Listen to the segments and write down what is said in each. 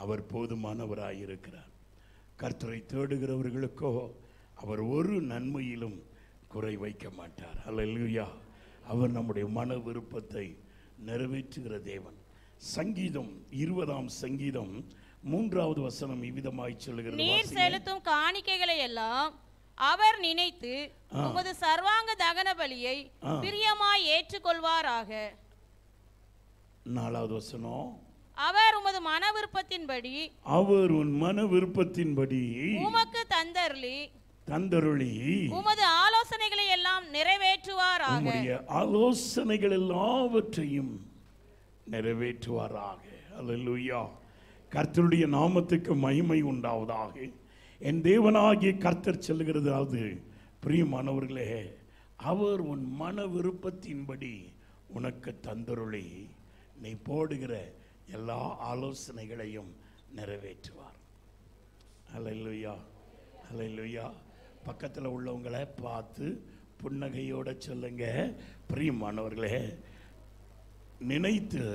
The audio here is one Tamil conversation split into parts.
அவர் போதுமானவராயிருக்கிறார் கர்த்தரை தேடுகிறவர்களுக்கோ அவர் ஒரு நன்மையிலும் குறை வைக்க மாட்டார் அல்லேலூயா அவர் நம்முடைய மன விருப்பத்தை நிறைவேற்றுகிற தேவன் சங்கீதம் இருபதாம் சங்கீதம் மூன்றாவது வசனம் இவ்விதமாய் சொல்லுகிறது நீர் வாசிங்க. செலுத்தும் காணிக்கைகளை எல்லாம் அவர் நினைத்து ஆ. உமது சர்வாங்க தகன பலியை ஆ. பிரியமாய் ஏற்றுக்கொள்வாராக நாலாவது வசனம் அவர் உமது மன விருப்பத்தின்படி அவர் உன் மன விருப்பத்தின்படி உமக்கு தந்தருளி தந்தருளி உமது ஆலோசனைகளை எல்லாம் நிறைவேற்றுவாராக உம்முடைய ஆலோசனைகள் எல்லாவற்றையும் நிறைவேற்றுவாராக அல்லேலூயா கர்த்தருடைய நாமத்துக்கு மகிமை உண்டாவதாக என் தேவனாகிய கர்த்தர் சொல்லுகிறது அது பிரியமானவர்களே அவர் உன் மன விருப்பத்தின்படி உனக்கு தந்தருளி நீ போடுகிற எல்லா ஆலோசனைகளையும் நிறைவேற்றுவார் அல்லேலூயா அல்லேலூயா பக்கத்தில் உள்ளவங்களை பார்த்து புன்னகையோட சொல்லுங்க பிரியமானவர்களே நினைத்து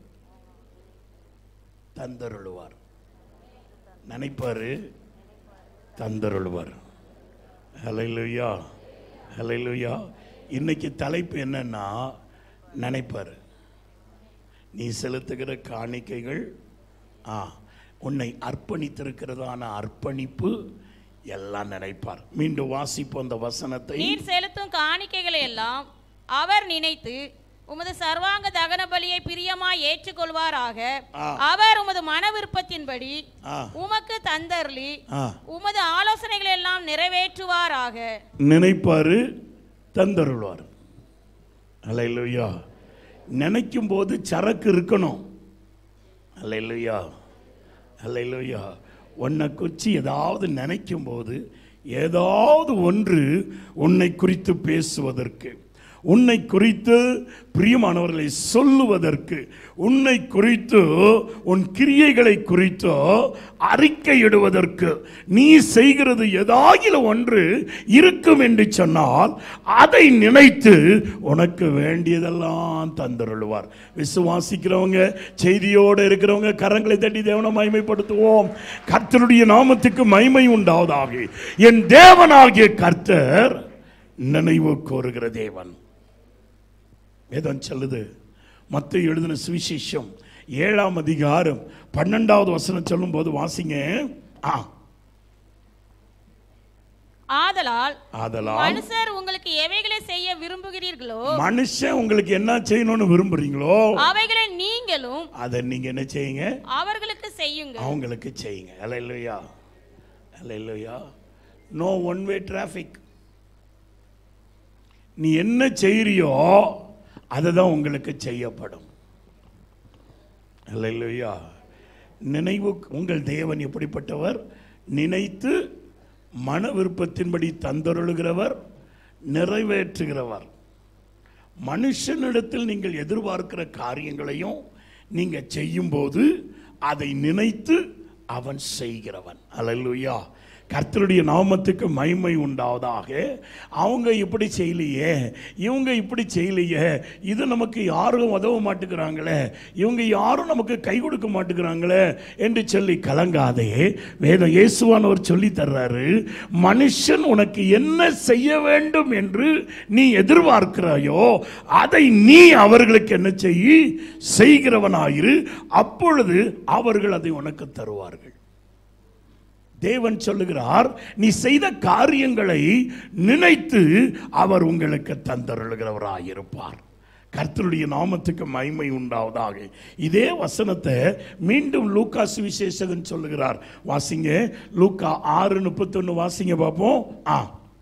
தந்தருளுவார் நினைப்பாரு தந்தருளுவார் ஹalleluya ஹalleluya இன்னைக்கு தலைப்பு என்னன்னா நினைப்பாரு நீ செலுத்துகிற காணிக்கைகள் ஆ உன்னை அர்ப்பணித்திருக்கிறதான அர்ப்பணிப்பு எல்லாம் நினைப்பார் மீண்டும் வாசிப்போம் அந்த வசனத்தை நீர் செலுத்தும் காணிக்கைகளை எல்லாம் அவர் நினைத்து உமது சர்வாங்க தகன பலியை பிரியமாய் ஏற்றுக்கொள்வாராக ஆ. அவர் உமது மன விருப்பத்தின்படி ஆ உமக்கு தந்தருளி ஆ உமது ஆலோசனைகளை எல்லாம் நிறைவேற்றுவாராக நினைப்பாரு தந்தருள்வார் அல்லையா நினைக்கும் போது சரக்கு இருக்கணும் அல்லையா அல்லையா உன்னை குறித்து ஏதாவது நினைக்கும் போது ஏதாவது ஒன்று உன்னை குறித்து பேசுவதற்கு உன்னை குறித்து பிரியமானவர்களை சொல்லுவதற்கு உன்னை குறித்து உன் கிரியைகளை குறித்து அறிக்கையிடுவதற்கு நீ செய்கிறது ஏதாகிலும் ஒன்று இருக்கும் என்று சொன்னால் அதை நினைத்து உனக்கு வேண்டியதெல்லாம் தந்தருள்வார் விசுவாசிக்கிறவங்க செய்தியோடு இருக்கிறவங்க கரங்களை தட்டி தேவனை மகிமைப்படுத்துவோம் கர்த்தருடைய நாமத்துக்கு மகிமை உண்டாவதாக என் தேவனாகிய கர்த்தர் நினைவு கோருகிற தேவன் வேதம் சொல்லுது மத்த எழுதின சுவிசேஷம் ஏழாம் அதிகாரம் பன்னெண்டாவது வசனம் சொல்லும்போது வாசிங்க ஆ ஆதலால் ஆதலால் மனுஷர் உங்களுக்கு எவைகளை செய்ய விரும்புகிறீர்களோ மனுஷன் உங்களுக்கு என்ன செய்யணும்னு விரும்புறீங்களோ அவைகளை நீங்களும் அதை நீங்க என்ன செய்யுங்க அவர்களுக்கு செய்யுங்க அவங்களுக்கு செய்யுங்க அல்லையா அல்லையா நோ ஒன் வே டிராஃபிக் நீ என்ன செய்யறியோ அதுதான் உங்களுக்கு செய்யப்படும் அல்லையா நினைவு உங்கள் தேவன் எப்படிப்பட்டவர் நினைத்து மன விருப்பத்தின்படி தந்தருளுகிறவர் நிறைவேற்றுகிறவர் மனுஷனிடத்தில் நீங்கள் எதிர்பார்க்கிற காரியங்களையும் நீங்க செய்யும்போது அதை நினைத்து அவன் செய்கிறவன் அல்லேலூயா கர்த்தருடைய நாமத்துக்கு மகிமை உண்டாவதாக அவங்க இப்படி செய்யலையே இவங்க இப்படி செய்யலையே இது நமக்கு யாரும் உதவ மாட்டேங்கிறாங்களே இவங்க யாரும் நமக்கு கை கொடுக்க மாட்டேங்கிறாங்களே என்று சொல்லி கலங்காதே வேதம் இயேசுவானவர் சொல்லி தர்றாரு மனுஷன் உனக்கு என்ன செய்ய வேண்டும் என்று நீ எதிர்பார்க்கிறாயோ அதை நீ அவர்களுக்கு என்ன செய்யி செய்கிறவனாயிரு அப்பொழுது அவர்கள் அதை உனக்கு தருவார்கள் தேவன் சொல்லுகிறார் நீ செய்த காரியங்களை நினைத்து அவர் உங்களுக்கு தந்தருளுகிறவராயிருப்பார் கர்த்தருடைய நாமத்துக்கு மகிமை உண்டாவதாக இதே வசனத்தை மீண்டும் லூக்கா சுவிசேஷகன் சொல்லுகிறார் வாசிங்க லூக்கா ஆறு முப்பத்தொன்னு வாசிங்க பார்ப்போம் ஆ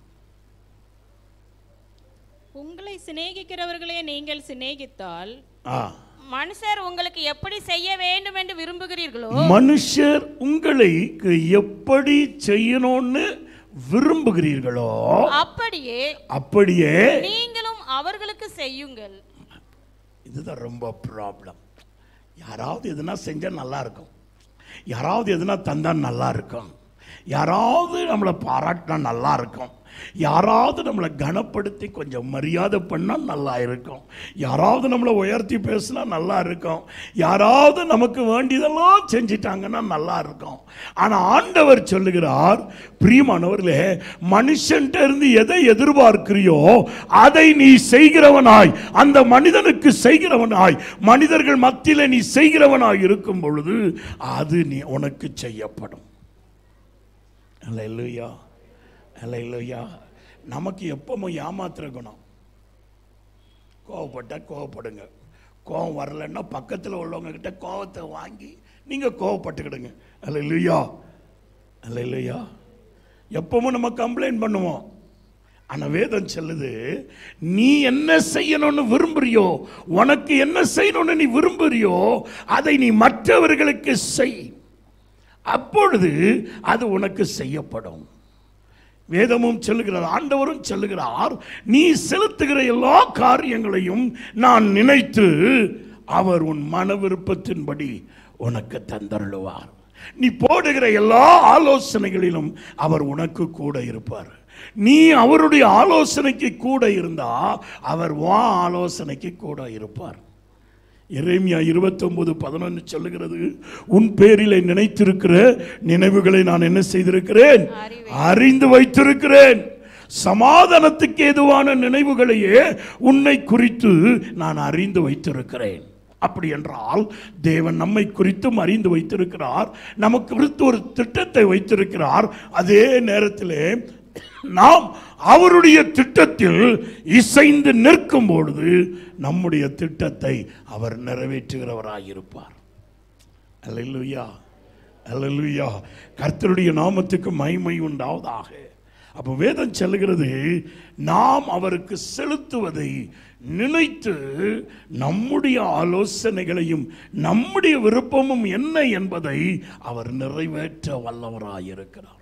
உங்களை சிநேகிக்கிறவர்களே நீங்கள் சிநேகித்தால் ஆ மனுஷர் உங்களுக்கு எப்படி செய்ய வேண்டும் என்று விரும்புகிறீர்களோ மனுஷர் உங்களுக்கு எப்படி செய்யணும்னு விரும்புகிறீர்களோ அப்படியே அப்படியே நீங்களும் அவர்களுக்கு செய்யுங்கள் இதுதான் ரொம்ப ப்ராப்ளம் யாராவது எதுனா செஞ்சால் நல்லா இருக்கும் யாராவது எதுனா தந்தா நல்லா இருக்கும் யாராவது நம்மளை பாராட்டினா நல்லா இருக்கும் யாராவது நம்மளை கனப்படுத்தி கொஞ்சம் மரியாதை பண்ணால் நல்லா இருக்கும் யாராவது நம்மளை உயர்த்தி பேசினா நல்லா இருக்கும் யாராவது நமக்கு வேண்டியதெல்லாம் செஞ்சிட்டாங்கன்னா நல்லா இருக்கும் ஆனால் ஆண்டவர் சொல்லுகிறார் பிரியமானவர்களே மனுஷன்ட்ட இருந்து எதை எதிர்பார்க்கிறியோ அதை நீ செய்கிறவனாய் அந்த மனிதனுக்கு செய்கிறவனாய் மனிதர்கள் மத்தியில் நீ செய்கிறவனாய் இருக்கும் பொழுது அது நீ உனக்கு செய்யப்படும் அல்லையா அல்லையா நமக்கு எப்பவும் ஏமாத்துற குணம் கோவப்பட்டா கோவப்படுங்க கோவம் வரலன்னா பக்கத்தில் உள்ளவங்க கிட்ட கோவத்தை வாங்கி நீங்கள் கோவப்பட்டுக்கிடுங்க அல்லையா அல்லையா எப்பவும் நம்ம கம்ப்ளைண்ட் பண்ணுவோம் ஆனா வேதம் சொல்லுது நீ என்ன செய்யணும்னு விரும்புறியோ உனக்கு என்ன செய்யணும்னு நீ விரும்புறியோ அதை நீ மற்றவர்களுக்கு செய் அப்பொழுது அது உனக்கு செய்யப்படும் வேதமும் சொல்லுகிறார் ஆண்டவரும் சொல்லுகிறார் நீ செலுத்துகிற எல்லா காரியங்களையும் நான் நினைத்து அவர் உன் மன விருப்பத்தின்படி உனக்கு தந்தருளுவார் நீ போடுகிற எல்லா ஆலோசனைகளிலும் அவர் உனக்கு கூட இருப்பார் நீ அவருடைய ஆலோசனைக்கு கூட இருந்தா அவர் வா ஆலோசனைக்கு கூட இருப்பார் எரேமியா இருபத்தொன்பது பதினொன்று சொல்லுகிறது உன் பேரிலே நினைத்திருக்கிற நினைவுகளை நான் என்ன செய்திருக்கிறேன் அறிந்து வைத்திருக்கிறேன் சமாதானத்துக்கு ஏதுவான நினைவுகளையே உன்னை குறித்து நான் அறிந்து வைத்திருக்கிறேன் அப்படி என்றால் தேவன் நம்மை குறித்தும் அறிந்து வைத்திருக்கிறார் நமக்கு குறித்து ஒரு திட்டத்தை வைத்திருக்கிறார் அதே நேரத்திலே நாம் அவருடைய திட்டத்தில் இசைந்து நிற்கும் பொழுது நம்முடைய திட்டத்தை அவர் நிறைவேற்றுகிறவராயிருப்பார் அல்லேலூயா அல்லேலூயா கர்த்தருடைய நாமத்துக்கு மகிமை உண்டாவதாக அப்போ வேதம் சொல்லுகிறது நாம் அவருக்கு செலுத்துவதை நினைத்து நம்முடைய ஆலோசனைகளையும் நம்முடைய விருப்பமும் என்ன என்பதை அவர் நிறைவேற்ற வல்லவராயிருக்கிறார்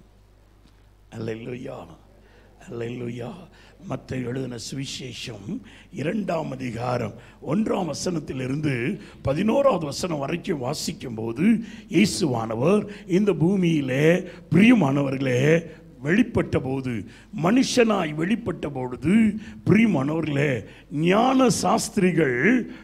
அல்லேலூயா அல்லேலூயா மத்த எழுதின சுவிசேஷம் இரண்டாம் அதிகாரம் ஒன்றாம் வசனத்திலிருந்து பதினோராவது வசனம் வரைக்கும் வாசிக்கும் போது இயேசுவானவர் இந்த பூமியிலே பிரியமானவர்களே வெளிப்பட்ட போது மனுஷனாய் வெளிப்பட்ட பொழுது பிரியமானவர்களே ஞான சாஸ்திரிகள்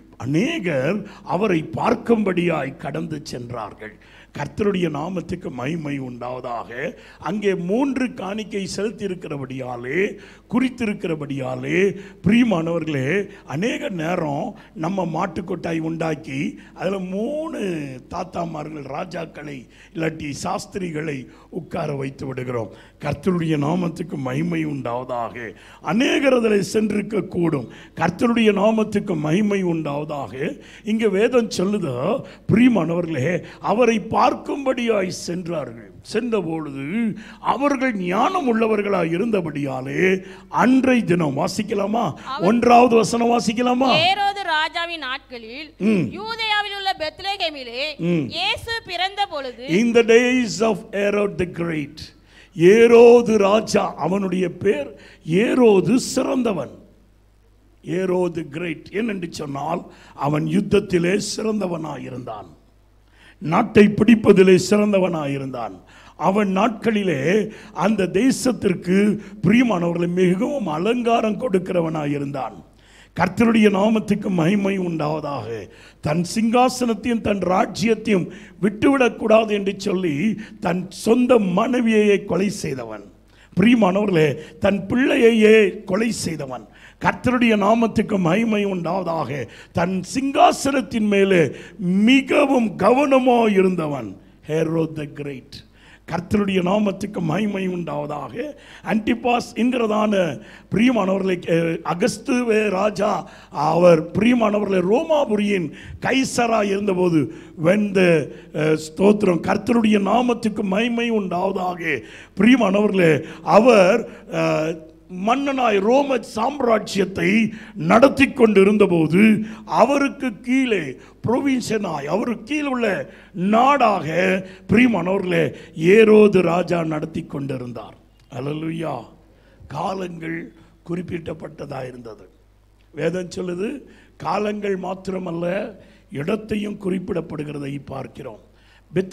அநேகர் அவரை பார்க்கும்படியாய் கடந்து சென்றார்கள் கர்த்தருடைய நாமத்துக்கு மகிமை உண்டாவதாக அங்கே மூன்று காணிக்கை செலுத்தியிருக்கிறபடியாலே குறித்திருக்கிறபடியாலே பிரியமானவர்களே அநேக நேரம் நம்ம மாட்டுக்கொட்டாய் உண்டாக்கி அதில் மூணு தாத்தாமார்கள் ராஜாக்களை இல்லாட்டி சாஸ்திரிகளை உட்கார வைத்து விடுகிறோம் கர்த்தருடைய நாமத்துக்கு மகிமை உண்டாவதாக அநேகர் அதில் சென்றிருக்க கூடும் கர்த்தருடைய நாமத்துக்கு மகிமை உண்டாவதாக இங்கே வேதம் சொல்லுதோ பிரியமானவர்களே அவரை பார்க்கும்படியாய் சென்றார்கள் சென்ற பொழுது அவர்கள் ஞானம் உள்ளவர்களாய் இருந்தபடியாலே அன்றை தினம் வாசிக்கலாமா ஒன்றாவது வசனம் வாசிக்கலாமா ஏரோது ராஜாவின் நாட்களில் ம். யூதேயாவில் உள்ள பெத்லகேமிலே ம். இயேசு பிறந்த பொழுது in the days of Herod the Great ஏரோது ராஜா அவனுடைய பேர் ஏரோது சிறந்தவன் ஏரோது கிரேட் ஏனென்று சொன்னால் அவன் யுத்தத்திலே சிறந்தவனாயிருந்தான் நாட்டை பிடிப்பதிலே சிறந்தவனாயிருந்தான் அவன் நாட்களிலே அந்த தேசத்திற்கு பிரியமானவர்களை மிகவும் அலங்காரம் கொடுக்கிறவனாயிருந்தான் கர்த்தருடைய நாமத்துக்கு மகிமை உண்டாவதாக தன் சிங்காசனத்தையும் தன் ராஜ்யத்தையும் விட்டுவிடக்கூடாது என்று சொல்லி தன் சொந்த மனைவியையே கொலை செய்தவன் பிரியமானவர்களே தன் பிள்ளையையே கொலை செய்தவன் கர்த்தருடைய நாமத்துக்கு மகிமை உண்டாவதாக தன் சிங்காசனத்தின் மேலே மிகவும் கவனமோ இருந்தவன் ஹேரோ த கிரேட் கர்த்தருடைய நாமத்துக்கு மகிமை உண்டாவதாக அன்டிபாஸ் என்கிறதான பிரியமானவர்களை அஹ், அகஸ்துவே ராஜா அவர் பிரியமானவர்களை ரோமாபுரியின் கைசரா இருந்தபோது வெந்த ஸ்தோத்திரம் கர்த்தருடைய நாமத்துக்கு மகிமை உண்டாவதாக பிரியமானவர்களே அவர் அஹ், மன்னனாய் ரோம சாம்ராஜ்யத்தை நடத்தி கொண்டிருந்தபோது அவருக்கு கீழே புரோவின்சனாய் அவருக்கு கீழே உள்ள நாடாக பிரியமானவர்களே ஏரோது ராஜா நடத்தி கொண்டிருந்தார் அல்லலுயா காலங்கள் குறிப்பிட்டப்பட்டதா இருந்தது வேதம் சொல்லுது காலங்கள் மாத்திரமல்ல இடத்தையும் குறிப்பிடப்படுகிறதை பார்க்கிறோம்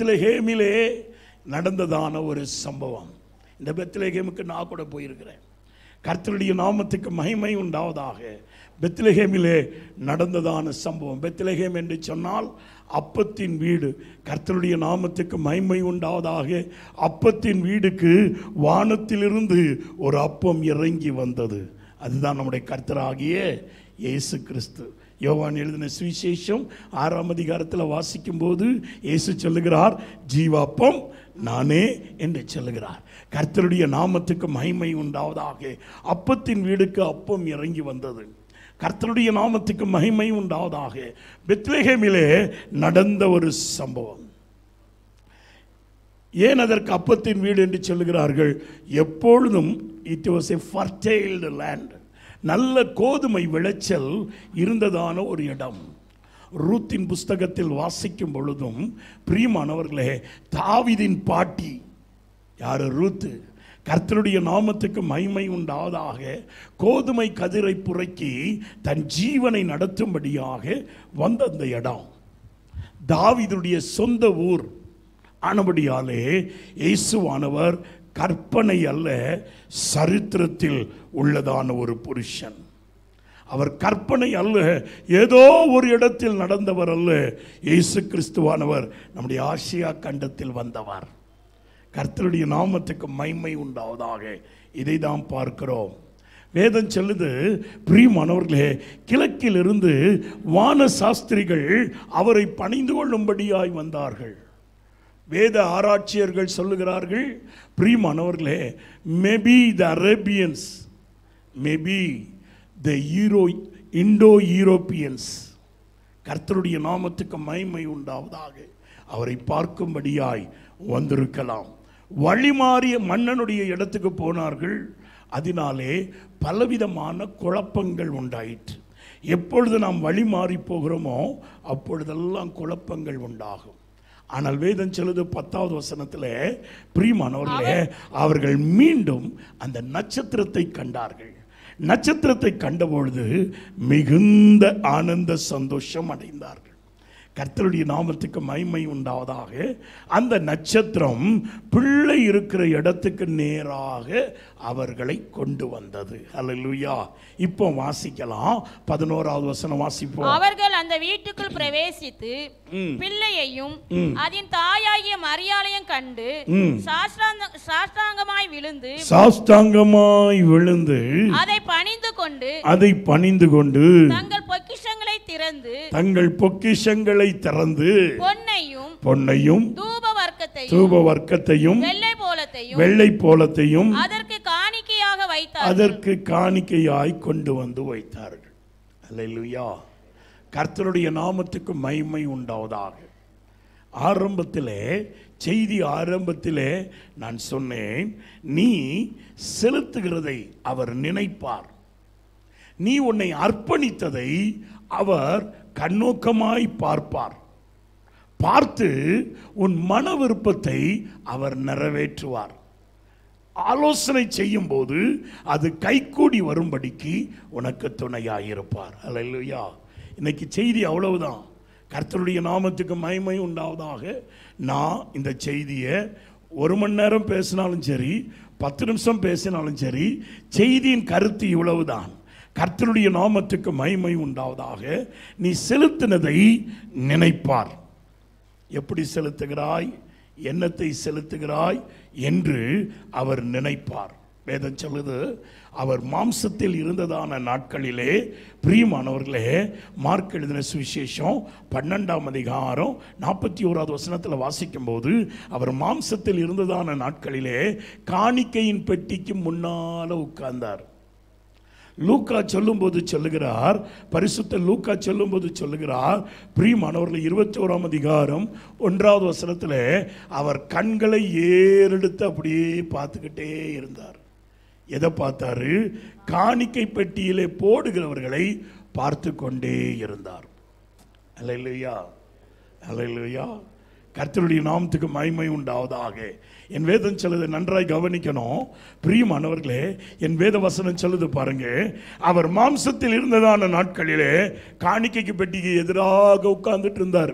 பெத்லஹேமிலே நடந்ததான ஒரு சம்பவம் இந்த பெத்லஹேமுக்கு நான் கூட போயிருக்கிறேன் கர்த்தருடைய நாமத்துக்கு மகிமை உண்டாவதாக பெத்லஹேமிலே நடந்ததான சம்பவம் பெத்லஹேம் என்று சொன்னால் அப்பத்தின் வீடு கர்த்தருடைய நாமத்துக்கு மகிமை உண்டாவதாக அப்பத்தின் வீடுக்கு வானத்திலிருந்து ஒரு அப்பம் இறங்கி வந்தது அதுதான் நம்முடைய கர்த்தராகிய இயேசு கிறிஸ்து யோவான் எழுதின சுவிசேஷம் ஆறாம் அதிகாரத்தில் வாசிக்கும்போது இயேசு சொல்லுகிறார் ஜீவாப்பம் நானே என்று சொல்லுகிறார் கர்த்தருடைய நாமத்துக்கு மகிமை உண்டாவதாக அப்பத்தின் வீடுக்கு அப்பம் இறங்கி வந்தது கர்த்தருடைய நாமத்துக்கு மகிமை உண்டாவதாக பெத்லஹேமிலே நடந்த ஒரு சம்பவம் ஏன் அதற்கு அப்பத்தின் வீடு என்று சொல்லுகிறார்கள் எப்பொழுதும் it was a fertile land நல்ல கோதுமை விளைச்சல் இருந்ததான ஒரு இடம் ரூத்தின் புஸ்தகத்தில் வாசிக்கும் பொழுதும் பிரியமானவர்களே தாவிதின் பாட்டி யாரு ரூத்து கர்த்தருடைய நாமத்துக்கு மகிமை உண்டாவதாக கோதுமை கதிரை புரக்கி தன் ஜீவனை நடத்தும்படியாக வந்த அந்த இடம் தாவீதுடைய சொந்த ஊர் ஆனபடியாலே இயேசுவானவர் கற்பனை அல்ல சரித்திரத்தில் உள்ளதான ஒரு புருஷன் அவர் கற்பனை அல்ல ஏதோ ஒரு இடத்தில் நடந்தவர் அல்ல இயேசு கிறிஸ்துவானவர் நம்முடைய ஆசியா கண்டத்தில் வந்தவர் கர்த்தருடைய நாமத்துக்கு மைமை உண்டாவதாக இதை தான் பார்க்கிறோம் வேதம் சொல்லுது பிரியமானவர்களே கிழக்கிலிருந்து வான சாஸ்திரிகள் அவரை பணிந்து கொள்ளும்படியாய் வந்தார்கள் வேத ஆராய்ச்சியர்கள் சொல்லுகிறார்கள் பிரியமானவர்களே maybe the Arabians maybe the Euro Indo Europeans கர்த்தருடைய நாமத்துக்கு மகிமை உண்டாவதாக அவரை பார்க்கும்படியாய் வந்திருக்கலாம் வழிமாறிய மன்னனுடைய இடத்துக்கு போனார்கள் அதனாலே பலவிதமான குழப்பங்கள் உண்டாயிற்று எப்பொழுது நாம் வழி மாறி போகிறோமோ அப்பொழுதெல்லாம் குழப்பங்கள் உண்டாகும் ஆனால் வேதம் சொல்லுது பத்தாவது வசனத்தில் பிரியமானவர்களே அவர்கள் மீண்டும் அந்த நட்சத்திரத்தை கண்டார்கள் நட்சத்திரத்தை கண்டபொழுது மிகுந்த ஆனந்த சந்தோஷம் அடைந்தார்கள் கர்த்தருடைய நாமத்துக்கு மகிமை உண்டாவதாக அந்த நட்சத்திரம் பிள்ளை இருக்கிற இடத்துக்கு நேராக அவர்களை கொண்டு வந்தது அல்லேலூயா இப்போ வாசிக்கலாம் பதினோராவது வசனம் வாசிப்போம் அவர்கள் அந்த வீட்டுக்குள் பிரவேசித்து பிள்ளையையும் அதன் தாயாகிய மரியாளையும் கண்டு சாஷ்டாங்க- சாஷ்டாங்கமாய் விழுந்து சாஸ்தாங்கமாய் விழுந்து அதை பணிந்து கொண்டு அதை பணிந்து கொண்டு தங்கள் பொக்கிஷங்களை திறந்து தங்கள் பொக்கிஷங்களை திறந்து பொன்னையும் பொன்னையும் தூப வர்க்கத்தையும் தூப வர்க்கத்தையும் வெள்ளை போலத்தையும் வெள்ளை போலத்தையும் அதற்கு காணிக்கையாக வைத்தார் அதற்கு காணிக்கையாய் கொண்டு வந்து வைத்தார்கள் அல்லேலூயா கர்த்தருடைய நாமத்துக்கு மகிமை உண்டாவதாக ஆரம்பத்திலே செய்தி ஆரம்பத்திலே நான் சொன்னேன் நீ செலுத்துகிறதை அவர் நினைப்பார் நீ உன்னை அர்ப்பணித்ததை அவர் கண்ணோக்கமாய் பார்ப்பார் பார்த்து உன் மன விருப்பத்தை அவர் நிறைவேற்றுவார் ஆலோசனை செய்யும் போது அது கைகூடி வரும்படிக்கு உனக்கு துணையாயிருப்பார் அல்லையா இன்னைக்கு செய்தி அவ்வளவுதான் கர்த்தருடைய நாமத்துக்கு மகிமை உண்டாவதாக நான் இந்த செய்தியை ஒரு மணி நேரம் பேசினாலும் சரி பத்து நிமிஷம் பேசினாலும் சரி செய்தியின் கருத்து இவ்வளவுதான் கர்த்தருடைய நாமத்துக்கு மகிமை உண்டாவதாக நீ செலுத்தினதை நினைப்பார் எப்படி செலுத்துகிறாய் என்னத்தை செலுத்துகிறாய் என்று அவர் நினைப்பார் வேதம் சொல்லுது அவர் மாம்சத்தில் இருந்ததான நாட்களிலே பிரியமானவர்களே மார்க் எழுதின சுவிசேஷம் பன்னெண்டாம் அதிகாரம் நாற்பத்தி ஓராவது வசனத்தில் வாசிக்கும்போது அவர் மாம்சத்தில் இருந்ததான நாட்களிலே காணிக்கையின் பெட்டிக்கு முன்னால உட்கார்ந்தார் லூக்கா சொல்லும்போது சொல்லுகிறார் பரிசுத்த லூக்கா சொல்லும்போது சொல்லுகிறார் பிரியமானவர்கள் இருபத்தி ஓராம் அதிகாரம் ஒன்றாவது வசனத்தில் அவர் கண்களை ஏறெடுத்து அப்படியே பார்த்துக்கிட்டே இருந்தார் எதை பார்த்தாரு காணிக்கை பெட்டியிலே போடுகிறவர்களை பார்த்து கொண்டே இருந்தார் அல்லையா அல்லையா கர்த்தருடைய நாமத்துக்கு மகிமை உண்டாவதாக என் வேதம் சொல்லுது நன்றாய் கவனிக்கணும் பிரியமானவர்களே என் வேத வசனம் சொல்லுது பாருங்க அவர் மாம்சத்தில் இருந்ததான நாட்களிலே காணிக்கைக்கு பெட்டிக்கு எதிராக உட்கார்ந்துட்டு இருந்தார்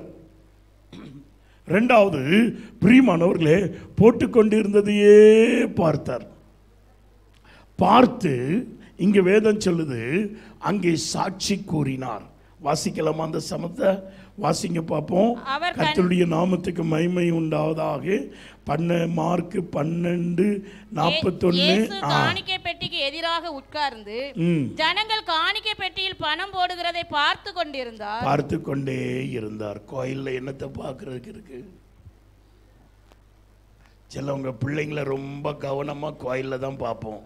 ரெண்டாவது பிரியமானவர்களே போட்டுக்கொண்டு இருந்ததையே பார்த்தார் பார்த்து இங்க வேதம் சொல்லுது அங்கே சாட்சி கூறினார் வாசிக்கலாமா அந்த சமத்தை வாசிங்க பார்ப்போம் அவர் கண்- கர்த்தருடைய நாமத்துக்கு மகிமை உண்டாவதாக பண்ண மார்க் பன்னெண்டு நாற்பத்தொன்னு இயேசு காணிக்கை பெட்டிக்கு எதிராக உட்கார்ந்து ம் ஜனங்கள் காணிக்கை பெட்டியில் பணம் போடுகிறதை பார்த்து கொண்டிருந்தார் பார்த்து கொண்டே இருந்தார் கோயில்ல என்னத்தை பார்க்கறதுக்கு இருக்கு சிலவங்க பிள்ளைங்களை ரொம்ப கவனமா கோயில்ல தான் பார்ப்போம்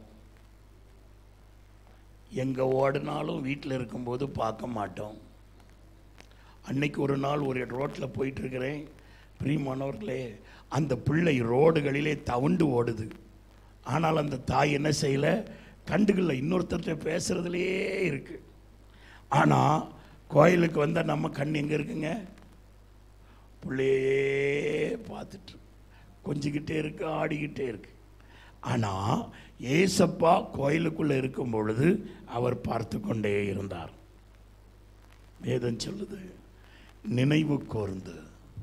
எங்க ஓடினாலும் வீட்டில் இருக்கும்போது பார்க்க மாட்டோம் அன்னைக்கு ஒரு நாள் ஒரு ரோட்டில் போயிட்டு இருக்கிறேன் பிரியமானவர்களே அந்த பிள்ளை ரோடுகளிலே தவுண்டு ஓடுது ஆனால் அந்த தாய் என்ன செய்யல கண்டுக்கல இன்னொருத்தர்கிட்ட பேசுறதுலயே இருக்கு ஆனால் கோயிலுக்கு வந்தால் நம்ம கண் எங்கே இருக்குங்க பிள்ளையே பார்த்துட்டு கொஞ்சிக்கிட்டே இருக்கு ஆடிக்கிட்டே இருக்கு ஆனால் ஏசப்பா கோயிலுக்குள்ளே இருக்கும் பொழுது அவர் பார்த்து கொண்டே இருந்தார் வேதம் சொல்லுது நினைவு கூர்ந்து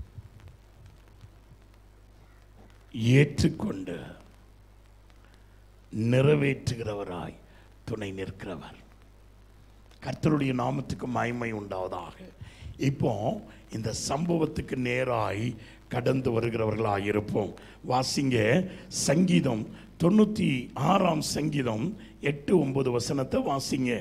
ஏற்றுக்கொண்டு நிறைவேற்றுகிறவராய் துணை நிற்கிறவர் கர்த்தருடைய நாமத்துக்கு மகிமை உண்டாவதாக இப்போ இந்த சம்பவத்துக்கு நேராய் கடந்து வருகிறவர்களாக இருப்போம் வாசிங்க சங்கீதம் தொண்ணூற்றி ஆறாம் சங்கீதம் எட்டு ஒன்பது வசனத்தை வாசிங்க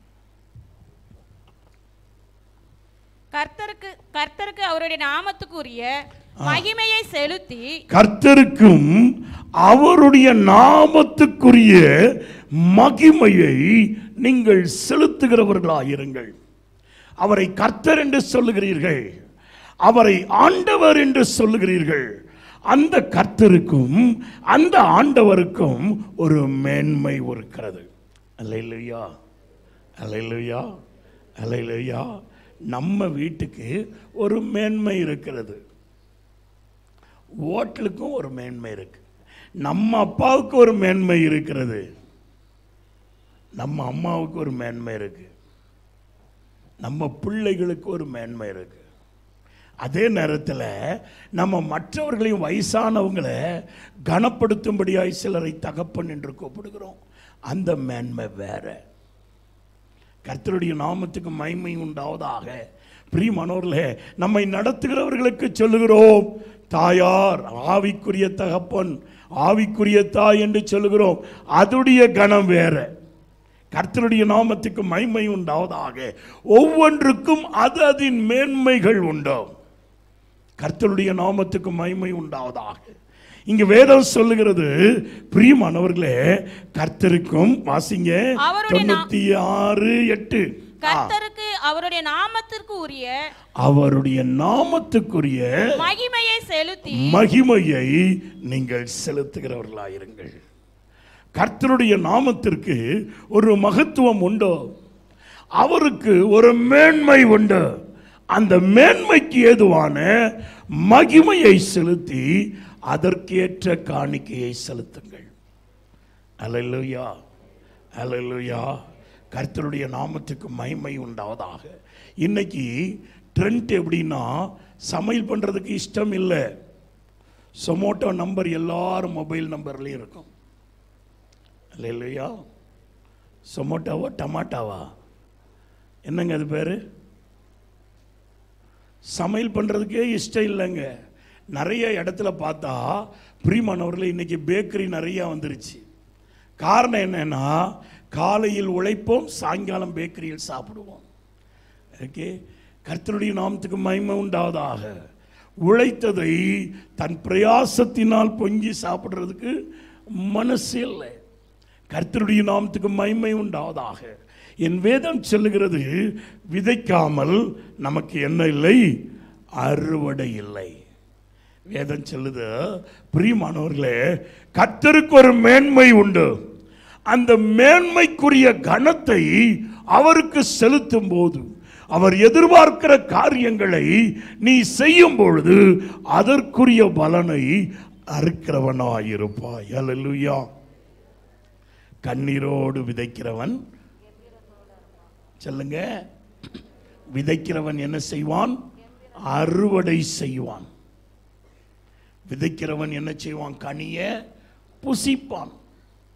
கர்த்தருக்கு கர்த்தருக்கு அவருடைய நாமத்துக்குரிய மகிமையை செலுத்தி கர்த்தருக்கும் அவருடைய நாமத்துக்குரிய மகிமையை நீங்கள் செலுத்துகிறவர்களாயிருங்கள் அவரை கர்த்தர் என்று சொல்லுகிறீர்கள் அவரை ஆண்டவர் என்று சொல்லுகிறீர்கள் அந்த கர்த்தருக்கும் அந்த ஆண்டவருக்கும் ஒரு மேன்மை இருக்கிறது அல்லையா அல்லையா அல்லையா நம்ம வீட்டுக்கு ஒரு மேன்மை இருக்கிறது ஓட்டலுக்கும் ஒரு மேன்மை இருக்கு நம்ம அப்பாவுக்கு ஒரு மேன்மை இருக்கிறது நம்ம அம்மாவுக்கு ஒரு மேன்மை இருக்கு நம்ம பிள்ளைகளுக்கு ஒரு மேன்மை இருக்கு அதே நேரத்தில் நம்ம மற்றவர்களையும் வயசானவங்களை கனப்படுத்தும்படியாய் சிலரை தகப்பன் என்று கூப்பிடுகிறோம் அந்த மேன்மை வேற கர்த்தருடைய நாமத்துக்கு மகிமை உண்டாவதாக பிரியமானவர்களே நம்மை நடத்துகிறவர்களுக்கு சொல்லுகிறோம் தாயார் ஆவிக்குரிய தகப்பன் ஆவிக்குரிய தாய் என்று சொல்லுகிறோம் அதுடைய கணம் வேற கர்த்தருடைய நாமத்துக்கு மகிமை உண்டாவதாக ஒவ்வொன்றுக்கும் அது அதன் மேன்மைகள் உண்டோ கர்த்தருடைய நாமத்துக்கு மகிமை உண்டாவதாக இங்க வேதம் சொல்லுகிறது பிரியமானவர்களே கர்த்தருக்கும் வாசிங்க அவருடைய நா- தொண்ணூத்தி ஆறு எட்டு ஆ, கர்த்தருக்கு அவருடைய நாமத்திற்கு உரிய அவருடைய நாமத்துக்குரிய மகிமையை செலுத்தி மகிமையை நீங்கள் செலுத்துகிறவர்களாயிருங்கள் கர்த்தருடைய நாமத்திற்கு ஒரு மகத்துவம் உண்டோ அவருக்கு ஒரு மேன்மை உண்டு அந்த மேன்மைக்கு ஏதுவான மகிமையை செலுத்தி அதற்கேற்ற காணிக்கையை செலுத்துங்கள் அல்லேலூயா அல்லேலூயா கர்த்தருடைய நாமத்துக்கு மகிமை உண்டாவதாக இன்னைக்கு ட்ரெண்ட் எப்படின்னா சமையல் பண்ணுறதுக்கு இஷ்டம் இல்லை சொமோட்டோ நம்பர் எல்லாரும் மொபைல் நம்பர்லேயும் இருக்கும் இல்லையா சொமோட்டோவா டமாட்டாவா என்னங்க அது பேர் சமையல் பண்ணுறதுக்கே இஷ்டம் இல்லைங்க நிறைய இடத்துல பார்த்தா பிரியமானவர்களே இன்னைக்கு பேக்கரி நிறையா வந்துருச்சு காரணம் என்னன்னா காலையில் உழைப்போம் சாயங்காலம் பேக்கரியில் சாப்பிடுவோம் ஓகே கர்த்தருடைய நாமத்துக்கு மகிமை உண்டாவதாக உழைத்ததை தன் பிரயாசத்தினால் பொங்கி சாப்பிடுறதுக்கு மனசு இல்லை கர்த்தருடைய நாமத்துக்கு மகிமை உண்டாவதாக என் வேதம் சொல்லுகிறது விதைக்காமல் நமக்கு என்ன இல்லை அறுவடை இல்லை வேதம் சொல்லுது பிரியமானவர்களே கர்த்தருக்கு ஒரு மேன்மை உண்டு அந்த மேன்மைக்குரிய கணத்தை அவருக்கு செலுத்தும் போது அவர் எதிர்பார்க்கிற காரியங்களை நீ செய்யும் பொழுது அதற்குரிய பலனை அறுக்கிறவனாயிருப்பாய் அல்லேலூயா கண்ணீரோடு விதைக்கிறவன் சொல்லுங்க விதைக்கிறவன் என்ன செய்வான் அறுவடை செய்வான் விதைக்கிறவன் என்ன செய்வான் கனிய புசிப்பான்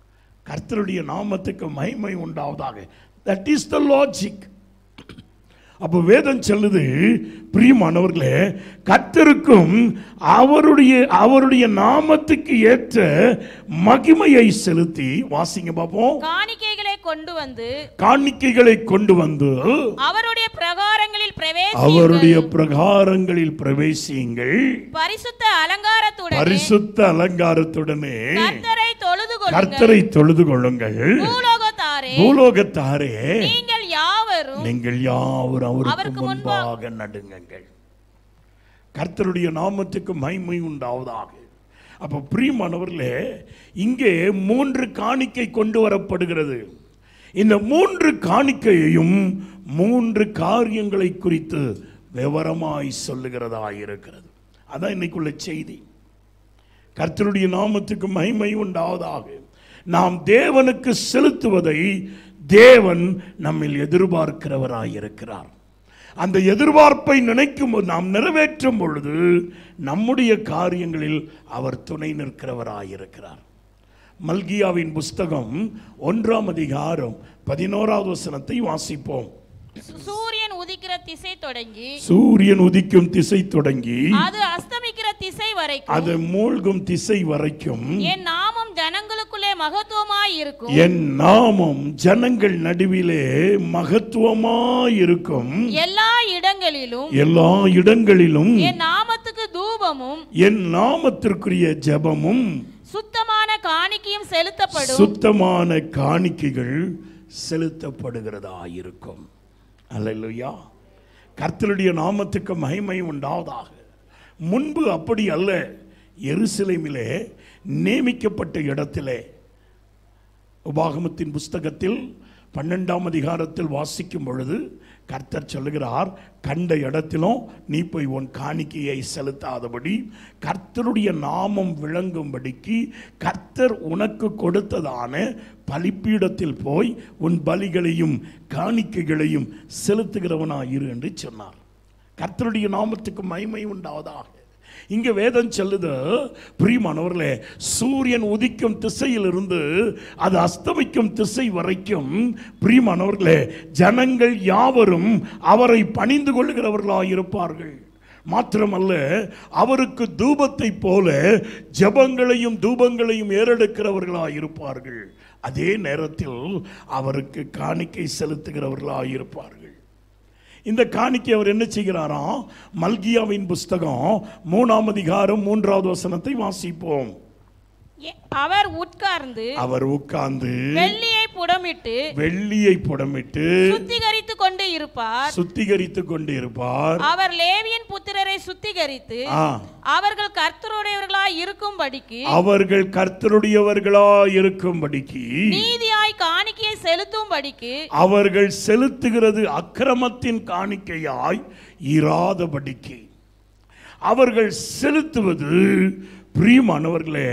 கர்த்தருடைய நாமத்துக்கு மகிமை உண்டாவதாக தட் இஸ் த லாஜிக் அப்போ வேதம் சொல்லுது பிரியமானவர்களே கர்த்தருக்கும் அவருடைய அவருடைய நாமத்துக்கு ஏற்ற மகிமையை செலுத்தி வாசிங்க பார்ப்போம் காணிக்கைகளை கொண்டு வந்து காணிக்கைகளை கொண்டு வந்து அவருடைய பிரகாரங்களில் அவருடைய பிரவேசியுங்கள் பிரகாரங்களில் பிரவேசியுங்கள் பரிசுத்த அலங்காரத்துடன் பரிசுத்த அலங்காரத்துடனே கர்த்தரை தொழுது கொள்ளுங்கள் கர்த்தரை தொழுது கொள்ளுங்கள் பூலோகத்தாரே பூலோகத்தாரே நீங்கள் யாவரும் நீங்கள் யாவரும் அவருக்கு அவருக்கு முன்பாக நடுங்குங்கள் கர்த்தருடைய நாமத்துக்கு மகிமை உண்டாவதாக அப்ப பிரியமானவர்களே இங்கே மூன்று காணிக்கை கொண்டு வரப்படுகிறது இந்த மூன்று காணிக்கையையும் மூன்று காரியங்களை குறித்து விவரமாய் சொல்லுகிறதா இருக்கிறது அதான் இன்னைக்குள்ள செய்தி கர்த்தருடைய நாமத்துக்கு மகிமை உண்டாவதாக நாம் தேவனுக்கு செலுத்துவதை தேவன் நம்மில் எதிர்பார்க்கிறவராய் இருக்கிறார் அந்த எதிர்பார்ப்பை நினைக்கும் போது நாம் நிறைவேற்றும் பொழுது நம்முடைய காரியங்களில் அவர் துணை நிற்கிறவராய் இருக்கிறார் மல்கியாவின் புஸ்தகம் ஒன்றாம் அதிகாரம் பதினோராவது வசனத்தை வாசிப்போம் சு- சூரியன் உதிக்கிற திசை தொடங்கி சூரியன் உதிக்கும் திசை தொடங்கி அது அஸ்தமிக்கிற திசை வரைக்கும் அது மூழ்கும் திசை வரைக்கும் என் நாமம் ஜனங்களுக்குள்ளே மகத்துவமாய் இருக்கும் என் நாமம் ஜனங்கள் நடுவிலே மகத்துவமாயிருக்கும் எல்லா இடங்களிலும் எல்லா இடங்களிலும் என் நாமத்துக்கு தூபமும் என் நாமத்திற்குரிய ஜெபமும் சுத்தமான காணிக்கையும் செலுத்தப்படும் சுத்தமான காணிக்கைகள் செலுத்தப்படுகிறதா இருக்கும் அல்லையா கர்த்தருடைய நாமத்துக்கு மகிமை உண்டாவதாக முன்பு அப்படி அல்ல எருசலேமிலே நியமிக்கப்பட்ட இடத்திலே உபாகமத்தின் புஸ்தகத்தில் பன்னெண்டாம் அதிகாரத்தில் வாசிக்கும் பொழுது கர்த்தர் சொல்லுகிறார் கண்ட இடத்திலும் நீ போய் உன் காணிக்கையை செலுத்தாதபடி கர்த்தருடைய நாமம் விளங்கும்படிக்கு கர்த்தர் உனக்கு கொடுத்ததான பலிப்பீடத்தில் போய் உன் பலிகளையும் காணிக்கைகளையும் செலுத்துகிறவனாயிரு என்று சொன்னார் கர்த்தருடைய நாமத்துக்கு மகிமை உண்டாவதாக இங்க வேதம் சொல்லுது பிரியமானவர்களே சூரியன் உதிக்கும் திசையிலிருந்து அது அஸ்தமிக்கும் திசை வரைக்கும் பிரியமானவர்களே ஜனங்கள் யாவரும் அவரை பணிந்து கொள்கிறவர்களாய் இருப்பார்கள் மாத்திரமல்ல அவருக்கு தூபத்தை போல ஜெபங்களையும் தூபங்களையும் ஏறெடுக்கிறவர்களாய் இருப்பார்கள் அதே நேரத்தில் அவருக்கு காணிக்கை செலுத்துகிறவர்களாய் இருப்பார்கள் இந்த காணிக்கை அவர் என்ன செய்கிறாராம் மல்கியாவின் புஸ்தகம் மூணாம் அதிகாரம் மூன்றாவது வசனத்தை வாசிப்போம் எ- அவர் உட்கார்ந்து அவர் உட்கார்ந்து வெள்ளியை புடமிட்டு வெள்ளியை புடமிட்டு சுத்திகரித்து கொண்டு இருப்பார் சுத்திகரித்து கொண்டு இருப்பார் அவர் லேவியன் புத்திரரை சுத்திகரித்து ஆ, அவர்கள் கர்த்தருடையவர்களாய் இருக்கும்படிக்கு அவர்கள் கர்த்தருடையவர்களா இருக்கும்படிக்கு நீதியாய் காணிக்கையை செலுத்தும்படிக்கு அவர்கள் செலுத்துகிறது அக்கிரமத்தின் காணிக்கையாய் இராதபடிக்கு அவர்கள் செலுத்துவது பிரியமானவர்களே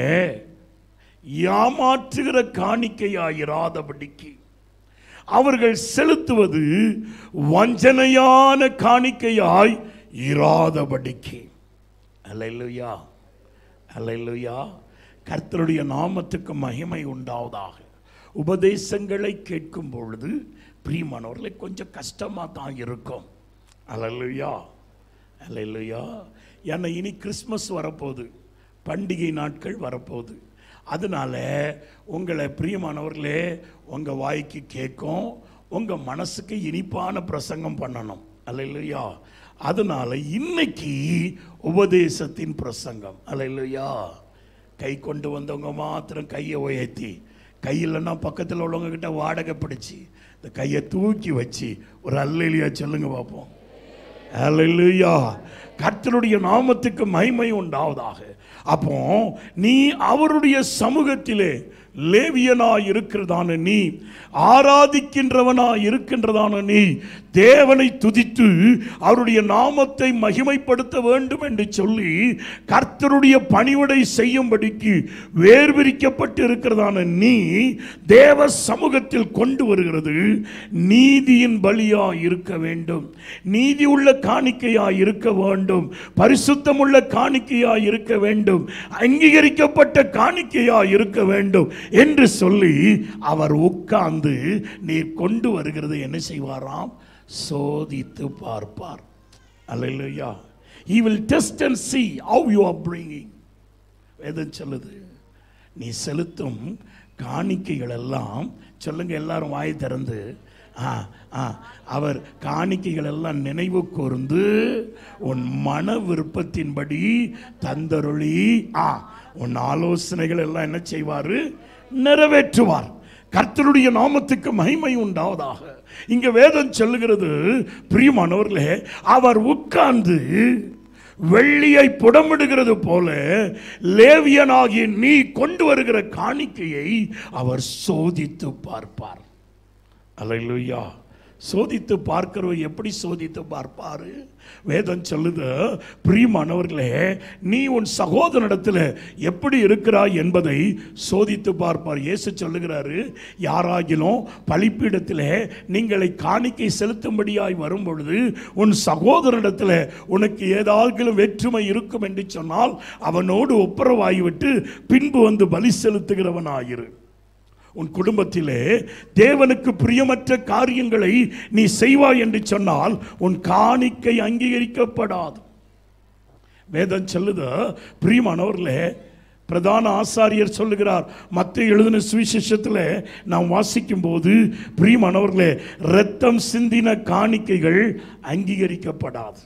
ஏமாற்றுகிற காணிக்கையாய் இராதபடிக்கு அவர்கள் செலுத்துவது வஞ்சனையான காணிக்கையாய் இராதபடிக்கு அல்லையா அல்லையா கர்த்தருடைய நாமத்துக்கு மகிமை உண்டாவதாக உபதேசங்களை கேட்கும் பொழுது பிரியமானவர்களை கொஞ்சம் கஷ்டமாக தான் இருக்கும் அல்லையா அல்லையா ஏன்னா இனி கிறிஸ்மஸ் வரப்போகுது பண்டிகை நாட்கள் வரப்போகுது அதனால உங்களை பிரியமானவர்களே உங்கள் வாய்க்கு கேட்கும் உங்கள் மனசுக்கு இனிப்பான பிரசங்கம் பண்ணணும் அல்லையா அதனால இன்னைக்கு உபதேசத்தின் பிரசங்கம் அல்லையா கை கொண்டு வந்தவங்க மாத்திரம் கையை உயர்த்தி கை இல்லைன்னா பக்கத்தில் உள்ளவங்க கிட்ட வாடகை பிடிச்சி இந்த கையை தூக்கி வச்சு ஒரு அல்லையா சொல்லுங்க பார்ப்போம் அல்லேலூயா கர்த்தருடைய நாமத்துக்கு மகிமை உண்டாவதாக அப்போ நீ அவருடைய சமூகத்திலே லேவியனா இருக்கிறதான நீ ஆராதிக்கின்றவனா இருக்கின்றதான நீ தேவனை துதித்து அவருடைய நாமத்தை மகிமைப்படுத்த வேண்டும் என்று சொல்லி கர்த்தருடைய பணிவிடை செய்யும்படிக்கு வேர்பிரிக்கப்பட்டு இருக்கிறதான நீ தேவ சமூகத்தில் கொண்டு வருகிறது நீதியின் பலியா இருக்க வேண்டும் நீதி உள்ள காணிக்கையா இருக்க வேண்டும் பரிசுத்தமுள்ள காணிக்கையா இருக்க வேண்டும் அங்கீகரிக்கப்பட்ட காணிக்கையா இருக்க வேண்டும் என்று சொல்லி அவர் உட்கார்ந்து நீர் கொண்டு வருகிறது என்ன செய்வாராம் சோதித்து பார்ப்பார் அல்லையா he will test and see how you are bringing வேதம் சொல்லுது நீ செலுத்தும் காணிக்கைகள் எல்லாம் சொல்லுங்க எல்லாரும் வாய் திறந்து ஆ ஆ அவர் காணிக்கைகள் எல்லாம் நினைவு கூர்ந்து உன் மன விருப்பத்தின்படி தந்தருளி ஆ உன் ஆலோசனைகள் எல்லாம் என்ன செய்வாரு நிறைவேற்றுவார் கர்த்தருடைய நாமத்துக்கு மகிமை உண்டாவதாக இங்க வேதம் சொல்லுகிறது பிரியமானவர்களே அவர் உட்கார்ந்து வெள்ளியை புடமிடுகிறது போல லேவியனாகிய நீ கொண்டு வருகிற காணிக்கையை அவர் சோதித்து பார்ப்பார் அல்லேலூயா சோதித்து பார்க்கிறவர் எப்படி சோதித்து பார்ப்பாரு வேதம் சொல்லுது பிரியமானவர்களே நீ உன் சகோதரனிடத்தில் எப்படி இருக்கிறாய் என்பதை சோதித்து பார்ப்பார் இயேசு சொல்லுகிறாரு யாராகிலும் பலிப்பீடத்தில் நீங்களை காணிக்கை செலுத்தும்படியாய் வரும் பொழுது உன் சகோதரனிடத்தில் உனக்கு ஏதாவது வேற்றுமை இருக்கும் என்று சொன்னால் அவனோடு ஒப்புரவாகிவிட்டு பின்பு வந்து பலி செலுத்துகிறவனாயிரு உன் குடும்பத்திலே தேவனுக்கு பிரியமற்ற காரியங்களை நீ செய்வாய் என்று சொன்னால் உன் காணிக்கை அங்கீகரிக்கப்படாது வேதம் சொல்லுது பிரியமானவர்களே பிரதான ஆசாரியர் சொல்லுகிறார் மத்த எழுதின சுவிசேஷத்தில் நாம் வாசிக்கும் போது பிரியமானவர்களே ரத்தம் சிந்தின காணிக்கைகள் அங்கீகரிக்கப்படாது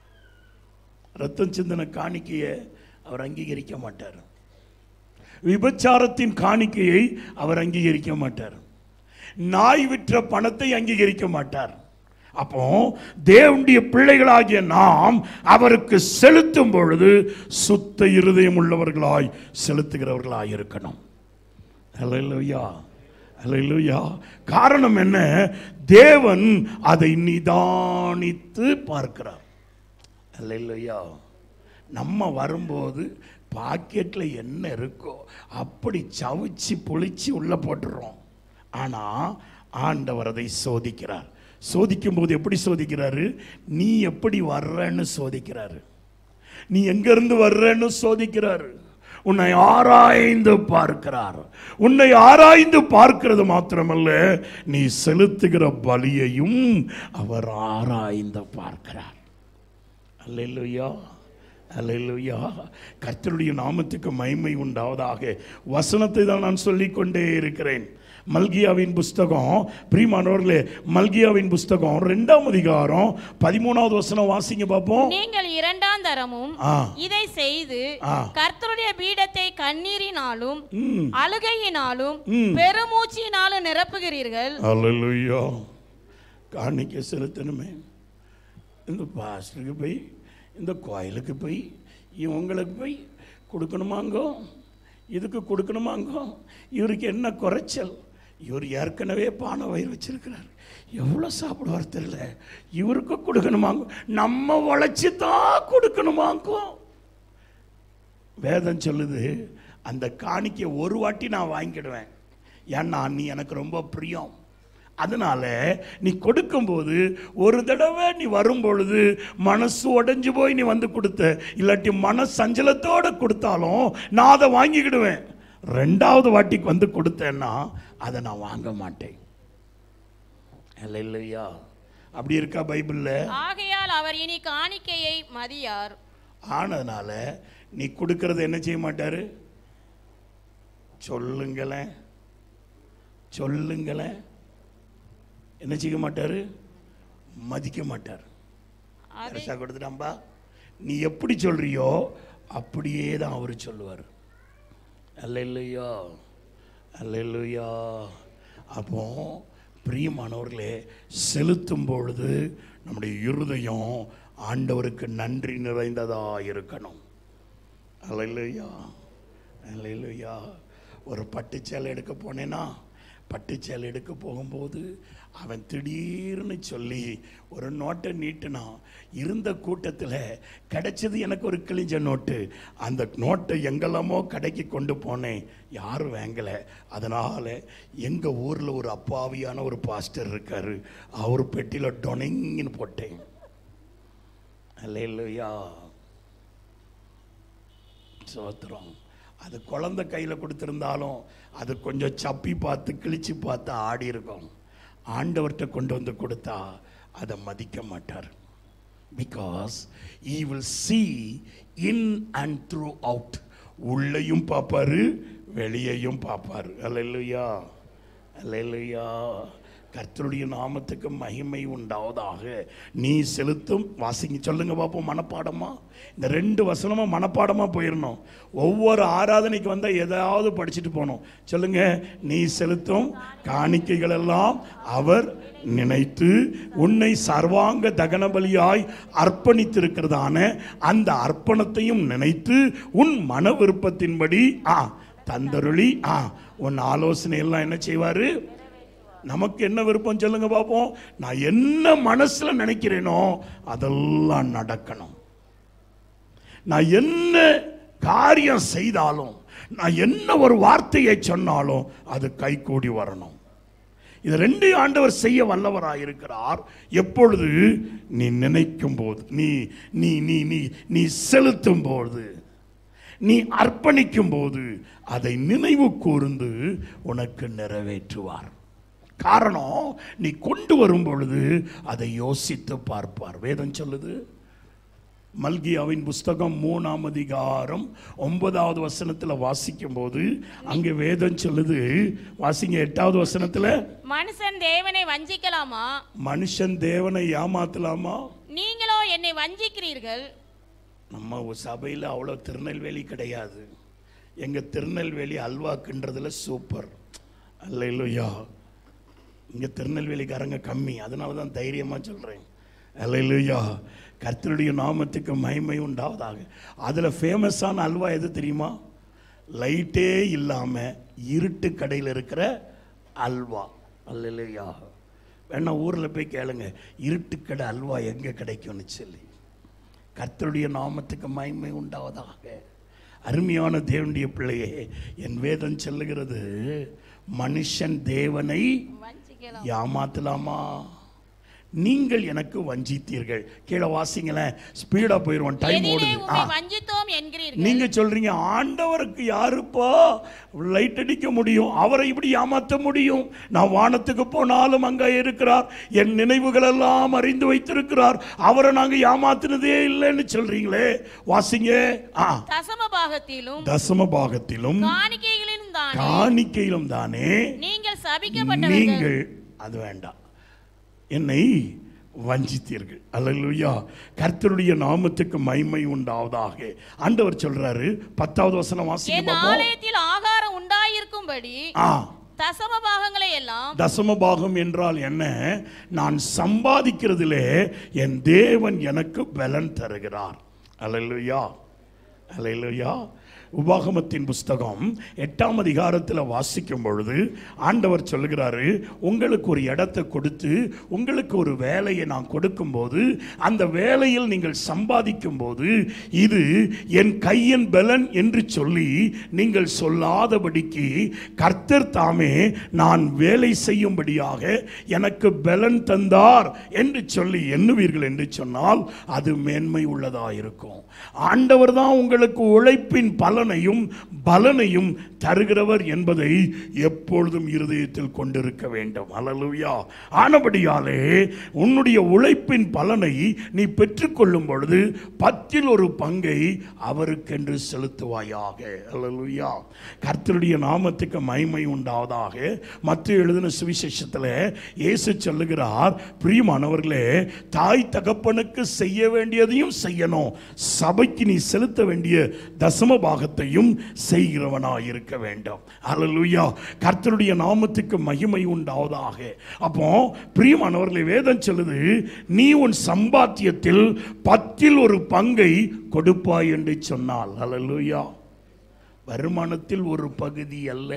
ரத்தம் சிந்தின காணிக்கையை அவர் அங்கீகரிக்க மாட்டார் விபச்சாரத்தின் காணிக்கையை அவர் அங்கீகரிக்க மாட்டார் நாய் விற்ற பணத்தை அங்கீகரிக்க மாட்டார் அப்போ தேவனுடைய பிள்ளைகளாகிய நாம் அவருக்கு செலுத்தும் பொழுது சுத்த இருதயம் உள்ளவர்களாய் செலுத்துகிறவர்களாய் இருக்கணும் ஹalleluya ஹalleluya காரணம் என்ன தேவன் அதை நிதானித்து பார்க்கிறார் ஹalleluya நம்ம வரும்போது பாக்கெட்டில் என்ன இருக்கோ அப்படி சவிச்சு புளிச்சு உள்ள போட்டுறோம் ஆனால் ஆண்டவர் அதை சோதிக்கிறார் சோதிக்கும் போது எப்படி சோதிக்கிறாரு நீ எப்படி வர்றன்னு சோதிக்கிறாரு நீ எங்கிருந்து வர்றன்னு சோதிக்கிறாரு உன்னை ஆராய்ந்து பார்க்கிறார் உன்னை ஆராய்ந்து பார்க்கிறது மாத்திரமல்ல நீ செலுத்துகிற பலியையும் அவர் ஆராய்ந்து பார்க்கிறார் அல்லேலூயா அல்லேலூயா கர்த்தருடைய நாமத்துக்கு மகிமை உண்டாவதாக வசனத்தை தான் நான் சொல்லிக்கொண்டே இருக்கிறேன் மல்கியாவின் புஸ்தகம் பிரியமானவர்களே மல்கியாவின் புஸ்தகம் ரெண்டாம் அதிகாரம் பதிமூணாவது வசனம் வாசிங்க பார்ப்போம் நீங்கள் இரண்டாம் தரமும் ஆ இதை செய்து ஆ. கர்த்தருடைய பீடத்தை கண்ணீரினாலும் ம் அழுகையினாலும் ம். பெருமூச்சினாலும் நிரப்புகிறீர்கள் அல்லேலூயா காணிக்கை செலுத்தணுமே இந்த பாஸ்டருக்கு போய் இந்த கோயிலுக்கு போய் இவங்களுக்கு போய் கொடுக்கணுமாங்கோ இதுக்கு கொடுக்கணுமாங்கோ இவருக்கு என்ன குறைச்சல் இவர் ஏற்கனவே பானை வயிறு வச்சிருக்கிறார் எவ்வளோ சாப்பிடுவார் தெரியல இவருக்கு கொடுக்கணுமாங்கோ நம்ம உழைச்சி தான் கொடுக்கணுமாங்கோ வேதம் சொல்லுது அந்த காணிக்கை ஒரு வாட்டி நான் வாங்கிடுவேன் ஏன்னா நீ எனக்கு ரொம்ப பிரியம் அதனால நீ கொடுக்கும்போது ஒரு தடவை நீ வரும் பொழுது மனசு உடைஞ்சு போய் நீ வந்து கொடுத்த இல்லாட்டி மன சஞ்சலத்தோட கொடுத்தாலும் நான் அதை வாங்கிக்கிடுவேன் ரெண்டாவது வாட்டிக்கு வந்து கொடுத்தேன்னா அதை நான் வாங்க மாட்டேன் இல்லை இல்லையா அப்படி இருக்கா பைபிளில் ஆகையால் அவர் இனி காணிக்கையை மதியார் ஆனதுனால நீ கொடுக்கறது என்ன செய்ய மாட்டாரு சொல்லுங்களேன் சொல்லுங்களேன் என்ன செய்ய மாட்டாரு மதிக்க மாட்டார் அது பெருசா கொடுத்துட்டாம்பா நீ எப்படி சொல்றியோ அப்படியே தான் அவர் சொல்லுவார் அல்ல இல்லையா அல்ல இல்லையா அப்போ பிரியமானவர்களே செலுத்தும் பொழுது நம்முடைய இருதயம் ஆண்டவருக்கு நன்றி நிறைந்ததா இருக்கணும் அல்லையா அல்லையா ஒரு பட்டுச்சேலை எடுக்க போனேன்னா பட்டுச்சேலை எடுக்க போகும்போது அவன் திடீர்னு சொல்லி ஒரு நோட்டை நீட்டினான் இருந்த கூட்டத்தில் கிடைச்சது எனக்கு ஒரு கிழிஞ்ச நோட்டு அந்த நோட்டை எங்கெல்லாமோ கடைக்கு கொண்டு போனேன் யாரும் வாங்கலை அதனால் எங்கள் ஊரில் ஒரு அப்பாவியான ஒரு பாஸ்டர் இருக்கார் அவர் பெட்டியில் டொனங்கின்னு போட்டேன் அல்லையா சோத்திரம் அது குழந்தை கையில் கொடுத்துருந்தாலும் அது கொஞ்சம் சப்பி பார்த்து கிழிச்சு பார்த்து ஆடி இருக்கும் ஆண்டவர்கிட்ட கொண்டு வந்து கொடுத்தா அதை மதிக்க மாட்டார் because he will see in and throughout உள்ளேயும் பார்ப்பாரு வெளியையும் பார்ப்பாரு அல்லையா அல்லையா கர்த்தருடைய நாமத்துக்கு மகிமை உண்டாவதாக நீ செலுத்தும் வாசிங்க சொல்லுங்க பார்ப்போம் மனப்பாடமா இந்த ரெண்டு வசனமும் மனப்பாடமா போயிடணும் ஒவ்வொரு ஆராதனைக்கு வந்தால் ஏதாவது படிச்சுட்டு போகணும் சொல்லுங்க நீ செலுத்தும் காணிக்கைகள் எல்லாம் அவர் நினைத்து உன்னை சர்வாங்க தகன பலியாய் அர்ப்பணித்திருக்கிறதான அந்த அர்ப்பணத்தையும் நினைத்து உன் மன விருப்பத்தின்படி ஆ தந்தருளி ஆ உன் ஆலோசனை எல்லாம் என்ன செய்வாரு நமக்கு என்ன விருப்பம் சொல்லுங்க பார்ப்போம் நான் என்ன மனசுல நினைக்கிறேனோ அதெல்லாம் நடக்கணும் நான் என்ன காரியம் செய்தாலும் நான் என்ன ஒரு வார்த்தையை சொன்னாலும் அது கைகூடி வரணும் இது ரெண்டு ஆண்டவர் செய்ய வல்லவராய் இருக்கிறார் எப்பொழுது நீ நினைக்கும் போது நீ நீ நீ நீ நீ செலுத்தும் போது நீ அர்ப்பணிக்கும் போது அதை நினைவு கூர்ந்து உனக்கு நிறைவேற்றுவார் காரணம் நீ கொண்டு வரும் பொழுது அதை யோசித்து பார்ப்பார் வேதம் சொல்லுது மல்கியாவின் புஸ்தகம் மூணாம் அதிகாரம் ஒன்பதாவது வசனத்துல வாசிக்கும் போது அங்கே வேதம் சொல்லுது வாசிங்க எட்டாவது வசனத்துல மனுஷன் தேவனை வஞ்சிக்கலாமா மனுஷன் தேவனை ஏமாத்தலாமா நீங்களோ என்னை வஞ்சிக்கிறீர்கள் நம்ம ஒரு சபையில் அவ்வளோ திருநெல்வேலி கிடையாது எங்கள் திருநெல்வேலி அல்வாக்குன்றதுல சூப்பர் அல்ல இல்லையா இங்கே திருநெல்வேலிக்காரங்க கம்மி அதனால தான் தைரியமாக சொல்கிறேன் அல்ல இல்லையா கர்த்தருடைய நாமத்துக்கு மகிமை உண்டாவதாக அதில் ஃபேமஸான அல்வா எது தெரியுமா லைட்டே இல்லாமல் இருட்டு கடையில் இருக்கிற அல்வா அல்ல இல்லையா வேணா ஊரில் போய் கேளுங்க இருட்டு கடை அல்வா எங்கே கிடைக்கும்னு சொல்லி கர்த்தருடைய நாமத்துக்கு மகிமை உண்டாவதாக அருமையான தேவனுடைய பிள்ளையே என் வேதம் சொல்லுகிறது மனுஷன் தேவனை வஞ்சிக்கலாம் ஏமாத்தலாமா நீங்கள் எனக்கு வஞ்சித்தீர்கள் கீழே வாசிங்களேன் ஸ்பீடா போயிடுவோம் டைம் எதிலே ஓடுது உம்மை ஆ வஞ்சித்தோம் என்கிறீர்கள் நீங்க சொல்றீங்க ஆண்டவருக்கு யாருப்பா லைட் அடிக்க முடியும் அவரை இப்படி ஏமாத்த முடியும் நான் வானத்துக்கு போனாலும் அங்க இருக்கிறார் என் நினைவுகள் எல்லாம் அறிந்து வைத்திருக்கிறார் அவரை நாங்க ஏமாத்தினதே இல்லைன்னு சொல்றீங்களே வாசிங்க ஆ தசம பாகத்திலும் தசம பாகத்திலும் காணிக்கைகளிலும் தான் காணிக்கையிலும் தானே நீங்கள் சபிக்கப்பட்டவர்கள் நீங்கள் அது வேண்டாம் என்னை வஞ்சித்தீர்கள் அல்லேலூயா கர்த்தருடைய நாமத்துக்கு மகிமை உண்டாவதாக ஆண்டவர் சொல்றாரு பத்தாவது வசனம் வாசிக்க என் பார்ப்போம் ஆலயத்தில் ஆகாரம் உண்டாயிருக்கும்படி ஆ தசம பாகங்களை எல்லாம் தசம பாகம் என்றால் என்ன நான் சம்பாதிக்கிறதிலே என் தேவன் எனக்கு பலன் தருகிறார் அல்லேலூயா அல்லேலூயா உபாகமத்தின் புஸ்தகம் எட்டாம் அதிகாரத்தில் வாசிக்கும் பொழுது ஆண்டவர் சொல்லுகிறாரு உங்களுக்கு ஒரு இடத்தை கொடுத்து உங்களுக்கு ஒரு வேலையை நான் கொடுக்கும்போது அந்த வேலையில் நீங்கள் சம்பாதிக்கும் போது இது என் கையின் பலன் என்று சொல்லி நீங்கள் சொல்லாதபடிக்கு கர்த்தர் தாமே நான் வேலை செய்யும்படியாக எனக்கு பலன் தந்தார் என்று சொல்லி எண்ணுவீர்கள் என்று சொன்னால் அது மேன்மை உள்ளதாயிருக்கும் ஆண்டவர் தான் உங்களுக்கு உழைப்பின் பலனையும் பலனையும் தருகிறவர் என்பதை எப்பொழுதும் இருதயத்தில் கொண்டிருக்க வேண்டும் அல்லேலூயா ஆனபடியாலே உன்னுடைய உழைப்பின் பலனை நீ பெற்றுக்கொள்ளும் பொழுது பத்தில் ஒரு பங்கை அவருக்கென்று செலுத்துவாயாக அல்லேலூயா கர்த்தருடைய நாமத்துக்கு மகிமை உண்டாவதாக மற்ற எழுதின சுவிசேஷத்தில் இயேசு சொல்லுகிறார் பிரியமானவர்களே தாய் தகப்பனுக்கு செய்ய வேண்டியதையும் செய்யணும் சபைக்கு நீ செலுத்த வேண்டிய தசம பாகத்தையும் செய்கிறவனாய் இருக்க வேண்டும் அல்லேலூயா கர்த்தருடைய நாமத்துக்கு மகிமை உண்டாவதாக அப்போ பிரியமானவர்களை வேதம் சொல்லுது நீ உன் சம்பாத்தியத்தில் பத்தில் ஒரு பங்கை கொடுப்பாய் என்று சொன்னால் அல்லேலூயா வருமானத்தில் ஒரு பகுதி அல்ல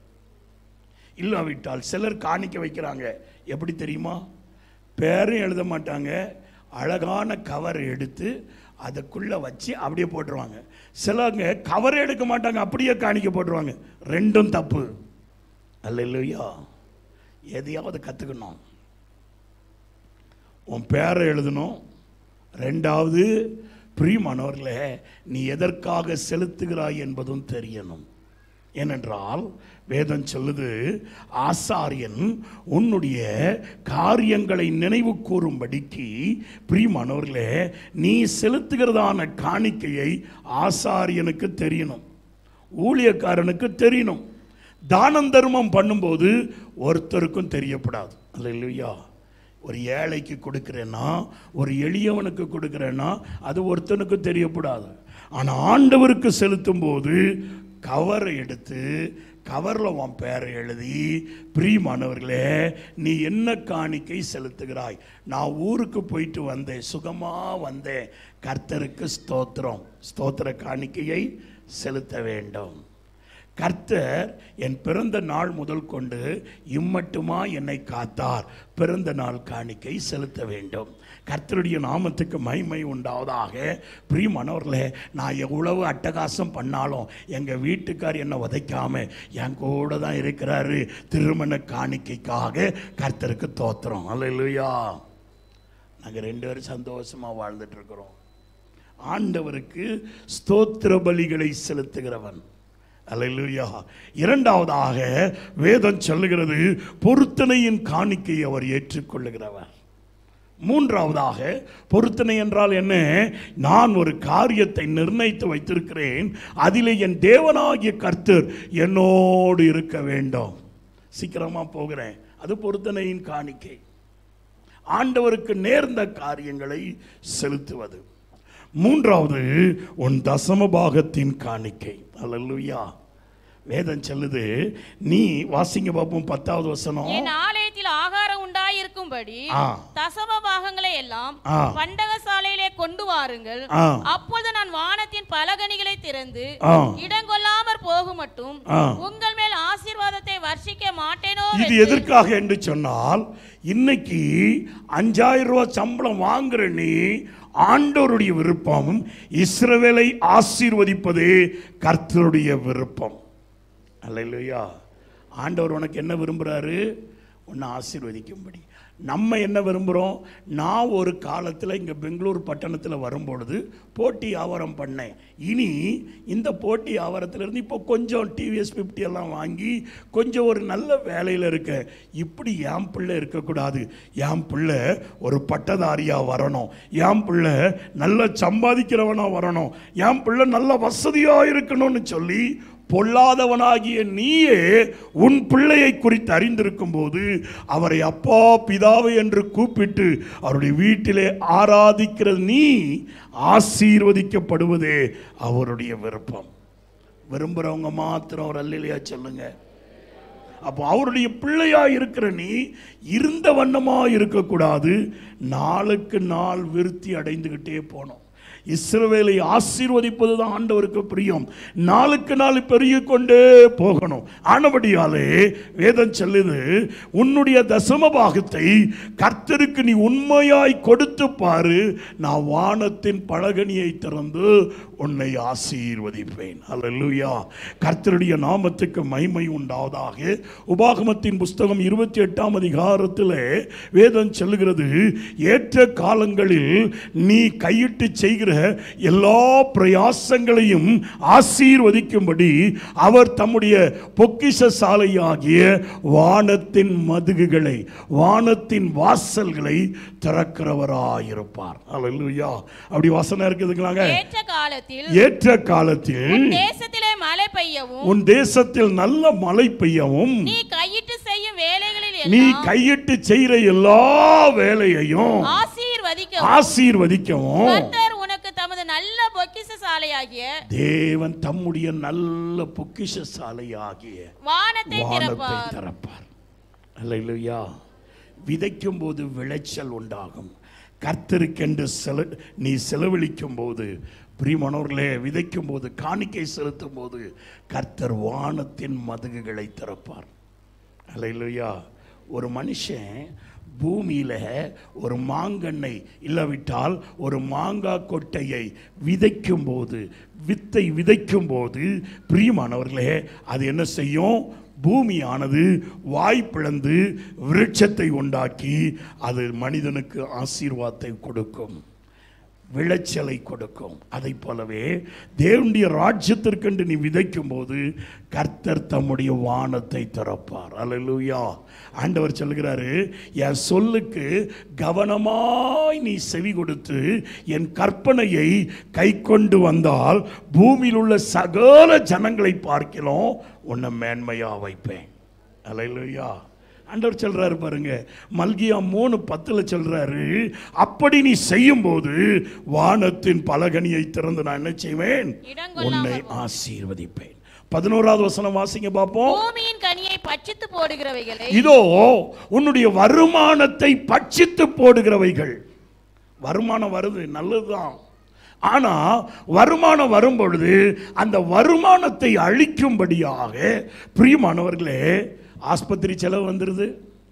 இல்லாவிட்டால் சிலர் காணிக்க வைக்கிறாங்க எப்படி தெரியுமா பேரும் எழுத மாட்டாங்க அழகான கவர் எடுத்து அதுக்குள்ளே வச்சு அப்படியே போட்டுருவாங்க சிலங்க கவரே எடுக்க மாட்டாங்க அப்படியே காணிக்க போட்டுருவாங்க ரெண்டும் தப்பு அல்ல இல்லையா எதையாவது கற்றுக்கணும் உன் பேரை எழுதணும் ரெண்டாவது பிரியமானவர்களே நீ எதற்காக செலுத்துகிறாய் என்பதும் தெரியணும் ஏனென்றால் வேதம் சொல்லுது ஆசாரியன் உன்னுடைய காரியங்களை நினைவு கூறும்படிக்கு பிரியமானவர்களே நீ செலுத்துகிறதான காணிக்கையை ஆசாரியனுக்கு தெரியணும் ஊழியக்காரனுக்கு தெரியணும் தானம் தர்மம் பண்ணும்போது ஒருத்தருக்கும் தெரியப்படாது அல்லையா ஒரு ஏழைக்கு கொடுக்குறேன்னா ஒரு எளியவனுக்கு கொடுக்குறேன்னா அது ஒருத்தனுக்கு தெரியப்படாது ஆனால் ஆண்டவருக்கு செலுத்தும் போது கவரை எடுத்து கவரில் உன் பேரை எழுதி பிரியமானவர்களே நீ என்ன காணிக்கை செலுத்துகிறாய் நான் ஊருக்கு போயிட்டு வந்தேன் சுகமாக வந்தேன் கர்த்தருக்கு ஸ்தோத்திரம் ஸ்தோத்திர காணிக்கையை செலுத்த வேண்டும் கர்த்தர் என் பிறந்த நாள் முதல் கொண்டு இம்மட்டுமா என்னை காத்தார் பிறந்த நாள் காணிக்கை செலுத்த வேண்டும் கர்த்தருடைய நாமத்துக்கு மகிமை உண்டாவதாக பிரியமானவர்களே நான் எவ்வளவு அட்டகாசம் பண்ணாலும் எங்கள் வீட்டுக்கார் என்னை உதைக்காம என் கூட தான் இருக்கிறாரு திருமண காணிக்கைக்காக கர்த்தருக்கு தோத்துறோம் அல்லையா நாங்கள் ரெண்டு பேரும் சந்தோஷமாக வாழ்ந்துட்டு இருக்கிறோம் ஆண்டவருக்கு ஸ்தோத்திர பலிகளை செலுத்துகிறவன் அல்லேலூயா இரண்டாவதாக வேதம் சொல்லுகிறது பொருத்தனையின் காணிக்கை அவர் ஏற்றுக்கொள்ளுகிறவர் மூன்றாவதாக பொருத்தனை என்றால் என்ன நான் ஒரு காரியத்தை நிர்ணயித்து வைத்திருக்கிறேன் அதிலே என் தேவனாகிய கர்த்தர் என்னோடு இருக்க வேண்டும் சீக்கிரமா போகிறேன் அது பொருத்தனையின் காணிக்கை ஆண்டவருக்கு நேர்ந்த காரியங்களை செலுத்துவது மூன்றாவது உன் தசம பாகத்தின் காணிக்கை அல்லேலூயா வேதம் சொல்லுது நீ வாசிங்க பார்ப்போம் பத்தாவது வசனம் என் ஆலயத்தில் ஆகாரம் உண்டாயிருக்கும்படி ஆ. தசம பாகங்களை எல்லாம் ஆ. பண்டகசாலையிலே கொண்டு வாருங்கள் ஆ. அப்பொழுது நான் வானத்தின் பலகணிகளை திறந்து ஆ. இடங்கொள்ளாமற் போகும் மட்டும் ஆ. உங்கள் மேல் ஆசீர்வாதத்தை வர்ஷிக்க மாட்டேனோ இது என்று எதற்காக என்று சொன்னால் இன்னைக்கு அஞ்சாயிரம் ரூபாய் சம்பளம் வாங்குற நீ ஆண்டவருடைய விருப்பம் இஸ்ரவேலை ஆசீர்வதிப்பதே கர்த்தருடைய விருப்பம் அல்லையா ஆண்டவர் உனக்கு என்ன விரும்புகிறாரு உன்னை ஆசீர்வதிக்கும்படி நம்ம என்ன விரும்புகிறோம் நான் ஒரு காலத்தில் இங்கே பெங்களூர் பட்டணத்தில் வரும்பொழுது போட்டி வியாபாரம் பண்ணேன் இனி இந்த போட்டி வியாபாரத்திலிருந்து இப்போ கொஞ்சம் டிவிஎஸ் ஃபிஃப்டி எல்லாம் வாங்கி கொஞ்சம் ஒரு நல்ல வேலையில் இருக்க இப்படி என் பிள்ளை இருக்கக்கூடாது என் பிள்ளை ஒரு பட்டதாரியாக வரணும் என் பிள்ளை நல்ல சம்பாதிக்கிறவனாக வரணும் என் பிள்ளை நல்ல வசதியாக இருக்கணும்னு சொல்லி பொல்லாதவனாகிய நீயே உன் பிள்ளையை குறித்து அறிந்திருக்கும் போது அவரை அப்பா பிதாவை என்று கூப்பிட்டு அவருடைய வீட்டிலே ஆராதிக்கிற நீ ஆசீர்வதிக்கப்படுவதே அவருடைய விருப்பம் விரும்புகிறவங்க மாத்திரம் ஒரு அல்லையா சொல்லுங்க அப்போ அவருடைய பிள்ளையா இருக்கிற நீ இருந்த வண்ணமா இருக்கக்கூடாது நாளுக்கு நாள் விருத்தி அடைந்துகிட்டே போனோம் இஸ்ரவேலை ஆசீர்வதிப்பது தான் ஆண்டவருக்கு பிரியம் நாளுக்கு நாள் பெருகிக் கொண்டே போகணும் ஆனபடியாலே வேதம் சொல்லுது உன்னுடைய தசம பாகத்தை கர்த்தருக்கு நீ உண்மையாய் கொடுத்து பாரு நான் வானத்தின் பலகனியை திறந்து உன்னை ஆசீர்வதிப்பேன் அல்லேலூயா கர்த்தருடைய நாமத்துக்கு மகிமை உண்டாவதாக உபாகமத்தின் புஸ்தகம் இருபத்தி எட்டாம் அதிகாரத்தில் வேதம் சொல்லுகிறது ஏற்ற காலங்களில் நீ கையிட்டு செய்கிற எல்லா பிரயாசங்களையும் ஆசீர்வதிக்கும்படி அவர் தம்முடைய பொக்கிஷ சாலையாகிய வானத்தின் மதுகுகளை வானத்தின் வாசல்களை திறக்கிறவராயிருப்பார் அல்லேலூயா அப்படி வசனம் இருக்குதுங்களாங்க ஏற்ற காலத்தில் ஏற்ற காலத்தில் உன் தேசத்திலே மழை பெய்யவும் உன் தேசத்தில் நல்ல மழை பெய்யவும் நீ கையிட்டு செய்யும் வேலைகளில் நீ எல்லாம் கையிட்டு செய்கிற எல்லா வேலையையும் ஆசீர்வதிக்கவும் ஆசீர்வதிக்கவும் கர்த்தர் உனக்கு தமது நல்ல பொக்கிஷ சாலையாகிய தேவன் தம்முடைய நல்ல பொக்கிஷசாலையாகிய வானத்தை வானத்தை திறப்பார் திறப்பார் அல்லேலூயா விதைக்கும் போது விளைச்சல் உண்டாகும் கர்த்தருக்கென்று செல நீ செலவழிக்கும் போது பிரியமானவர்களே விதைக்கும் போது காணிக்கை செலுத்தும் போது கர்த்தர் வானத்தின் மதுகுகளை திறப்பார் அல்லேலூயா ஒரு மனுஷன் பூமியில ஒரு மாங்கன்னை இல்லாவிட்டால் ஒரு மாங்காய் கொட்டையை விதைக்கும் போது வித்தை விதைக்கும் போது பிரியமானவர்களே அது என்ன செய்யும் பூமியானது வாய் பிளந்து விருட்சத்தை உண்டாக்கி அது மனிதனுக்கு ஆசீர்வாதத்தை கொடுக்கும் விளைச்சலை கொடுக்கும் அதை போலவே தேவனுடைய ராஜ்யத்திற்கென்று நீ விதைக்கும் போது கர்த்தர் தம்முடைய வானத்தை திறப்பார் அல்லேலூயா ஆண்டவர் சொல்கிறாரு என் சொல்லுக்கு கவனமாய் நீ செவி கொடுத்து என் கற்பனையை கை கொண்டு வந்தால் பூமியில் உள்ள சகல ஜனங்களை பார்க்கிறோம் உன்னை மேன்மையா வைப்பேன் அல்லேலூயா ஆண்டவர் சொல்றாரு பாருங்க மல்கியா மூணு பத்துல சொல்றாரு அப்படி நீ செய்யும்போது வானத்தின் பலகனியை திறந்து நான் என்ன செய்வேன் இடங்கொள்ளாமல் உன்னை ஆசீர்வதிப்பேன் பதினோராவது வசனம் வாசிங்க பார்ப்போம் பூமியின் கனியை பட்சித்து போடுகிறவைகளை இதோ உன்னுடைய வருமானத்தை பட்சித்து போடுகிறவைகள் வருமானம் வருது நல்லதுதான் ஆனா வருமானம் வரும் பொழுது அந்த வருமானத்தை அழிக்கும்படியாக பிரியமானவர்களே ஆஸ்பத்திரி செலவு வந்துடுது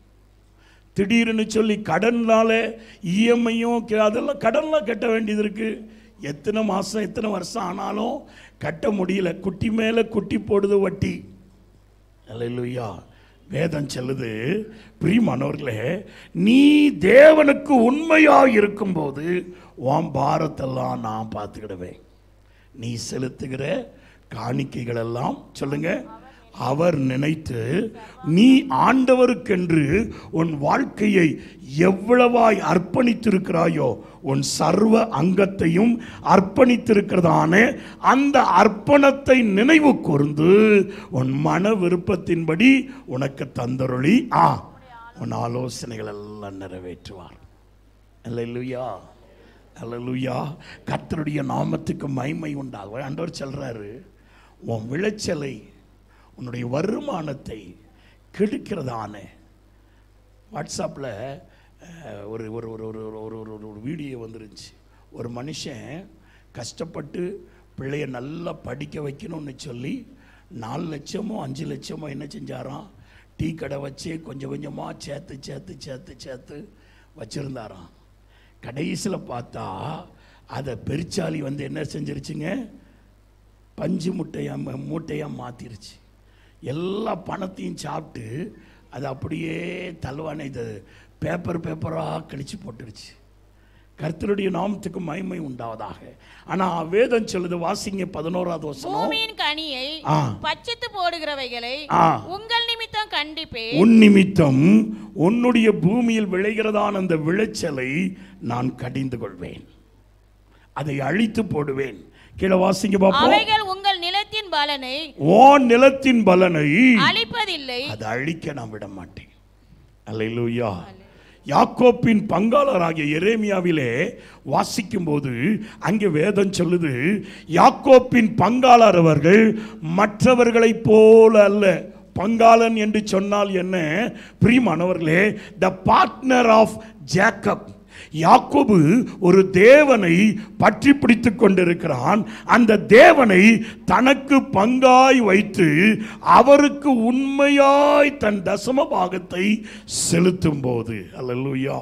திடீர்னு சொல்லி கடன்னால இஎம்ஐயும் அதெல்லாம் கடன்லாம் கட்ட வேண்டியது இருக்கு எத்தனை மாதம் எத்தனை வருஷம் ஆனாலும் கட்ட முடியல குட்டி மேலே குட்டி போடுது வட்டி அல்லேலூயா வேதம் சொல்லுது பிரியமானவர்களே நீ தேவனுக்கு உண்மையாக இருக்கும்போது உன் பாரத்தெல்லாம் நான் பார்த்துக்கிடுவேன் நீ செலுத்துகிற காணிக்கைகள் எல்லாம் சொல்லுங்க அவர் நினைத்து நீ ஆண்டவருக்கென்று உன் வாழ்க்கையை எவ்வளவாய் அர்ப்பணித்திருக்கிறாயோ உன் சர்வ அங்கத்தையும் அர்ப்பணித்திருக்கிறதான அந்த அர்ப்பணத்தை நினைவு கூர்ந்து உன் மன விருப்பத்தின்படி உனக்கு தந்தருளி ஆ உன் ஆலோசனைகள் எல்லாம் நிறைவேற்றுவார் அல்லேலூயா அல்லேலூயா கர்த்தருடைய நாமத்துக்கு மகிமை உண்டாகும் ஆண்டவர் சொல்றாரு உன் விளைச்சலை உன்னுடைய வருமானத்தை கெடுக்கிறதான வாட்ஸ்அப்பில் ஒரு ஒரு ஒரு ஒரு ஒரு ஒரு ஒரு ஒரு வீடியோ வந்துருந்துச்சு ஒரு மனுஷன் கஷ்டப்பட்டு பிள்ளைய நல்லா படிக்க வைக்கணும்னு சொல்லி நாலு லட்சமோ அஞ்சு லட்சமோ என்ன செஞ்சாராம் டீ கடை வச்சு கொஞ்சம் கொஞ்சமாக சேர்த்து சேர்த்து சேர்த்து சேர்த்து வச்சுருந்தாராம் கடைசியில் பார்த்தா அதை பெருச்சாளி வந்து என்ன செஞ்சிருச்சுங்க பஞ்சு முட்டையா மூட்டையாக மாற்றிருச்சு எல்லா பணத்தையும் சாப்பிட்டு அது அப்படியே தல்வானே இது பேப்பர் பேப்பராக கழிச்சு போட்டுருச்சு கர்த்தருடைய நாமத்துக்கு மகிமை உண்டாவதாக ஆனா வேதம் சொல்லுது வாசிங்க பதினோராவது வசனம் பூமியின் கனியை ஆ. பட்சித்து போடுகிறவைகளை ஆ. உங்கள் நிமித்தம் கண்டிப்பே உன் நிமித்தம் உன்னுடைய பூமியில் விளைகிறதான அந்த விளைச்சலை நான் கடிந்து கொள்வேன் அதை அழித்து போடுவேன் கீழே வாசிங்க பார்ப்போம் அவைகள் உங்கள் நிலத்தின் பலனை ஓன் நிலத்தின் பலனை அழிப்பதில்லை அதை அழிக்க நான் விட மாட்டேன் அல்லேலூயா யாக்கோப்பின் பங்காளராகிய எரேமியாவிலே வாசிக்கும்போது அங்கே வேதம் சொல்லுது யாக்கோப்பின் பங்காளர் அவர்கள் மற்றவர்களைப் போல அல்ல பங்காளன் என்று சொன்னால் என்ன பிரியமானவர்களே த பார்ட்னர் ஆஃப் ஜேக்கப் யாக்கோபு ஒரு தேவனை பற்றி பிடித்துக் கொண்டிருக்கிறான் அந்த தேவனை தனக்கு பங்காய் வைத்து அவருக்கு உண்மையாய் தன் தசம பாகத்தை செலுத்தும் போது அல்லேலூயா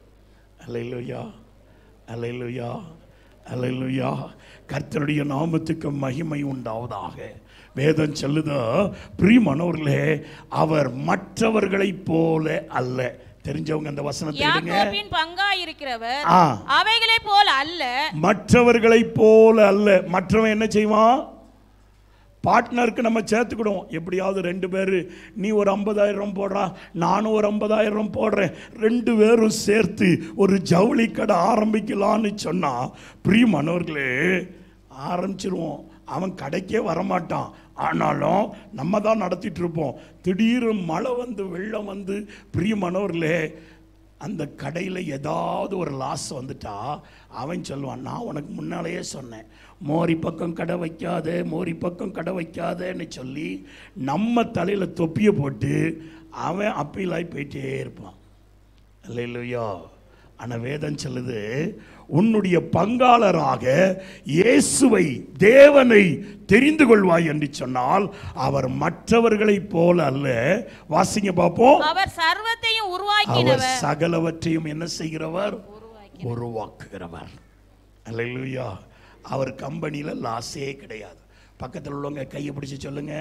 அல்லேலூயா அல்லேலூயா அல்லேலூயா கர்த்தருடைய நாமத்துக்கு மகிமை உண்டாவதாக வேதம் சொல்லுதா பிரியமானவர்களே அவர் மற்றவர்களைப் போல அல்ல தெரிஞ்சவங்க அந்த வசனத்தை எடுங்க யாக்கோபின் பங்கா இருக்கிறவர் ஆ அவைகளை போல் அல்ல மற்றவர்களைப் போல அல்ல மற்றவன் என்ன செய்வான் பார்ட்னருக்கு நம்ம சேர்த்துக்கிடுவோம் எப்படியாவது ரெண்டு பேர் நீ ஒரு ஐம்பதாயிரம் போடுறா நானும் ஒரு ஐம்பதாயிரம் போடுறேன் ரெண்டு பேரும் சேர்த்து ஒரு ஜவுளி கடை ஆரம்பிக்கலான்னு சொன்னா பிரியமானவர்களே ஆரம்பிச்சிருவோம் அவன் கடைக்கே வரமாட்டான் ஆனாலும் நம்ம தான் நடத்திட்டு இருப்போம் திடீர்னு மழை வந்து வெள்ளம் வந்து பிரியமானவர்களே அந்த கடையில் ஏதாவது ஒரு லாஸ் வந்துட்டா அவன் சொல்லுவான் நான் உனக்கு முன்னாலேயே சொன்னேன் மோரி பக்கம் கடை வைக்காத மோரி பக்கம் கடை வைக்காதன்னு சொல்லி நம்ம தலையில் தொப்பியை போட்டு அவன் அப்பீலாகி போயிட்டே இருப்பான் அல்லையா ஆனால் வேதம் சொல்லுது உன்னுடைய பங்காளராக இயேசுவை தேவனை தெரிந்து கொள்வாய் என்று சொன்னால் அவர் மற்றவர்களைப் போல அல்ல வாசிங்க பார்ப்போம் அவர் சர்வத்தையும் அவர் உருவாக்கினவர் சகலவற்றையும் என்ன செய்கிறவர் உருவாக்குகிறவர் அல்லேலூயா அவர் கம்பெனியில் லாஸே கிடையாது பக்கத்தில் உள்ளவங்க கையை பிடிச்சு சொல்லுங்க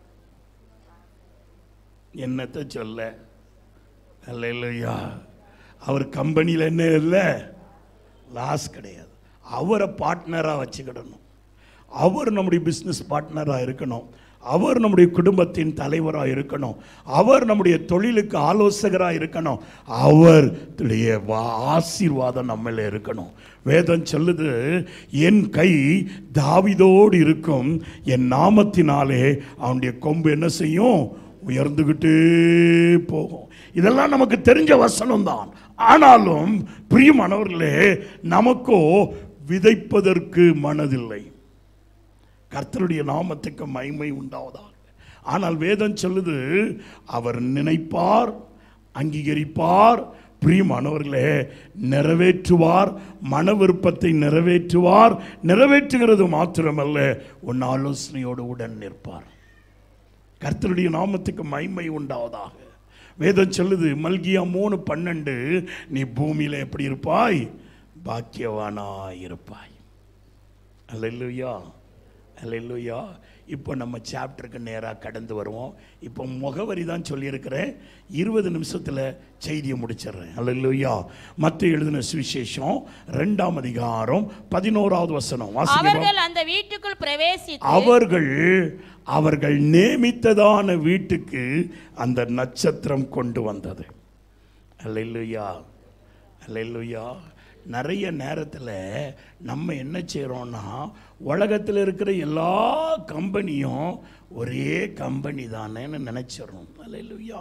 என்னத்தை சொல்ல அல்லேலூயா அவர் கம்பெனியில் என்ன இல்லை லாஸ் கிடையாது அவரை பார்ட்னராக வச்சுக்கிடணும் அவர் நம்முடைய பிஸ்னஸ் பார்ட்னராக இருக்கணும் அவர் நம்முடைய குடும்பத்தின் தலைவராக இருக்கணும் அவர் நம்முடைய தொழிலுக்கு ஆலோசகராக இருக்கணும் அவருடைய வா- ஆசீர்வாதம் நம்மள இருக்கணும் வேதம் சொல்லுது என் கை தாவிதோடு இருக்கும் என் நாமத்தினாலே அவனுடைய கொம்பு என்ன செய்யும் உயர்ந்துகிட்டே போகும் இதெல்லாம் நமக்கு தெரிஞ்ச வசனம் தான் ஆனாலும் பிரியமானவர்களே நமக்கோ விதைப்பதற்கு மனதில்லை கர்த்தருடைய நாமத்துக்கு மகிமை உண்டாவதாக ஆனால் வேதம் சொல்லுது அவர் நினைப்பார் அங்கீகரிப்பார் பிரியமானவர்களே நிறைவேற்றுவார் மன விருப்பத்தை நிறைவேற்றுவார் நிறைவேற்றுகிறது மாத்திரமல்ல உன் ஆலோசனையோடு உடன் நிற்பார் கர்த்தருடைய நாமத்துக்கு மகிமை உண்டாவதாக வேதம் சொல்லுது மல்கியா மூணு பன்னெண்டு நீ பூமியில எப்படி இருப்பாய் பாக்கியவானாய் இருப்பாய் அல்லேலூயா அல்லேலூயா இப்போ நம்ம சாப்டருக்கு நேராக கடந்து வருவோம் இப்போ முகவரி தான் சொல்லியிருக்கிறேன் இருபது நிமிஷத்தில் செய்தியை முடிச்சிடுறேன் அல்லேலூயா மற்ற எழுதின சுவிசேஷம் ரெண்டாம் அதிகாரம் பதினோராவது வசனம் வாசிக்க அவர்கள் அந்த வீட்டுக்குள் பிரவேசித்து அவர்கள் அவர்கள் நியமித்ததான வீட்டுக்கு அந்த நட்சத்திரம் கொண்டு வந்தது அல்லேலூயா அல்லேலூயா நிறைய நேரத்தில் நம்ம என்ன செய்கிறோம்னா உலகத்தில் இருக்கிற எல்லா கம்பெனியும் ஒரே கம்பெனி தானேன்னு நினச்சிடறோம் அல்லேலூயா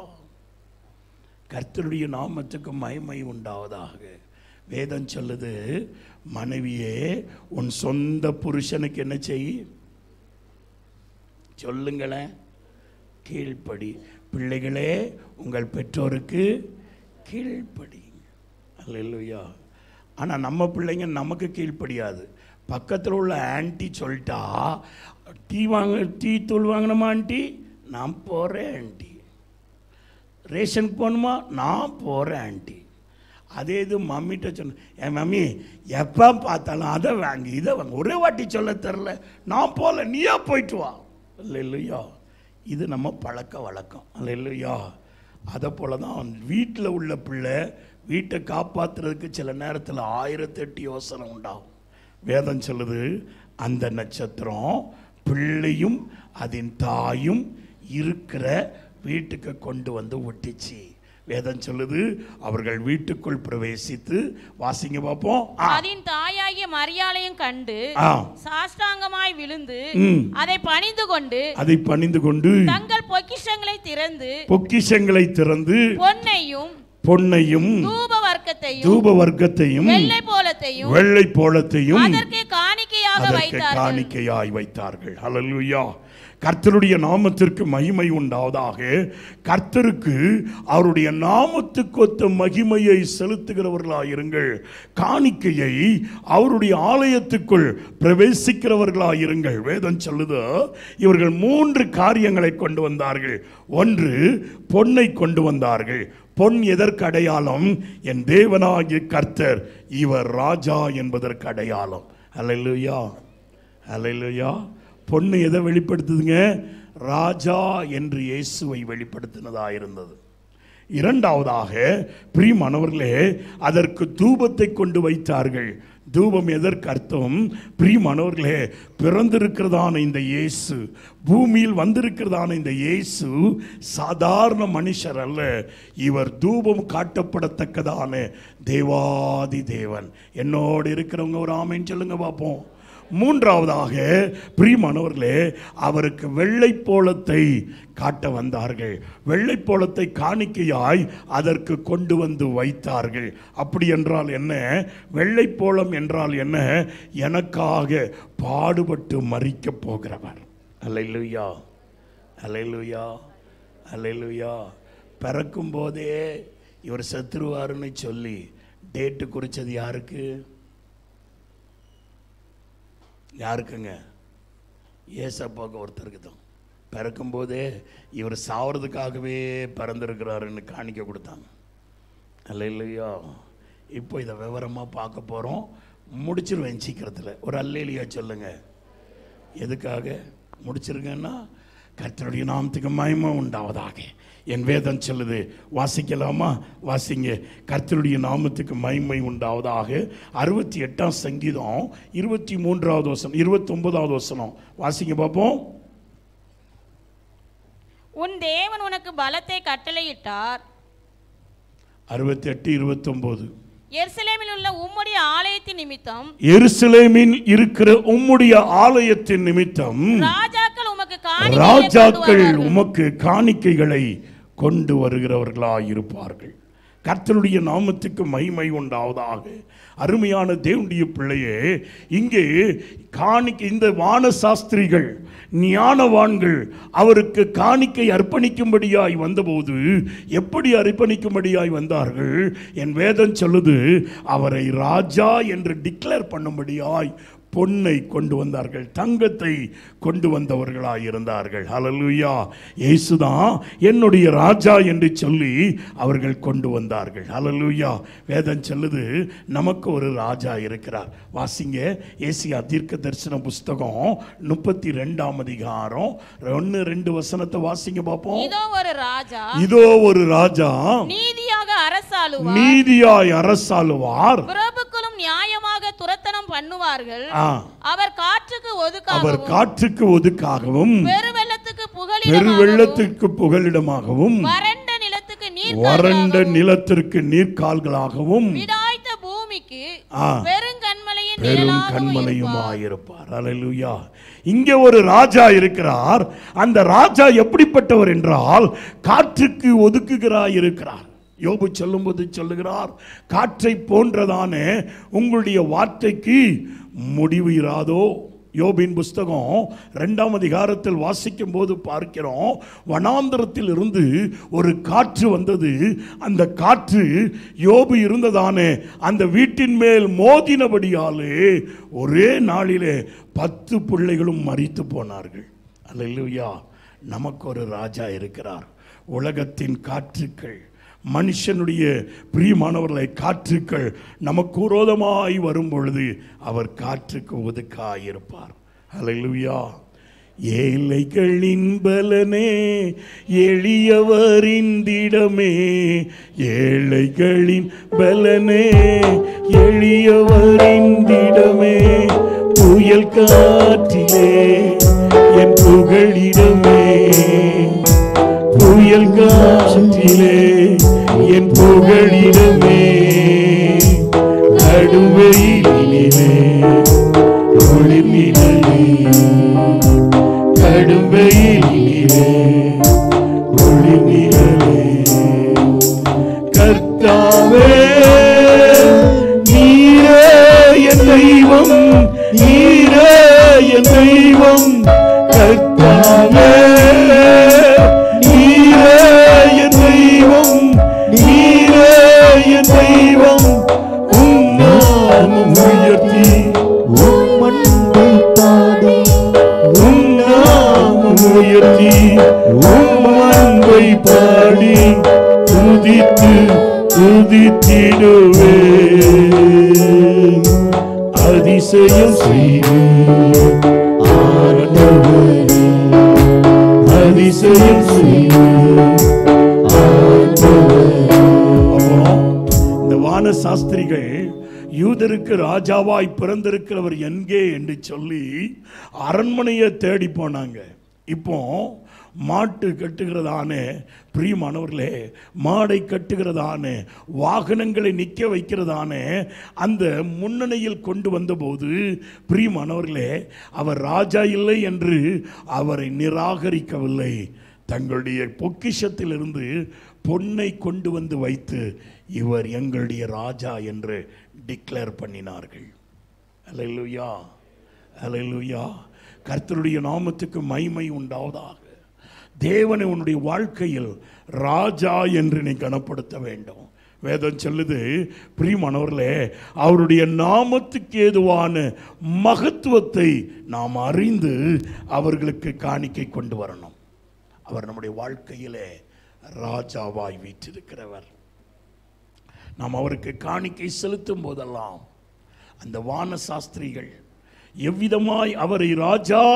கர்த்தருடைய நாமத்துக்கு மகிமை உண்டாவதாக வேதம் சொல்லுது மனைவியே உன் சொந்த புருஷனுக்கு என்ன செய் சொல்லுங்களேன் கீழ்ப்படி பிள்ளைகளே உங்கள் பெற்றோருக்கு கீழ்ப்படி அல்லேலூயா ஆனால் நம்ம பிள்ளைங்க நமக்கு கீழ்ப்படியாது பக்கத்தில் உள்ள ஆன்ட்டி சொல்லிட்டா டீ வாங்க டீ தூள் வாங்கணுமா ஆன்ட்டி நான் போகிறேன் ஆன்ட்டி ரேஷனுக்கு போகணுமா நான் போகிறேன் ஆன்ட்டி அதே இது மம்மிட்ட சொன்ன என் மம்மி எப்போ பார்த்தாலும் அதை வாங்கி இதை வாங்க ஒரே வாட்டி சொல்ல தெரில நான் போகல நீயா போயிட்டு வா இல்லை இல்லையா இது நம்ம பழக்க வழக்கம் இல்லை இல்லையா அதை போல தான் வீட்டில் உள்ள பிள்ளை வீட்டை காப்பாற்றுறதுக்கு சில நேரத்தில் ஆயிரத்தெட்டு யோசனை உண்டாகும் வேதம் சொல்லுது அந்த நட்சத்திரம் பிள்ளையும் அதன் தாயும் இருக்கிற வீட்டுக்கு கொண்டு வந்து ஒட்டிச்சு வேதம் சொல்லுது அவர்கள் வீட்டுக்குள் பிரவேசித்து வாசிங்க பார்ப்போம் ஆ, அதன் தாயாகிய மரியாளையும் கண்டு ஆ, சாஷ்டாங்கமாய் விழுந்து ம். அதை பணிந்து கொண்டு அதை பணிந்து கொண்டு தங்கள் பொக்கிஷங்களை திறந்து பொக்கிஷங்களை திறந்து பொன்னையும் பொன்னையும் தூப வர்க்கத்தையும் தூப வர்க்கத்தையும் வெள்ளை போலத்தையும் வெள்ளை போலத்தையும் அதற்கு காணிக்கையாக அதற்கு வைத்தார்கள் காணிக்கையாய் வைத்தார்கள் ஹalleluya கர்த்தருடைய நாமத்திற்கு மகிமை உண்டாவதாக கர்த்தருக்கு அவருடைய நாமத்துக்கு ஒத்த மகிமையை செலுத்துகிறவர்களாய் இருங்கள் காணிக்கையை அவருடைய ஆலயத்துக்குள் பிரவேசிக்கிறவர்களாய் இருங்கள் வேதம் சொல்லுது இவர்கள் மூன்று காரியங்களை கொண்டு வந்தார்கள் ஒன்று பொன்னை கொண்டு வந்தார்கள் பொன் எதற்கு அடையாளம் என் தேவனாகிய கர்த்தர் இவர் ராஜா என்பதற்கு அடையாளம் அல்லேலூயா அல்லேலூயா பொண்ணு எதை வெளிப்படுத்துதுங்க ராஜா என்று இயேசுவை வெளிப்படுத்தினதா இருந்தது இரண்டாவதாக பிரியமானவர்களே அதற்கு தூபத்தை கொண்டு வைத்தார்கள் தூபம் எதற்கு அர்த்தம் பிரியமானவர்களே பிறந்திருக்கிறதான இந்த இயேசு பூமியில் வந்திருக்கிறதான இந்த இயேசு சாதாரண மனுஷர் அல்ல இவர் தூபம் காட்டப்படத்தக்கதான தேவாதி தேவன் என்னோடு இருக்கிறவங்க ஒரு ஆமைன்னு சொல்லுங்க பார்ப்போம் மூன்றாவதாக பிரியமானவர்களே அவருக்கு வெள்ளை போலத்தை காட்ட வந்தார்கள் வெள்ளை போலத்தை காணிக்கையாய் அதற்கு கொண்டு வந்து வைத்தார்கள் அப்படி என்றால் என்ன வெள்ளை போலம் என்றால் என்ன எனக்காக பாடுபட்டு மறிக்கப் போகிறவர் அல்லேலூயா அல்லேலூயா அல்லேலூயா பிறக்கும் போதே இவர் செத்துருவாருன்னு சொல்லி டேட்டு குறிச்சது யாருக்கு யாருக்குங்க ஏசப்பாக்கு ஒருத்தருக்கு தான் பிறக்கும்போதே இவர் சாவறதுக்காகவே பிறந்திருக்கிறாருன்னு காணிக்க கொடுத்தாங்க அல்ல இல்லையா இப்போ இதை விவரமாக பார்க்க போகிறோம் முடிச்சிருவேன் சீக்கிரத்தில் ஒரு அல்லையிலையா சொல்லுங்க எதுக்காக முடிச்சிருங்கன்னா கர்த்தருடைய நாமத்துக்கு மகிமை உண்டாவதாக என் வேதம் சொல்லுது வாசிக்கலாமா வாசிங்க கர்த்தருடைய நாமத்துக்கு மகிமை உண்டாவதாக அறுபத்தி எட்டாம் சங்கீதம் இருபத்தி மூன்றாவது வசனம் இருபத்தி ஒன்பதாவது வசனம் வாசிங்க பார்ப்போம் உன் தேவன் உனக்கு பலத்தை கட்டளையிட்டார் அறுபத்தி எட்டு இருபத்தொம்போது எருசலேமில் உள்ள உம்முடைய ஆலயத்தின் நிமித்தம் எருசலேமில் இருக்கிற உம்முடைய ஆலயத்தின் நிமித்தம் ராஜாக்கள் உமக்கு காணிக்கைகளை ராஜாக்கள் கொண்டு வருவார்கள். உமக்கு காணிக்கைகளை கொண்டு வருகிறவர்களாய் இருப்பார்கள் கர்த்தருடைய நாமத்துக்கு மகிமை உண்டாவதாக அருமையான தேவனுடைய பிள்ளையே இங்கே காணிக்கை இந்த வான சாஸ்திரிகள் ஞானவான்கள் அவருக்கு காணிக்கை அர்ப்பணிக்கும்படியாய் வந்தபோது எப்படி அர்ப்பணிக்கும்படியாய் வந்தார்கள் என் வேதம் சொல்லுது அவரை ராஜா என்று டிக்ளேர் பண்ணும்படியாய் பொன்னை கொண்டு வந்தார்கள் தங்கத்தை கொண்டு வந்தவர்களாய் இருந்தார்கள் ஹalleluya இயேசுதான் என்னுடைய ராஜா என்று சொல்லி அவர்கள் கொண்டு வந்தார்கள் ஹalleluya வேதம் சொல்லுது நமக்கு ஒரு ராஜா இருக்கிறார் வாசிங்க ஏசியா தீர்க்க தரிசன புஸ்தகம் முப்பத்தி ரெண்டாம் அதிகாரம் ஒன்று ரெண்டு வசனத்தை வாசிங்க பார்ப்போம் இதோ ஒரு ராஜா இதோ ஒரு ராஜா நீதியாக அரசாளுவார் நீதியாய் அரசாளுவார் பிரபுக்களும் நியாயமாக துரத்தனம் பண்ணுவார்கள் ஆ, அவர் காற்றுக்கு அவர் ஒதுக்காகவும் காற்றுக்கு ஒதுக்காகவும் பெருவெள்ளத்துக்கு புகலிடமாகவும் பெருவெள்ளத்திற்கு புகலிடமாகவும் வறண்ட நிலத்துக்கு நீர் வறண்ட நிலத்திற்கு நீர்க்கால்களாகவும் விடாய்த்த பூமிக்கு ஆ. பெருங்கண்மலையின் பெரும் நிழலாகவும் இருப்பார். கண்மலையுமாயிருப்பார் அல்லேலூயா இங்கே ஒரு ராஜா இருக்கிறார் அந்த ராஜா எப்படிப்பட்டவர் என்றால் காற்றுக்கு ஒதுக்குகிறாய் இருக்கிறார் யோபு சொல்லும்போது சொல்லுகிறார் காற்றை போன்றதான உங்களுடைய வார்த்தைக்கு முடிவு இராதோ யோபின் புஸ்தகம் ரெண்டாம் அதிகாரத்தில் வாசிக்கும் போது பார்க்கிறோம் வனாந்தரத்தில் இருந்து ஒரு காற்று வந்தது அந்த காற்று யோபு இருந்ததானே அந்த வீட்டின் மேல் மோதினபடியாலே ஒரே நாளிலே பத்து பிள்ளைகளும் மரித்து போனார்கள் அல்லேலூயா நமக்கு ஒரு ராஜா இருக்கிறார் உலகத்தின் காற்றுக்கள் மனுஷனுடைய பிரியமானவர்களை காற்றுக்கள் நமக்கு விரோதமாய் வரும் பொழுது அவர் காற்றுக்கு ஒதுக்காயிருப்பார் அல்லேலூயா ஏழைகளின் பலனே எளியவரின் திடமே ஏழைகளின் பலனே எளியவரின் திடமே புயல் காற்றிலே என் புகழிடமே புயல் காற்றிலே என் புகழிடமே கடுமையிலே குளிர் நிழலே கடுமையிலே குளிர் நிழலே கர்த்தாவே நீரே என் தெய்வம் நீரே என் தெய்வம் கர்த்தாவே நீரே என் தெய்வம் நீரே என் தெய்வம் உம் நாமம் உயர்த்தி உம் அன்பை பாடி உம் நாமம் உயர்த்தி உம் அன்பை பாடி துதித்து துதித்திடுவே அதிசயம் செய்வேன் ஆண்டவரே அதிசயம் செய்வேன் ஆண்டவரே அப்புறம் இந்த வான சாஸ்திரிகள் யூதருக்கு ராஜாவாய் பிறந்திருக்கிறவர் எங்கே என்று சொல்லி அரண்மனையை தேடி போனாங்க இப்போ மாட்டு கட்டுகிறதான பிரியமானவர்களே மாடை கட்டுகிறதான வாகனங்களை நிற்க வைக்கிறதான அந்த முன்னணியில் கொண்டு வந்தபோது பிரியமானவர்களே அவர் ராஜா இல்லை என்று அவரை நிராகரிக்கவில்லை தங்களுடைய பொக்கிஷத்திலிருந்து பொன்னை கொண்டு வந்து வைத்து இவர் எங்களுடைய ராஜா என்று டிக்ளேர் பண்ணினார்கள் அல்லேலூயா அல்லேலூயா கர்த்தருடைய நாமத்துக்கு மைமை உண்டாவதாக தேவனை உன்னுடைய வாழ்க்கையில் ராஜா என்று நீ கனப்படுத்த வேண்டும் வேதம் சொல்லுது பிரியமானவர்களே அவருடைய நாமத்துக்கு ஏதுவான மகத்துவத்தை நாம் அறிந்து அவர்களுக்கு காணிக்கை கொண்டு வரணும் அவர் நம்முடைய வாழ்க்கையிலே ராஜாவாய் வீற்றிருக்கிறவர் நாம் அவருக்கு காணிக்கை செலுத்தும் போதெல்லாம் அந்த வான சாஸ்திரிகள் எவ்விதமாய் அவரை ராஜா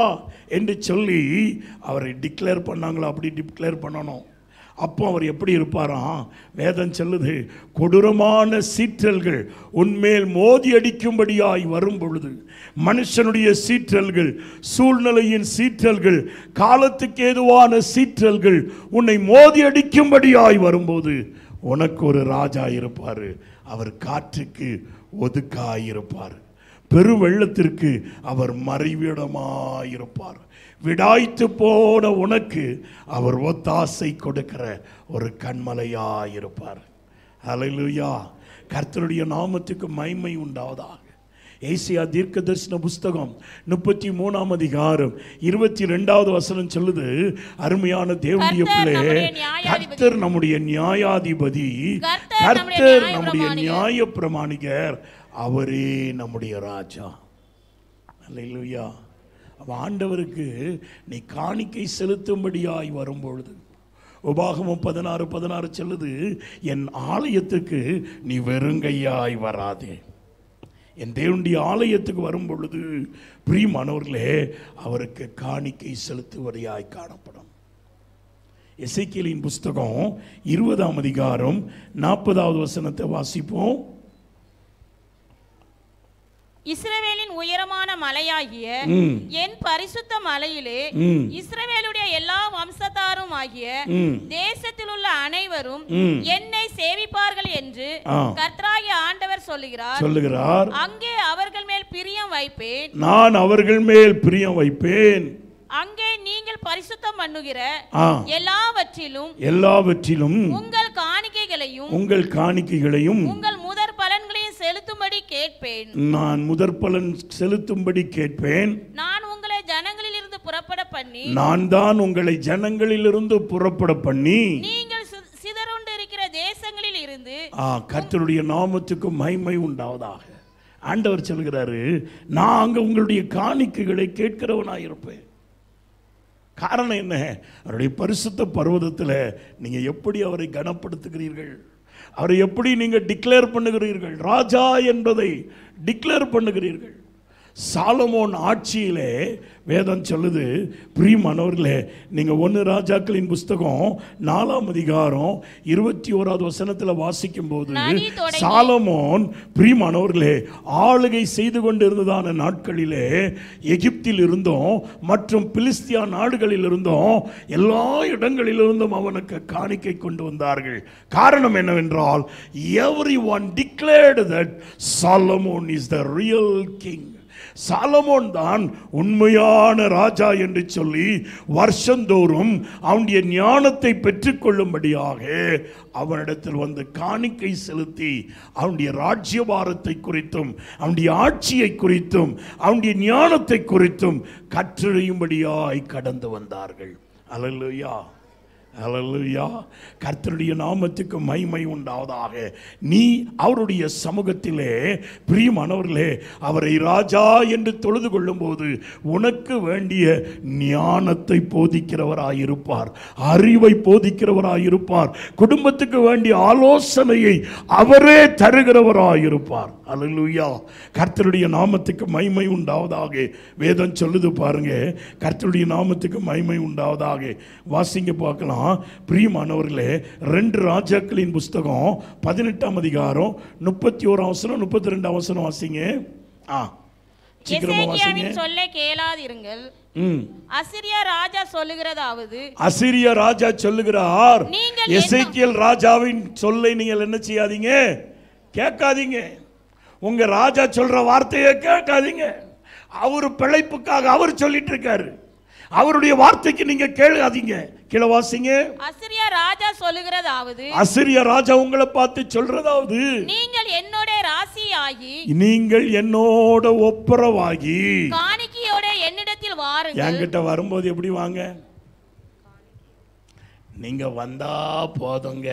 என்று சொல்லி அவரை டிக்ளேர் பண்ணாங்களோ அப்படி டிக்ளேர் பண்ணணும் அப்போ அவர் எப்படி இருப்பாராம் வேதம் சொல்லுது கொடூரமான சீற்றல்கள் உன்மேல் மோதி அடிக்கும்படியாய் வரும் பொழுது மனுஷனுடைய சீற்றல்கள் சூழ்நிலையின் சீற்றல்கள் காலத்துக்கு ஏதுவான சீற்றல்கள் உன்னை மோதி அடிக்கும்படியாய் வரும்போது உனக்கு ஒரு ராஜா இருப்பார் அவர் காற்றுக்கு ஒதுக்காயிருப்பார் பெருவெள்ளத்திற்கு அவர் மறைவிடமாயிருப்பார் விடாய்த்து போன உனக்கு அவர் ஒத்தாசை கொடுக்கிற ஒரு கண்மலையாயிருப்பார் ஹalleluya கர்த்தருடைய நாமத்துக்கு மகிமை உண்டாவதாக ஏசியா தீர்க்க தரிசன புஸ்தகம் முப்பத்தி மூணாம் அதிகாரம் இருபத்தி ரெண்டாவது வசனம் சொல்லுது அருமையான தேவனுடைய கர்த்தர் பிள்ளை நம்முடைய நியாயாதிபதி. கர்த்தர் நம்முடைய நியாயாதிபதி கர்த்தர் நம்முடைய கர்த்தர் நியாய நம்முடைய பிரமாணிகர். நியாய பிரமாணிகர் அவரே நம்முடைய ராஜா அல்லேலூயா அப்ப ஆண்டவருக்கு நீ காணிக்கை செலுத்தும்படியாய் வரும்பொழுது உபாகமம் பதினாறு பதினாறு சொல்லுது என் ஆலயத்துக்கு நீ வெறுங்கையாய் வராதே என் தேவனுடைய ஆலயத்துக்கு வரும் பொழுது பிரியமானவர்களே அவருக்கு காணிக்கை செலுத்துவதையாய் காணப்படும் எசேக்கியலின் புஸ்தகம் இருபதாம் அதிகாரம் நாற்பதாவது வசனத்தை வாசிப்போம் இஸ்ரவேலின் உயரமான மலையாகிய ம். என் பரிசுத்த மலையிலே ம். இஸ்ரவேலுடைய எல்லா வம்சத்தாரும் ஆகிய ம். தேசத்தில் உள்ள அனைவரும் ம். என்னை சேவிப்பார்கள் என்று ஆ. கர்த்தராகிய ஆண்டவர் சொல்லுகிறார் சொல்லுகிறார் அங்கே அவர்கள் மேல் பிரியம் வைப்பேன் நான் அவர்கள் மேல் பிரியம் வைப்பேன் அங்கே நீங்கள் பரிசுத்தம் பண்ணுகிற ஆ எல்லாவற்றிலும் எல்லாவற்றிலும் உங்கள் காணிக்கைகளையும் உங்கள் காணிக்கைகளையும் உங்கள் முதற் பலன்களையும் செலுத்தும்படி கேட்பேன் நான் முதற் பலன் செலுத்தும்படி கேட்பேன் நான் உங்களை ஜனங்களிலிருந்து புறப்பட பண்ணி நான் தான் உங்களை ஜனங்களிலிருந்து புறப்பட பண்ணி நீங்கள் சி- சிதறுண்டு இருக்கிற தேசங்களில் இருந்து ஆ கர்த்தருடைய நாமத்துக்கு மகிமை உண்டாவதாக ஆண்டவர் சொல்கிறாரு நான் அங்க உங்களுடைய காணிக்கைகளை கேட்கிறவனாய் இருப்பேன் காரணம் என்ன அவருடைய பரிசுத்த பர்வதத்தில் நீங்க எப்படி அவரை கனப்படுத்துகிறீர்கள் அவரை எப்படி நீங்க டிக்ளேர் பண்ணுகிறீர்கள் ராஜா என்பதை டிக்ளேர் பண்ணுகிறீர்கள் சாலமோன் ஆட்சியிலே வேதம் சொல்லுது பிரியமானவர்களே நீங்க ஒன்று ராஜாக்களின் புஸ்தகம் நாலாம் அதிகாரம் இருபத்தி ஓராவது வசனத்துல வாசிக்கும் போது நதி தொடங்கி- சாலமோன் பிரியமானவர்களே ஆளுகை செய்து கொண்டிருந்ததான நாட்களிலே எகிப்தில் இருந்தும் மற்றும் பிலிஸ்தியா நாடுகளில் இருந்தும் எல்லா இடங்களிலிருந்தும் அவனுக்கு காணிக்கை கொண்டு வந்தார்கள் காரணம் என்னவென்றால் everyone declared that Solomon is the real king Solomon தான் உண்மையான ராஜா என்று சொல்லி வருஷந்தோறும் அவனுடைய ஞானத்தை பெற்றுக்கொள்ளும்படியாக அவனிடத்தில் வந்து காணிக்கை செலுத்தி அவனுடைய ராஜ்யபாரத்தை குறித்தும் அவனுடைய ஆட்சியை குறித்தும் அவனுடைய ஞானத்தை குறித்தும் கற்றறியும்படியாய் கடந்து வந்தார்கள் அல்லேலூயா ஹalleluya கர்த்தருடைய நாமத்துக்கு மகிமை உண்டாவதாக நீ அவருடைய சமூகத்திலே பிரியமானவர்களே அவரை ராஜா என்று தொழுது கொள்ளும்போது உனக்கு வேண்டிய ஞானத்தை போதிக்கிறவராயிருப்பார் அறிவை போதிக்கிறவராயிருப்பார் குடும்பத்துக்கு வேண்டிய ஆலோசனையை அவரே தருகிறவராயிருப்பார் அல்லேலூயா கர்த்தருடைய நாமத்துக்கு மகிமை உண்டாவதாக வேதம் சொல்லுது பாருங்க கர்த்தருடைய நாமத்துக்கு மகிமை உண்டாவதாக வாசிங்க பார்க்கலாம் பிரியமானவர்களே ரெண்டு ராஜாக்களின் புஸ்தகம் பதினெட்டாம் அதிகாரம் முப்பத்தி ஓராம் அவசரம் முப்பத்தி ரெண்டாம் அவசரம் வாசிங்க ஆ சீக்கிரமா வாசிங்க எசேக்கியாவின் சொல்லை கேளாதிருங்கள் ம் அசிரியா ராஜா சொல்லுகிறதாவது அசிரிய ராஜா சொல்லுகிறார் நீங்கள் என்ன- எசேக்கியேல் ராஜாவின் சொல்லை நீங்கள் என்ன செய்யாதீங்க கேட்காதீங்க உங்க ராஜா சொல்ற வார்த்தையை கேட்காதீங்க அவர் பிழைப்புக்காக அவர் சொல்லிட்டு இருக்காரு அவருடைய வார்த்தைக்கு நீங்க கேளாதீங்க கீழே வாசிங்க அசிரியா ராஜா சொல்லுகிறதாவது அசிரிய ராஜா உங்களை பார்த்து சொல்றதாவது நீங்கள் என்னோட ராசியாகி நீங்கள் என்னோட ஒப்புரவாகி காணிக்கையோட என்னிடத்தில் வாருங்கள் என்கிட்ட வரும்போது எப்படி வாங்க நீங்க வந்தா போதுங்க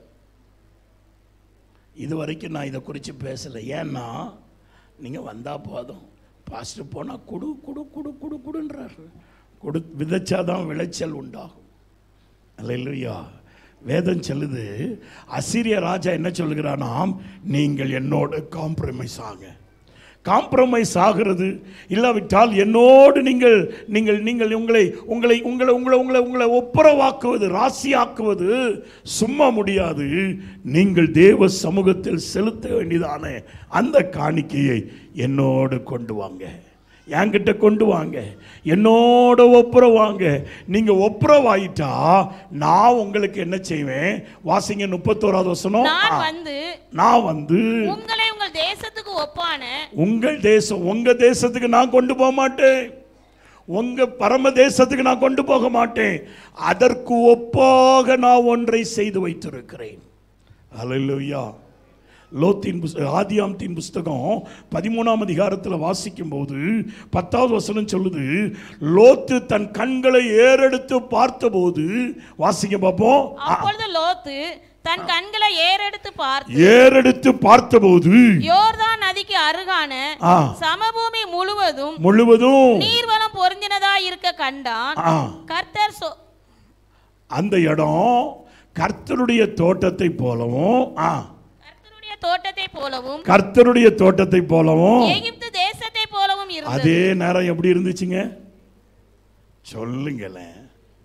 இது வரைக்கும் நான் இதை குறித்து பேசலை ஏன்னா நீங்க வந்தா போதும் பாஸ்டர் போனா குடு குடு குடு குடு குடுன்றாரு கொடு விதைச்சாதான் விளைச்சல் உண்டாகும் அல்லேலூயா வேதம் சொல்லுது அசிரிய ராஜா என்ன சொல்லுகிறானாம் நீங்கள் என்னோட காம்ப்ரமைஸ் ஆங்க காம்ப்ரமைஸ் ஆகிறது இல்லாவிட்டால் என்னோடு நீங்கள் நீங்கள் நீங்கள் உங்களை உங்களை உங்களை உங்களை உங்களை உங்களை ஒப்புரவாக்குவது ராசியாக்குவது சும்மா முடியாது நீங்கள் தேவ சமூகத்தில் செலுத்த வேண்டியதான அந்த காணிக்கையை என்னோடு கொண்டு வாங்க என்கிட்ட கொண்டு வாங்க என்னோட ஒப்புரவாங்க நீங்க ஒப்புரவாயிட்டா நான் உங்களுக்கு என்ன செய்வேன் வாசிங்க முப்பத்தோராவது வசனம் நான் ஆ. வந்து நான் வந்து உங்களை உங்கள் தேசத்துக்கு ஒப்பான உங்கள் தேசம் உங்க தேசத்துக்கு நான் கொண்டு போக மாட்டேன் உங்க பரம தேசத்துக்கு நான் கொண்டு போக மாட்டேன் அதற்கு ஒப்பாக நான் ஒன்றை செய்து வைத்திருக்கிறேன் அல்லேலூயா லோத்தின் புஸ் ஆதியாமத்தின் புஸ்தகம் பதிமூணாம் அதிகாரத்தில் வாசிக்கும் போது பத்தாவது வசனம் சொல்லுது லோத்து தன் கண்களை ஏறெடுத்து பார்த்தபோது வாசிக்க பார்ப்போம் அப்பொழுது லோத்து தன் கண்களை ஏறெடுத்து பார்த்து ஏறெடுத்து பார்த்தபோது யோர்தான் நதிக்கு அருகான ஆ. சமபூமி முழுவதும் முழுவதும் நீர்வளம் பொருந்தினதா இருக்க கண்டான் ஆ கர்த்தர் சொ- அந்த இடம் கர்த்தருடைய தோட்டத்தை போலவும் ஆ கர்த்தருடைய தோட்டத்தை போலவும் கர்த்தருடைய தோட்டத்தை போலவும் எகிப்து தேசத்தை போலவும் இருந்தது அதே நேரம் எப்படி இருந்துச்சுங்க சொல்லுங்களேன்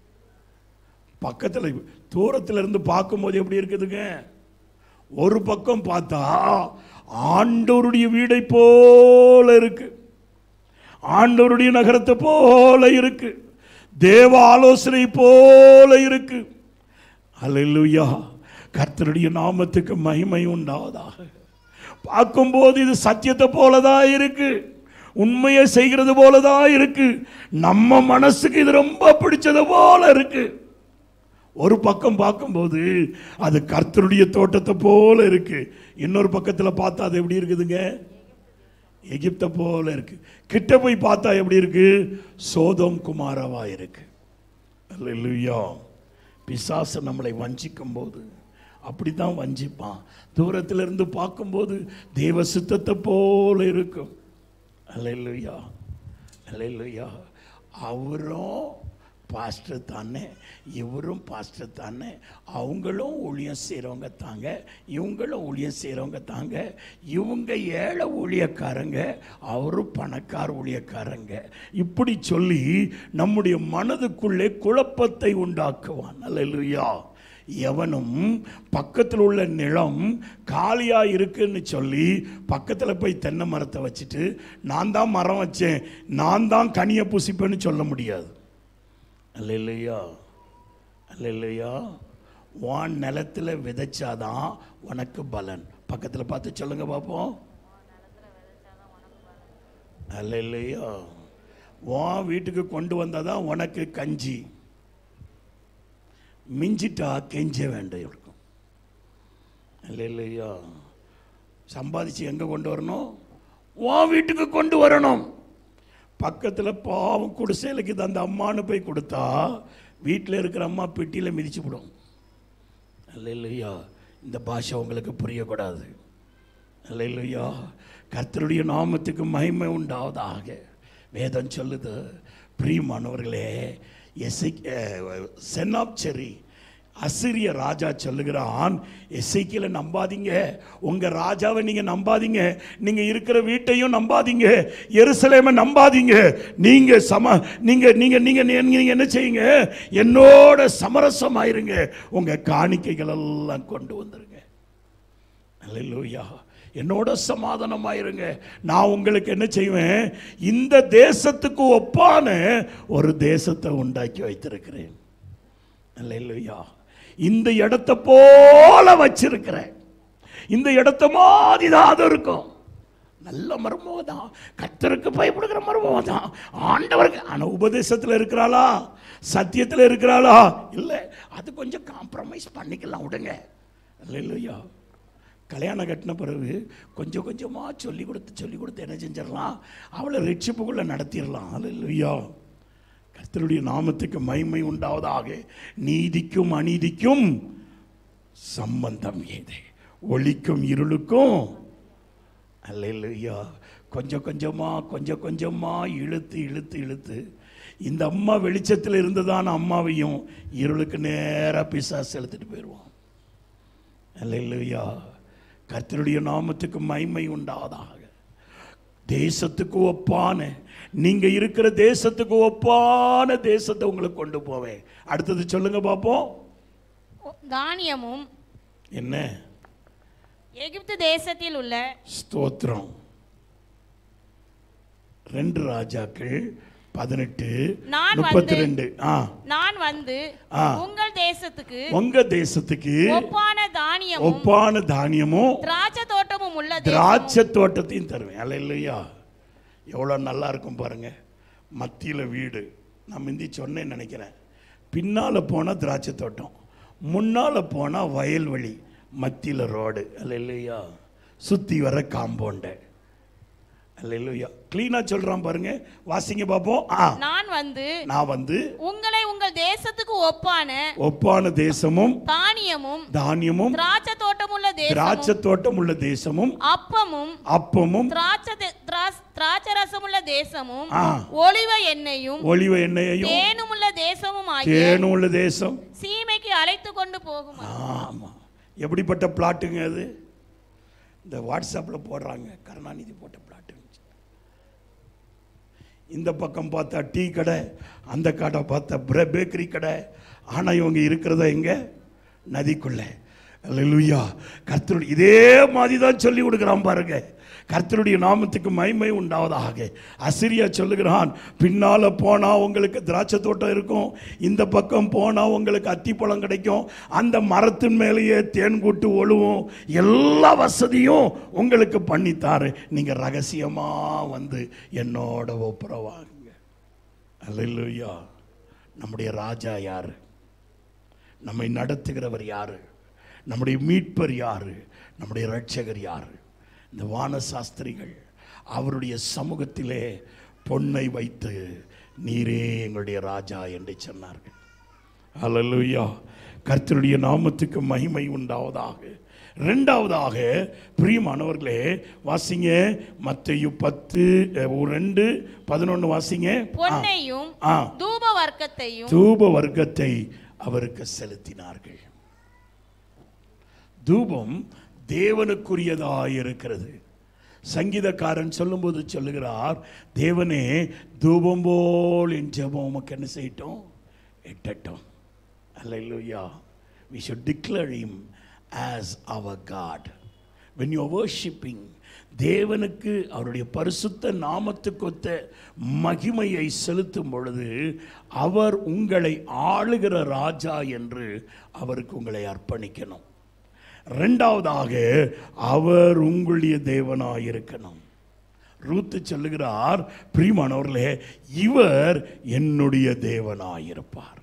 பக்கத்துல தூரத்துல இருந்து பார்க்கும்போது எப்படி இருக்குதுங்க ஒரு பக்கம் பார்த்தா ஆண்டவருடைய வீடை போல இருக்கு ஆண்டவருடைய நகரத்தை போல இருக்கு தேவ ஆலோசனை போல இருக்கு அல்லேலூயா கர்த்தருடைய நாமத்துக்கு மகிமை உண்டாவதாக பார்க்கும்போது இது சத்தியத்தை போலதான் இருக்கு உண்மையை செய்கிறது போலதான் இருக்கு நம்ம மனசுக்கு இது ரொம்ப பிடிச்சது போல இருக்கு ஒரு பக்கம் பார்க்கும்போது அது கர்த்தருடைய தோட்டத்தை போல இருக்கு இன்னொரு பக்கத்தில் பார்த்தா அது எப்படி இருக்குதுங்க எகிப்தை போல இருக்கு கிட்ட போய் பார்த்தா எப்படி இருக்கு சோதம் குமாரவா இருக்கு அல்லேலூயா பிசாசு நம்மளை வஞ்சிக்கும் போது அப்படித்தான் வஞ்சிப்பான் தூரத்துல இருந்து பார்க்கும்போது தேவ சித்தத்தை போல இருக்கும் அல்லேலூயா அல்லேலூயா அவரும் பாஸ்டர் தானே இவரும் பாஸ்டர் தானே அவங்களும் ஊழியம் செய்கிறவங்க தாங்க இவங்களும் ஊழியம் செய்கிறவங்க தாங்க இவங்க ஏழை ஊழியக்காரங்க அவரும் பணக்கார ஊழியக்காரங்க இப்படி சொல்லி நம்முடைய மனதுக்குள்ளே குழப்பத்தை உண்டாக்குவான் அல்லேலூயா எவனும் பக்கத்தில் உள்ள நிலம் காலியா இருக்குன்னு சொல்லி பக்கத்தில் போய் தென்னை மரத்தை வச்சுட்டு நான் தான் மரம் வச்சேன் நான் தான் கனியை புசிப்பேன்னு சொல்ல முடியாது அல்லையா அல்லையா உன் நிலத்தில் விதைச்சாதான் உனக்கு பலன் பக்கத்தில் பார்த்து சொல்லுங்க பார்ப்போம் அல்லையா உன் வீட்டுக்கு கொண்டு வந்தாதான் உனக்கு கஞ்சி மிஞ்சிட்டா கெஞ்ச வேண்டாம் இருக்கும் இல்லையா சம்பாதிச்சு எங்கே கொண்டு வரணும் உன் வீட்டுக்கு கொண்டு வரணும் பக்கத்தில் பாவம் குடிசைலுக்கு அந்த அம்மானு போய் கொடுத்தா வீட்டில் இருக்கிற அம்மா பெட்டியில் மிதிச்சு விடும் இல்லையா இந்த பாஷை உங்களுக்கு புரியக்கூடாது இல்லையா கர்த்தருடைய நாமத்துக்கு மகிமை உண்டாவதாக வேதம் சொல்லுது பிரியமானவர்களே எசை சென்னாப்சரி அசிரிய ராஜா சொல்லுகிறான் எசைக்கில நம்பாதீங்க உங்க ராஜாவை நீங்க நம்பாதீங்க நீங்க இருக்கிற வீட்டையும் நம்பாதீங்க எருசலேமை நம்பாதீங்க நீங்க சம நீங்க நீங்க நீங்க நீங்க என்ன செய்யுங்க என்னோட சமரசமாயிருங்க உங்க காணிக்கைகள் எல்லாம் கொண்டு வந்துருங்க அல்லேலூயா என்னோட சமாதானமாயிருங்க நான் உங்களுக்கு என்ன செய்வேன் இந்த தேசத்துக்கு ஒப்பான ஒரு தேசத்தை உண்டாக்கி வைத்திருக்கிறேன் அல்லேலூயா இந்த இடத்தை போல வச்சிருக்கிறேன் இந்த இடத்த மாதிரி தான் அது இருக்கும் நல்ல மர்மம் தான் கத்தருக்கு பயப்படுகிற மர்மம் தான் ஆண்டவருக்கு ஆனால் உபதேசத்தில் இருக்கிறாளா சத்தியத்தில் இருக்கிறாளா இல்லை அது கொஞ்சம் காம்ப்ரமைஸ் பண்ணிக்கலாம் விடுங்க இல்லையா கல்யாணம் கட்டின பிறகு கொஞ்சம் கொஞ்சமாக சொல்லி கொடுத்து சொல்லி கொடுத்து என்ன செஞ்சிடலாம் அவளை ரட்சிப்புக்குள்ளே நடத்திடலாம் இல்லையா கர்த்தருடைய நாமத்துக்கு மகிமை உண்டாவதாக நீதிக்கும் அநீதிக்கும் சம்பந்தம் ஏது ஒளிக்கும் இருளுக்கும் அல்லையா கொஞ்சம் கொஞ்சமாக கொஞ்சம் கொஞ்சமாக இழுத்து இழுத்து இழுத்து இந்த அம்மா வெளிச்சத்தில் இருந்ததான அம்மாவையும் இருளுக்கு நேராக பிசா செலுத்திட்டு போயிடுவான் அல்லையா கர்த்தருடைய நாமத்துக்கு மகிமை உண்டாவதாக தேசத்துக்கு ஒப்பான நீங்க இருக்கிற தேசத்துக்கு ஒப்பான தேசத்தை உங்களுக்கு கொண்டு போவேன் அடுத்தது சொல்லுங்க பார்ப்போம் தானியமும் என்ன எகிப்து தேசத்தில் உள்ள ஸ்தோத்திரம் ரெண்டு ராஜாக்கள் பதினெட்டு நான் முப்பத்தி வந்து- ரெண்டு ஆ நான் வந்து ஆ. உங்கள் தேசத்துக்கு உங்க தேசத்துக்கு ஒப்பான தானியமும் ஒப்பான தானியமும் திராட்சை தோட்டமும் உள்ள தேசமும் திராட்சை தோட்டத்தையும் தருவேன் அல்ல இல்லையா எவ்வளோ நல்லா இருக்கும் பாருங்க மத்தியில் வீடு நான் முந்தி சொன்னேன்னு நினைக்கிறேன் பின்னால் போனால் திராட்சை தோட்டம் முன்னால் போனால் வயல்வெளி மத்தியில் ரோடு அல்ல இல்லையா சுற்றி வர காம்பவுண்டு அல்ல இல்லையா க்ளீனாக சொல்கிறான் பாருங்க வாசிங்க பார்ப்போம் ஆ நான் வந்து நான் வந்து உங்களை உங்கள் தேசத்துக்கு ஒப்பான ஒப்பான தேசமும் தானியமும் தானியமும் திராட்சை தோட்டம் உள்ள திராட்சை தேசமும் தோட்டம் உள்ள தேசமும் அப்பமும் அப்பமும் திராட்சை தே- திராஸ்- திராட்சை ரசம் உள்ள தேசமும் ஆ. ஒளிவ எண்ணெயும் ஒளிவ எண்ணெயையும் தேனும் உள்ள தேசமும் ஆகிய தேனும் உள்ள தேசம் சீமைக்கு அழைத்து கொண்டு போகும் ஆமாம் எப்படிப்பட்ட பிளாட்டுங்க அது இந்த வாட்ஸ்அப்பில் போடுறாங்க கருணாநிதி போட்ட பிளாட்டுங்க இந்த பக்கம் பார்த்தா டீ கடை அந்த கடை பார்த்தா பிர பேக்கரி கடை ஆனால் இவங்க இருக்கிறத எங்க நதிக்குள்ள அல்லேலூயா கர்த்தருடைய இதே மாதிரி தான் சொல்லி கொடுக்குறான் பாருங்க கர்த்தருடைய நாமத்துக்கு மகிமை உண்டாவதாக அசிரியா சொல்லுகிறான் பின்னால போனா உங்களுக்கு திராட்சை தோட்டம் இருக்கும் இந்த பக்கம் போனா உங்களுக்கு அத்திப்பழம் கிடைக்கும் அந்த மரத்தின் மேலேயே தேன் கூட்டு ஒழுவும் எல்லா வசதியும் உங்களுக்கு பண்ணித்தாரு நீங்க ரகசியமா வந்து என்னோட ஒப்புரவாகுங்க அல்லேலூயா நம்முடைய ராஜா யாரு நம்மை நடத்துகிறவர் யாரு நம்முடைய மீட்பர் யாரு நம்முடைய ரட்சகர் யாரு இந்த வான சாஸ்திரிகள் அவருடைய சமூகத்திலே பொன்னை வைத்து நீரே எங்களுடைய ராஜா என்று சொன்னார்கள் அல்லேலூயா கர்த்தருடைய நாமத்துக்கு மகிமை உண்டாவதாக ரெண்டாவதாக பிரியமானவர்களே வாசிங்க மத்தையு பத்து அஹ், ரெண்டு பதினொன்று வாசிங்க ஆ, பொன்னையும் ஆ தூப வர்க்கத்தையும் தூப வர்க்கத்தை அவருக்கு செலுத்தினார்கள் தூபம் தேவனுக்குரியதாய் இருக்கிறது சங்கீதக்காரன் சொல்லும்போது சொல்லுகிறார் தேவனே தூபம் போல் என் ஜெபம் உமக்கு என்ன செய்யட்டும் எட்டட்டும் அல்லேலூயா we should declare him as our god when you are worshiping தேவனுக்கு அவருடைய பரிசுத்த நாமத்துக்கொத்த மகிமையை செலுத்தும் பொழுது அவர் உங்களை ஆளுகிற ராஜா என்று அவருக்கு உங்களை அர்ப்பணிக்கணும் ரெண்டாவதாக அவர் உங்களுடைய தேவனாய் இருக்கணும் ரூத்து சொல்லுகிறார் பிரியமானவர்களே இவர் என்னுடைய தேவனாயிருப்பார்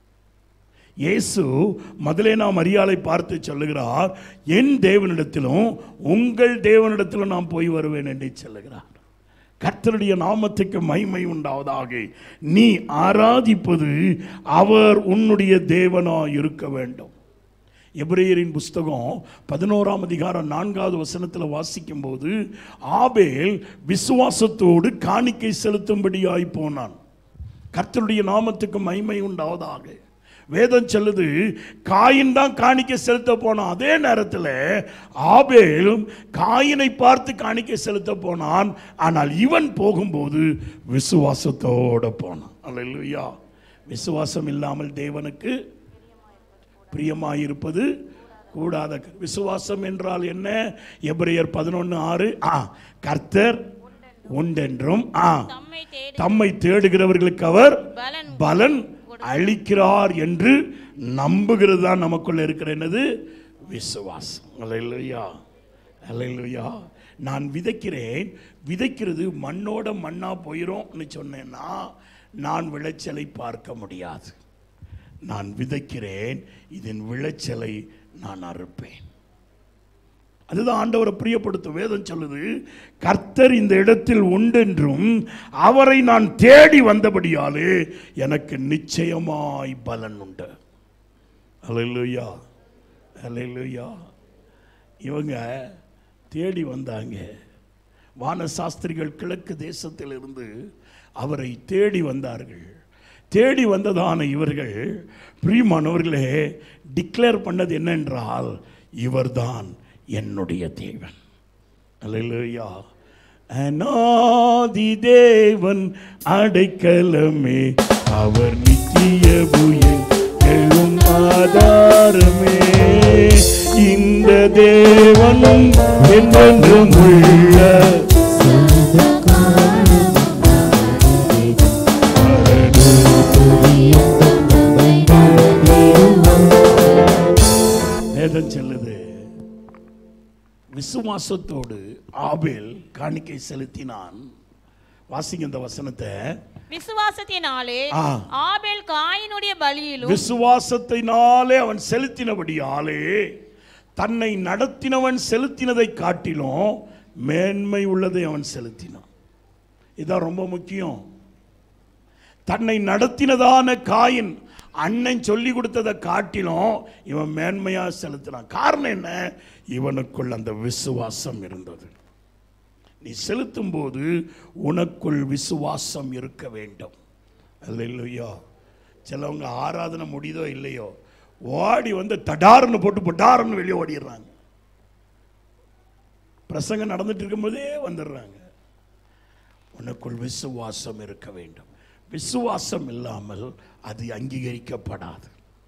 இயேசு முதலே மரியாதை பார்த்து சொல்லுகிறார் என் தேவனிடத்திலும் உங்கள் தேவனிடத்திலும் நான் போய் வருவேன் என்று சொல்லுகிறார் கர்த்தருடைய நாமத்துக்கு மகிமை உண்டாவதாக நீ ஆராதிப்பது அவர் உன்னுடைய தேவனாய் இருக்க வேண்டும் எபிரேயரின் புஸ்தகம் பதினோராம் அதிகாரம் நான்காவது வசனத்தில் வாசிக்கும்போது ஆபேல் விசுவாசத்தோடு காணிக்கை செலுத்தும்படியாய் போனான் கர்த்தருடைய நாமத்துக்கு மகிமை உண்டாவதாக வேதம் சொல்லுது காயின் தான் காணிக்கை செலுத்த போனான் அதே நேரத்தில் ஆபேலும் காயினை பார்த்து காணிக்கை செலுத்த போனான் ஆனால் இவன் போகும்போது விசுவாசத்தோட போனான் அல்லேலூயா விசுவாசம் இல்லாமல் தேவனுக்கு பிரியமாயிருப்பது கூடாத க- விசுவாசம் என்றால் என்ன எபிரேயர் பதினொன்று ஆறு ஆ கர்த்தர் உண்டென்றும் ஆ தம்மை தேடி தம்மை தேடுகிறவர்களுக்கு அவர் பலன் பலன் அளிக்கிறார் என்று நம்புகிறது தான் நமக்குள்ள இருக்கிற என்னது விசுவாசம் அல்லையா அல்லையா நான் விதைக்கிறேன் விதைக்கிறது மண்ணோட மண்ணா போயிடும்னு சொன்னேன்னா நான் விளைச்சலை பார்க்க முடியாது நான் விதைக்கிறேன் இதன் விளைச்சலை நான் அறுப்பேன் அதுதான் ஆண்டவரை பிரியப்படுத்தும் வேதம் சொல்லுது கர்த்தர் இந்த இடத்தில் உண்டென்றும் அவரை நான் தேடி வந்தபடியாலே எனக்கு நிச்சயமாய் பலன் உண்டு அல்லேலூயா அல்லேலூயா இவங்க தேடி வந்தாங்க வானசாஸ்திரிகள் கிழக்கு தேசத்திலிருந்து அவரை தேடி வந்தார்கள் தேடி வந்ததான இவர்கள் பிரியமானவர்களே டிக்ளேர் பண்ணது என்னென்றால் இவர்தான் என்னுடைய தேவன் அல்லேலூயா அநாதி தேவன் அடைக்கலமே அவர் நித்திய புயல் எழும் ஆதாரமே இந்த தேவன் என்றென்றும் உள்ள வேதம் சொல்லுது விசுவாசத்தோடு ஆபேல் காணிக்கை செலுத்தினான் வாசிங்க இந்த வசனத்தை விசுவாசத்தினாலே ஆ. ஆபேல் காயினுடைய பலியிலும் விசுவாசத்தினாலே அவன் செலுத்தினபடியாலே தன்னை நடத்தினவன் செலுத்தினதை காட்டிலும் மேன்மை உள்ளதை அவன் செலுத்தினான் இதான் ரொம்ப முக்கியம் தன்னை நடத்தினதான காயின் அண்ணன் சொல்லி கொடுத்ததை காட்டிலும் இவன் மேன்மையா செலுத்தினான் காரணம் என்ன இவனுக்குள் அந்த விசுவாசம் இருந்தது நீ செலுத்தும் போது உனக்குள் விசுவாசம் இருக்க வேண்டும் அல்லையா சிலவங்க ஆராதனை முடியுதோ இல்லையோ ஓடி வந்து தடார்னு போட்டு பொட்டார்னு வெளியே ஓடிடுறாங்க பிரசங்கம் நடந்துட்டு இருக்கும்போதே வந்துடுறாங்க உனக்குள் விசுவாசம் இருக்க வேண்டும் விசுவாசம் இல்லாமல் அது அங்கீகரிக்கப்படாது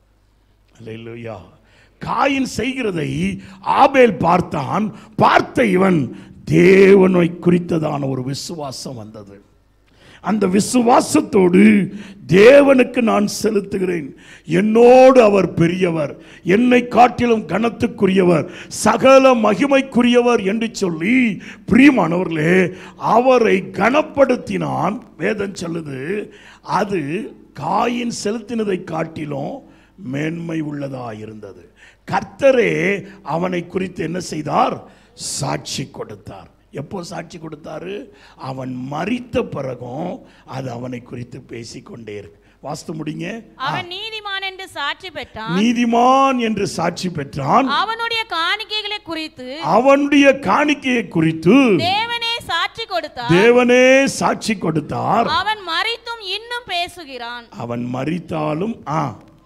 அல்லேலூயா காயின் செய்கிறதை ஆபேல் பார்த்தான் பார்த்த இவன் தேவனை குறித்ததான ஒரு விசுவாசம் வந்தது அந்த விசுவாசத்தோடு தேவனுக்கு நான் செலுத்துகிறேன் என்னோடு அவர் பெரியவர் என்னை காட்டிலும் கனத்துக்குரியவர் சகல மகிமைக்குரியவர் என்று சொல்லி பிரியமானவர்களே அவரை கனப்படுத்தினான் வேதம் சொல்லுது அது காயின் செலுத்தினதை காட்டிலும் மேன்மை உள்ளதா இருந்தது கர்த்தரே அவனை குறித்து என்ன செய்தார் சாட்சி கொடுத்தார் எப்போ சாட்சி கொடுத்தாரு அவன் மரித்த பிறகும் அது அவனை குறித்து பேசிக்கொண்டே இருக்கு வாஸ்து முடிங்க அவன் நீதிமான் என்று சாட்சி பெற்றான் நீதிமான் என்று சாட்சி பெற்றான் அவனுடைய காணிக்கைகளை குறித்து அவனுடைய காணிக்கையை குறித்து தேவனே சாட்சி கொடுத்தார் தேவனே சாட்சி கொடுத்தார் அவன் மறித்தும் இன்னும் பேசுகிறான் அவன் மரித்தாலும் ஆ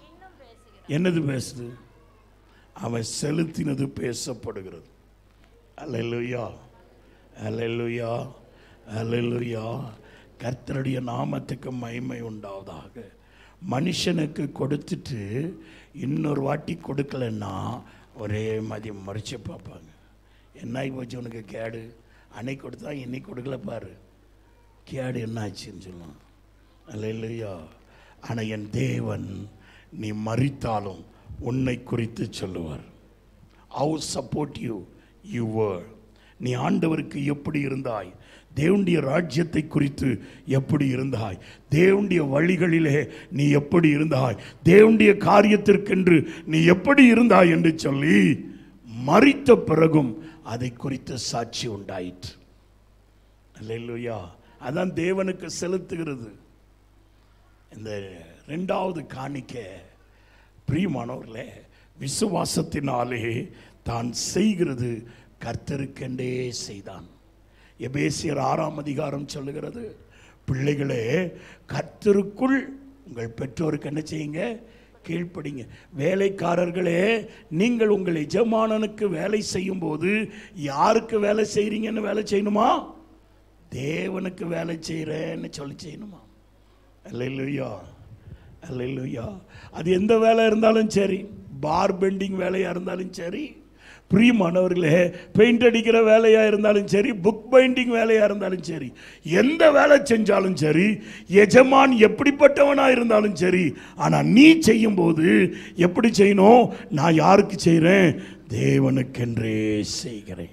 என்னது பேசுது அவன் செலுத்தினது பேசப்படுகிறது அல்லேலூயா அல்லேலூயா அல்லேலூயா கர்த்தருடைய நாமத்துக்கு மகிமை உண்டாவதாக மனுஷனுக்கு கொடுத்துட்டு இன்னொரு வாட்டி கொடுக்கலன்னா ஒரே மாதிரி மறிச்சு பார்ப்பாங்க என்ன ஆகி போச்சு உனக்கு கேடு அன்னைக்கு கொடுத்தா இன்னைக்கு கொடுக்கல பாரு கேடு என்ன ஆச்சுன்னு சொல்லலாம் அல்லையா ஆனால் என் தேவன் நீ மறித்தாலும் உன்னை குறித்து சொல்லுவார் ஹவு சப்போர்ட் யூ யூ நீ ஆண்டவருக்கு எப்படி இருந்தாய் தேவனுடைய ராஜ்யத்தை குறித்து எப்படி இருந்தாய் தேவனுடைய வழிகளிலே நீ எப்படி இருந்தாய் தேவனுடைய காரியத்திற்கென்று நீ எப்படி இருந்தாய் என்று சொல்லி மறித்த பிறகும் அதை குறித்து சாட்சி உண்டாயிற்று அல்லேலூயா அதான் தேவனுக்கு செலுத்துகிறது இந்த ரெண்டாவது காணிக்க பிரியமானவர்களே விசுவாசத்தினாலே தான் செய்கிறது கர்த்தருக்கென்றே செய்தான் எபேசியர் ஆறாம் அதிகாரம் சொல்லுகிறது பிள்ளைகளே கர்த்தருக்குள் உங்கள் பெற்றோருக்கு என்ன செய்யுங்க கீழ்ப்படிங்க வேலைக்காரர்களே நீங்கள் உங்கள் எஜமானனுக்கு வேலை செய்யும்போது யாருக்கு வேலை செய்கிறீங்கன்னு வேலை செய்யணுமா தேவனுக்கு வேலை செய்கிறேன்னு சொல்லி செய்யணுமா அல்லையா அல்லையா அது எந்த வேலை இருந்தாலும் சரி பார் பெண்டிங் வேலையாக இருந்தாலும் சரி பிரியமானவர்களே பெயிண்ட் அடிக்கிற வேலையாக இருந்தாலும் சரி புக் பைண்டிங் வேலையாக இருந்தாலும் சரி எந்த வேலை செஞ்சாலும் சரி எஜமான் எப்படிப்பட்டவனாக இருந்தாலும் சரி ஆனால் நீ செய்யும்போது எப்படி செய்யணும் நான் யாருக்கு செய்கிறேன் தேவனுக்கென்றே செய்கிறேன்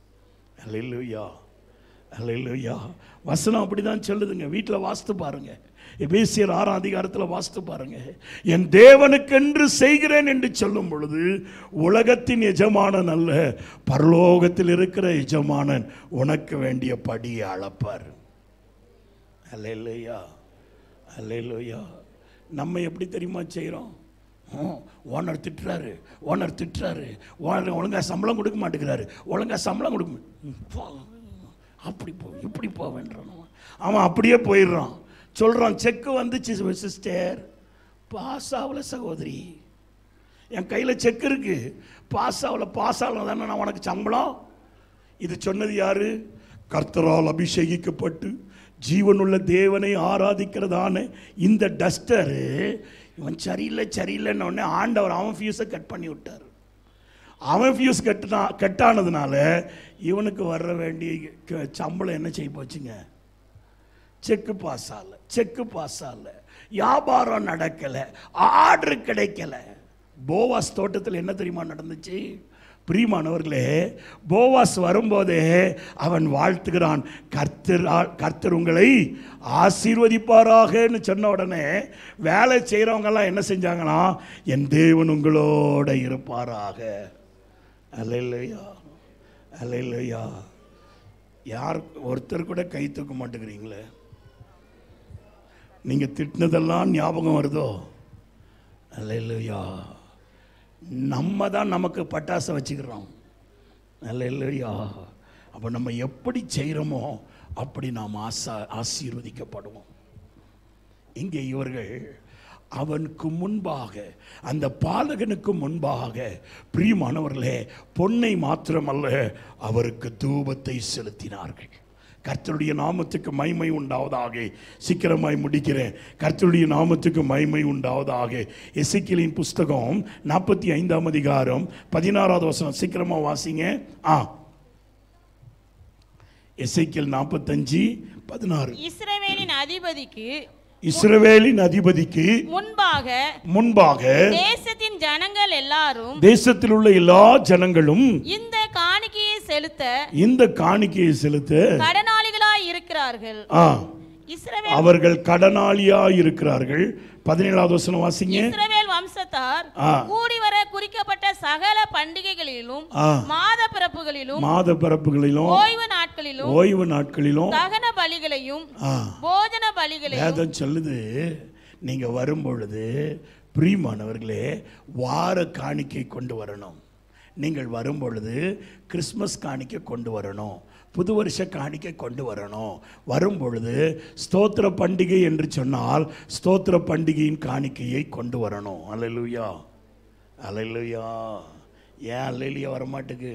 அல்லையா அல்லையா வசனம் அப்படிதான் சொல்லுதுங்க வீட்டில் வாஸ்து பாருங்க எபேசியர் ஆறாம் அதிகாரத்தில் வாஸ்து பாருங்க என் தேவனுக்கென்று செய்கிறேன் என்று சொல்லும் பொழுது உலகத்தின் எஜமானன் அல்ல பரலோகத்தில் இருக்கிற எஜமானன் உனக்கு வேண்டிய படியை அளப்பார் அல்லையா அல்லையா நம்ம எப்படி தெரியுமா செய்கிறோம் ஓனர் திட்டுறாரு ஓனர் திட்டுறாரு ஓனர் ஒழுங்கா சம்பளம் கொடுக்க மாட்டேங்கிறாரு ஒழுங்கா சம்பளம் கொடுக்க மா- ம், போ. அப்படி போ இப்படி போவேன்றான் அவன். அவன் அப்படியே போயிடுறான் சொல்கிறான் செக்கு வந்துச்சு சிஸ்டர் பாஸ் ஆகல சகோதரி என் கையில் செக் இருக்கு பாஸ் ஆகல பாஸ் ஆகல தானே நான் உனக்கு சம்பளம் இது சொன்னது யாரு கர்த்தரால் அபிஷேகிக்கப்பட்டு ஜீவனுள்ள தேவனை ஆராதிக்கிறதான இந்த டஸ்டரு இவன் சரியில்லை சரியில்லைன்னு உடனே ஆண்டவர் அவன் ஃபியூஸை கட் பண்ணி விட்டார் அவன் ஃபியூஸ் கட்டுனா கட்டானதுனால இவனுக்கு வர வேண்டிய க- சம்பளம் என்ன செய்ய போச்சுங்க செக்கு பாஸ் ஆகல செக்கு பாஸ் ஆகல வியாபாரம் நடக்கல ஆர்டர் கிடைக்கல போவாஸ் தோட்டத்தில் என்ன தெரியுமா நடந்துச்சு பிரியமானவர்களே போவாஸ் வரும்போதே அவன் வாழ்த்துகிறான் கர்த்தர் ஆ- கர்த்தர் உங்களை ஆசீர்வதிப்பாராகன்னு சொன்ன உடனே வேலை செய்கிறவங்கெல்லாம் என்ன செஞ்சாங்களாம் என் தேவன் உங்களோட இருப்பாராக அல்லையா அல்லையா யார் ஒருத்தர் கூட கை தூக்க மாட்டேங்கிறீங்களே நீங்க திட்டினதெல்லாம் ஞாபகம் வருதோ அல்லையா நம்ம தான் நமக்கு பட்டாசை வச்சுக்கிறோம் அல்லையா அப்போ நம்ம எப்படி செய்கிறோமோ அப்படி நாம் ஆசா ஆசீர்வதிக்கப்படுவோம் இங்கே இவர்கள் அவனுக்கு முன்பாக அந்த பாலகனுக்கு முன்பாக பிரியமானவர்களே பொன்னை மாத்திரமல்ல அவருக்கு தூபத்தை செலுத்தினார்கள் கர்த்தருடைய நாமத்துக்கு மைமை உண்டாவதாக சீக்கிரமாய் முடிக்கிறேன் கர்த்தருடைய நாமத்துக்கு மைமை உண்டாவதாக எசைக்கியலின் புஸ்தகம் நாற்பத்தி ஐந்தாம் அதிகாரம் பதினாறாவது வசனம் சீக்கிரமா வாசிங்க ஆ எசைக்கியல் நாற்பத்தஞ்சு பதினாறு இஸ்ரவேலின் அதிபதிக்கு இஸ்ரவேலின் அதிபதிக்கு முன்பாக முன்பாக தேசத்தின் ஜனங்கள் எல்லாரும் தேசத்தில் உள்ள எல்லா ஜனங்களும் இந்த காணிக்கையை செலுத்த இந்த காணிக்கையை செலுத்த கடனாளிகளாய் இருக்கிறார்கள் ஆ, இஸ்ரவேல் அவர்கள் கடனாளியா இருக்கிறார்கள் பதினேழாவது வசனம் வாசிங்க இஸ்ரவேல் வம்சத்தார் ஆ. கூடி வர குறிக்கப்பட்ட சகல பண்டிகைகளிலும் ஆ. மாத பிறப்புகளிலும் மாத பிறப்புகளிலும் ஓய்வு நாட்களிலும் ஓய்வு நாட்களிலும் தகன பலிகளையும் ஆ, போஜன பலிகளையும் வேதம் சொல்லுது நீங்க வரும் பொழுது பிரியமானவர்களே வார காணிக்கை கொண்டு வரணும் நீங்கள் வரும் பொழுது கிறிஸ்மஸ் காணிக்கை கொண்டு வரணும் புது வருஷ காணிக்கை கொண்டு வரணும் வரும் பொழுது ஸ்தோத்திர பண்டிகை என்று சொன்னால் ஸ்தோத்திர பண்டிகையின் காணிக்கையை கொண்டு வரணும் அல்லேலூயா அல்லேலூயா ஏன் அல்லேலூயா வரமாட்டுக்கு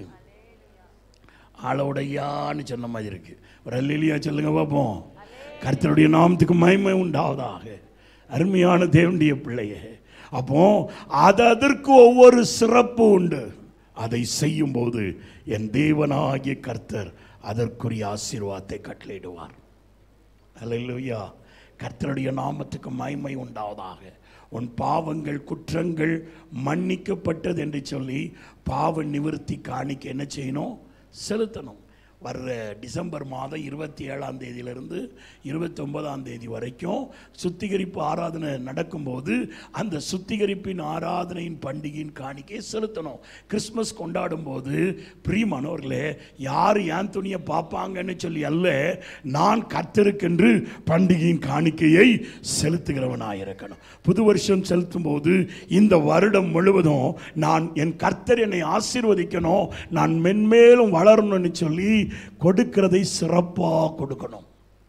ஆளவுடையான்னு சொன்ன மாதிரி இருக்கு ஒரு அல்லேலியா சொல்லுங்க பார்ப்போம் கர்த்தருடைய நாமத்துக்கு மகிமை உண்டாவதாக அருமையான தேவனுடைய பிள்ளையே அப்போ அது அதற்கு ஒவ்வொரு சிறப்பு உண்டு அதை செய்யும்போது என் தேவனாகிய கர்த்தர் அதற்குரிய ஆசீர்வாதத்தை கட்டளையிடுவார் அல்லேலூயா கர்த்தருடைய நாமத்துக்கு மகிமை உண்டாவதாக உன் பாவங்கள் குற்றங்கள் மன்னிக்கப்பட்டது என்று சொல்லி பாவ நிவர்த்தி காணிக்க என்ன செய்யணும் செலுத்தணும் வர்ற டிசம்பர் மாதம் இருபத்தி ஏழாம் தேதியிலிருந்து இருபத்தொன்பதாம் தேதி வரைக்கும் சுத்திகரிப்பு ஆராதனை நடக்கும்போது அந்த சுத்திகரிப்பின் ஆராதனையின் பண்டிகையின் காணிக்கையை செலுத்தணும் கிறிஸ்மஸ் கொண்டாடும் போது பிரியமானவர்களே யார் ஏன் துணியை பார்ப்பாங்கன்னு சொல்லி அல்ல நான் கர்த்தருக்கென்று பண்டிகையின் காணிக்கையை செலுத்துகிறவனாக இருக்கணும் புது வருஷம் செலுத்தும் போது இந்த வருடம் முழுவதும் நான் என் கர்த்தர் என்னை ஆசீர்வதிக்கணும் நான் மென்மேலும் வளரணும்னு சொல்லி கொடுக்கிறதை சிறப்பாக கொடுக்கணும்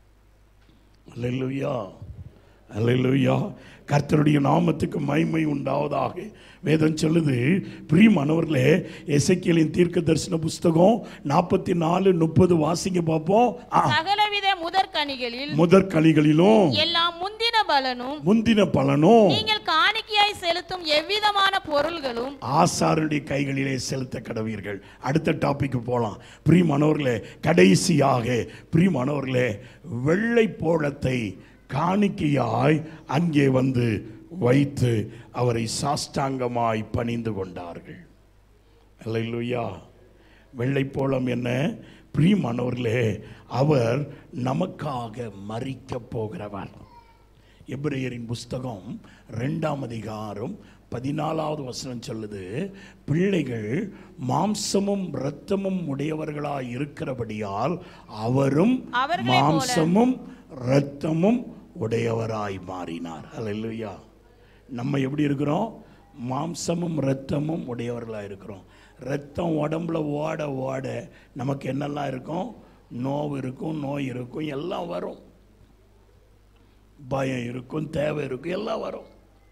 அல்லேலூயா அல்லேலூயா கர்த்தருடைய நாமத்துக்கு மகிமை உண்டாவதாக வேதம் சொல்லுது பிரியமானவர்களே எசைக்கியலின் தீர்க்க தரிசன புஸ்தகம் நாற்பத்தி நாலு முப்பது வாசிங்க பார்ப்போம் ஆ, சகலவித முதற்கனிகளில் முதற் கலிகளிலும் எல்லாம் முந்தின பலனும் முந்தின பலனும் நீங்கள் காணிக்கையாய் செலுத்தும் எவ்விதமான பொருள்களும் ஆசாருடைய கைகளிலே செலுத்த கடவீர்கள் அடுத்த டாபிக் போகலாம் பிரியமானவர்களே கடைசியாக பிரியமானவர்களே வெள்ளை போளத்தை காணிக்கையாய் அங்கே வந்து வைத்து அவரை சாஷ்டாங்கமாய் பணிந்து கொண்டார்கள் அல்லேலூயா வெள்ளைப்போளம் என்ன பிரியமானவர்களே அவர் நமக்காக மறிக்கப் போகிறவர் எபிரேயரின் புஸ்தகம் ரெண்டாம் அதிகாரம் பதினாலாவது வசனம் சொல்லுது பிள்ளைகள் மாம்சமும் இரத்தமும் உடையவர்களாய் இருக்கிறபடியால் அவரும் அவர்களைப் போல. மாம்சமும் இரத்தமும் உடையவராய் மாறினார் அல்லேலூயா நம்ம எப்படி இருக்கிறோம் மாம்சமும் இரத்தமும் உடையவர்களாக இருக்கிறோம் இரத்தம் உடம்புல ஓட ஓட நமக்கு என்னெல்லாம் இருக்கும் நோவு இருக்கும் நோய் இருக்கும் எல்லாம் வரும் பயம் இருக்கும் தேவை இருக்கும் எல்லாம் வரும்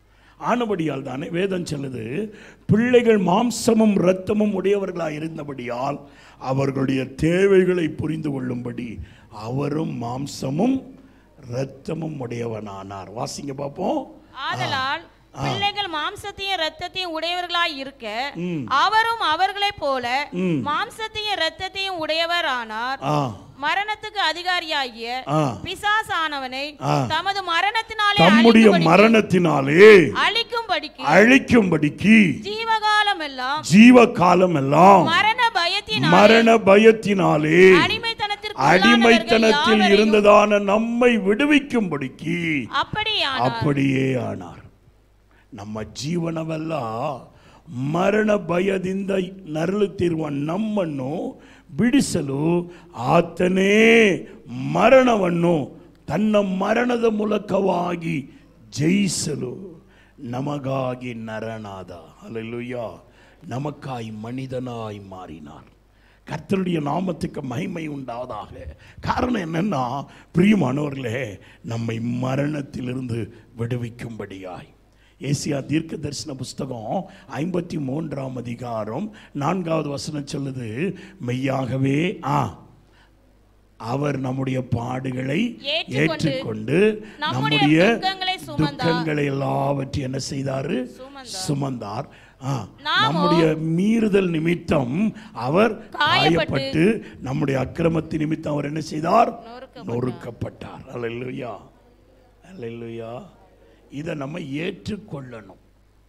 ஆனபடியால் தானே வேதம் சொல்லுது பிள்ளைகள் மாம்சமும் இரத்தமும் உடையவர்களாக இருந்தபடியால் அவர்களுடைய தேவைகளை புரிந்து கொள்ளும்படி அவரும் மாம்சமும் இரத்தமும் உடையவனானார் வாசிங்க பார்ப்போம் ஆதலால் பிள்ளைகள் மாம்சத்தையும் இரத்தத்தையும் உடையவர்களாய் இருக்க ம். அவரும் அவர்களைப் போல ம். மாம்சத்தையும் இரத்தத்தையும் உடையவர் ஆனார் ஆ மரணத்துக்கு அதிகாரியாகிய ஆ பிசாசானவனை ஆ. தமது மரணத்தினாலே தம்முடைய அழிக்கும்படிக்கு- மரணத்தினாலே அழிக்கும்படிக்கு அழிக்கும்படிக்கு ஜீவகாலம் எல்லாம் ஜீவகாலம் எல்லாம் மரண பயத்தினால் மரண பயத்தினாலே அடிமைத்தனத்திற்கு அடிமைத்தனத்தில் உள்ளானவர்கள் இருந்ததான நம்மை விடுவிக்கும்படிக்கு அப்படியானார் அப்படியே ಆನಾರ್ ನಮ್ಮ ಜೀವನವೆಲ್ಲ ಮರಣ ಭಯದಿಂದ ನರಳುತ್ತಿರುವ ನಮ್ಮನ್ನು ಬಿಡಿಸಲು ಆತನೇ ಮರಣವನ್ನು ತನ್ನ ಮರಣದ ಮೂಲಕವಾಗಿ ಜಯಿಸಲು ನಮಗಾಗಿ ನರನಾದ ಅಲ್ಲೆಲ್ಲೂಯ್ಯ நமக்காய் மனிதனாய் மாறினார் கர்த்தருடைய நாமத்துக்கு மகிமை உண்டாவதாக காரணம் என்னன்னா பிரியமானவர்களே நம்மை மரணத்திலிருந்து விடுவிக்கும்படியாய் ஏசியா தீர்க்க தரிசன புஸ்தகம் ஐம்பத்தி மூன்றாம் அதிகாரம் நான்காவது வசனம் சொல்லுது மெய்யாகவே ஆ அவர் நம்முடைய பாடுகளை ஏற்றுக்கொண்டு ஏற்றுக்கொண்டு நம்முடைய நம்முடைய துக்கங்களை சுமந்தார். துக்கங்களை எல்லாவற்றையும் என்ன செய்தாரு சுமந்தார். சுமந்தார் ஆ, நாமோ நம்முடைய மீறுதல் நிமித்தம் அவர் காயப்பட்டு காயப்பட்டு நம்முடைய அக்கிரமத்தின் நிமித்தம் அவர் என்ன செய்தார் நொறுக்கப்பட்டார். நொறுக்கப்பட்டார் அல்லேலூயா அல்லேலூயா இதை நம்ம ஏற்றுக்கொள்ளணும்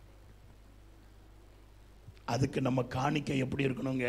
அதுக்கு நம்ம காணிக்கை எப்படி இருக்கணுங்க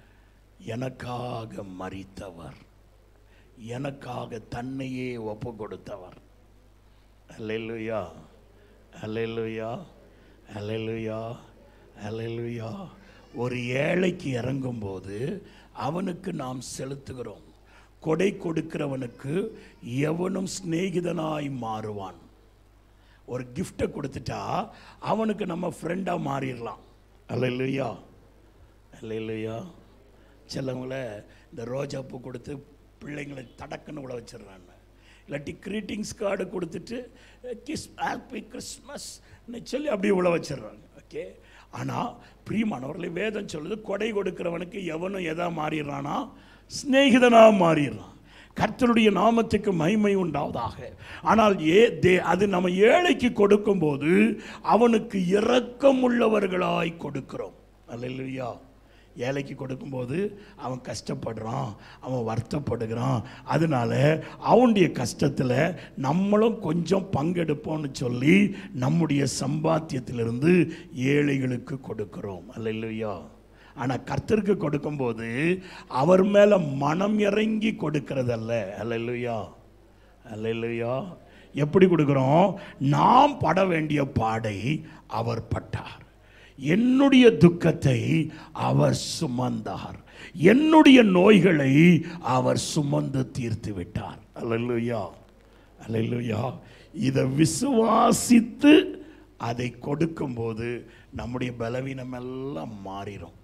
எனக்காக மறித்தவர் எனக்காக தன்னையே ஒப்பு கொடுத்தவர் அல்லேலூயா அல்லேலூயா அல்லேலூயா அல்லேலூயா ஒரு ஏழைக்கு இறங்கும்போது அவனுக்கு நாம் செலுத்துகிறோம் கொடை கொடுக்கிறவனுக்கு எவனும் சிநேகிதனாய் மாறுவான் ஒரு கிஃப்டை கொடுத்துட்டா அவனுக்கு நம்ம ஃப்ரெண்டாக மாறிடலாம் அல்லையா இல்லையா சிலவங்கள இந்த ரோஜா பூ கொடுத்து பிள்ளைங்களை தடக்குன்னு விட வச்சிடுறாங்க இல்லாட்டி க்ரீட்டிங்ஸ் கார்டு கொடுத்துட்டு கிஸ் ஹாப்பி கிறிஸ்மஸ்னு சொல்லி அப்படியே விழ வச்சிடுறாங்க ஓகே ஆனால் பிரியமானவர்களை வேதம் சொல்லுது கொடை கொடுக்கிறவனுக்கு எவனும் எதா மாறிடுறானா சிநேகிதனாக மாறிடுறான் கர்த்தருடைய நாமத்துக்கு மகிமை உண்டாவதாக ஆனால் ஏ தே அது நம்ம ஏழைக்கு கொடுக்கும்போது அவனுக்கு இரக்கம் உள்ளவர்களாய் கொடுக்கிறோம் அல்லையா ஏழைக்கு கொடுக்கும்போது அவன் கஷ்டப்படுறான் அவன் வருத்தப்படுகிறான் அதனால அவனுடைய கஷ்டத்தில் நம்மளும் கொஞ்சம் பங்கெடுப்போம்னு சொல்லி நம்முடைய சம்பாத்தியத்திலிருந்து ஏழைகளுக்கு கொடுக்கிறோம் அல்லையா ஆனால் கர்த்தருக்கு கொடுக்கும்போது அவர் மேலே மனம் இறங்கி கொடுக்கறதல்ல அல்லையா அல்லையா எப்படி கொடுக்குறோம் நாம் பட வேண்டிய பாடை அவர் பட்டார் என்னுடைய துக்கத்தை அவர் சுமந்தார் என்னுடைய நோய்களை அவர் சுமந்து தீர்த்து விட்டார் அல்லையா அல்லையா இதை விசுவாசித்து அதை கொடுக்கும்போது நம்முடைய பலவீனம் எல்லாம் மாறிடும்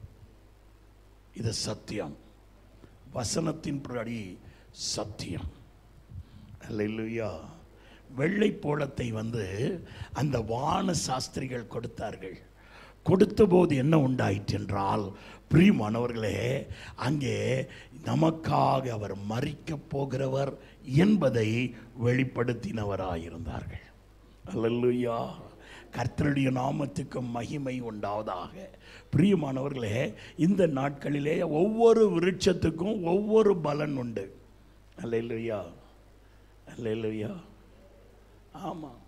இது சத்தியம் வசனத்தின்படி சத்தியம் அல்லையா வெள்ளை போலத்தை வந்து அந்த வான சாஸ்திரிகள் கொடுத்தார்கள் கொடுத்தபோது என்ன உண்டாயிற்று என்றால் பிரியமானவர்களே அங்கே நமக்காக அவர் மறிக்கப் போகிறவர் என்பதை வெளிப்படுத்தினவராயிருந்தார்கள் அல்லேலூயா கர்த்தருடைய நாமத்துக்கு மகிமை உண்டாவதாக பிரியமானவர்களே இந்த நாட்களிலே ஒவ்வொரு விருட்சத்துக்கும் ஒவ்வொரு பலன் உண்டு அல்லேலூயா அல்லேலூயா ஆமாம்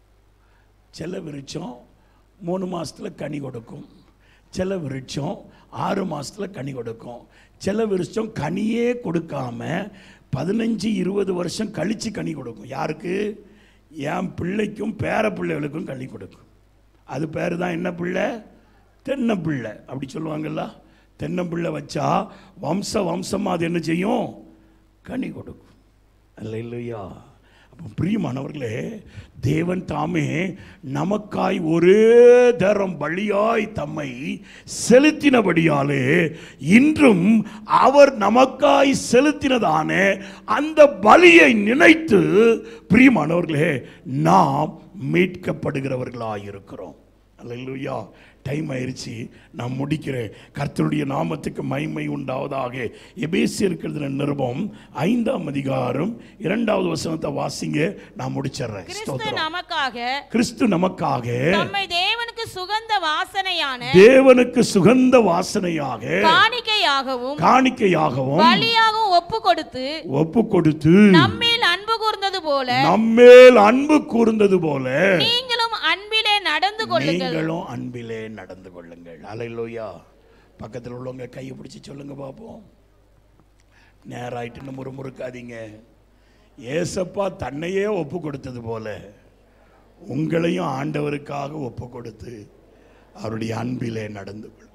சில விருட்சம் மூணு மாசத்துல கனி கொடுக்கும் சில விருட்சம் ஆறு மாசத்துல கனி கொடுக்கும் சில விருட்சம் கனியே கொடுக்காம பதினஞ்சு இருபது வருஷம் கழிச்சு கனி கொடுக்கும் யாருக்கு என் பிள்ளைக்கும் பேர பிள்ளைகளுக்கும் கனி கொடுக்கும் அது பேர் தான் என்ன பிள்ளை தென்னம்பிள்ளை அப்படி சொல்லுவாங்கல்ல தென்னம்பிள்ளை வச்சா வம்ச வம்சமாக அது என்ன செய்யும் கனி கொடுக்கும் அல்ல இல்லையா அப்போ பிரியமானவர்களே தேவன் தாமே நமக்காய் ஒரே தரம் பலியாய் தம்மை செலுத்தினபடியாலே இன்றும் அவர் நமக்காய் செலுத்தினதான அந்த பலியை நினைத்து பிரியமானவர்களே நாம் மீட்கப்படுகிறவர்களாய் இருக்கிறோம் அல்லேலூயா டைம் ஆயிருச்சு நான் முடிக்கிறேன் கர்த்தருடைய நாமத்துக்கு மகிமை உண்டாவதாக எபேசியர் நிருபம் ஐந்தாம் அதிகாரம் இரண்டாவது வசனத்தை வாசிங்க நான் முடிச்சிடுறேன் கிறிஸ்து ஸ்தோத்திரம். நமக்காக கிறிஸ்து நமக்காக நம்மை தேவனுக்கு சுகந்த வாசனையான தேவனுக்கு சுகந்த வாசனையாக காணிக்கையாகவும் காணிக்கையாகவும் பலியாகவும் ஒப்பு கொடுத்து ஒப்பு கொடுத்து நம்மேல் அன்பு கூர்ந்தது போல நம்மேல் அன்பு கூர்ந்தது போல நீங்களும் அன்பிலே நடந்து கொள்ளுங்கள் நீங்களும் அன்பிலே நடந்து கொள்ளுங்கள் அலையிலோயா பக்கத்தில் உள்ளவங்க கையை பிடிச்சி சொல்லுங்க பார்ப்போம் நேராயிட்டுன்னு முறுமுறுக்காதீங்க ஏசப்பா தன்னையே ஒப்பு கொடுத்தது போல உங்களையும் ஆண்டவருக்காக ஒப்பு கொடுத்து அவருடைய அன்பிலே நடந்து கொள்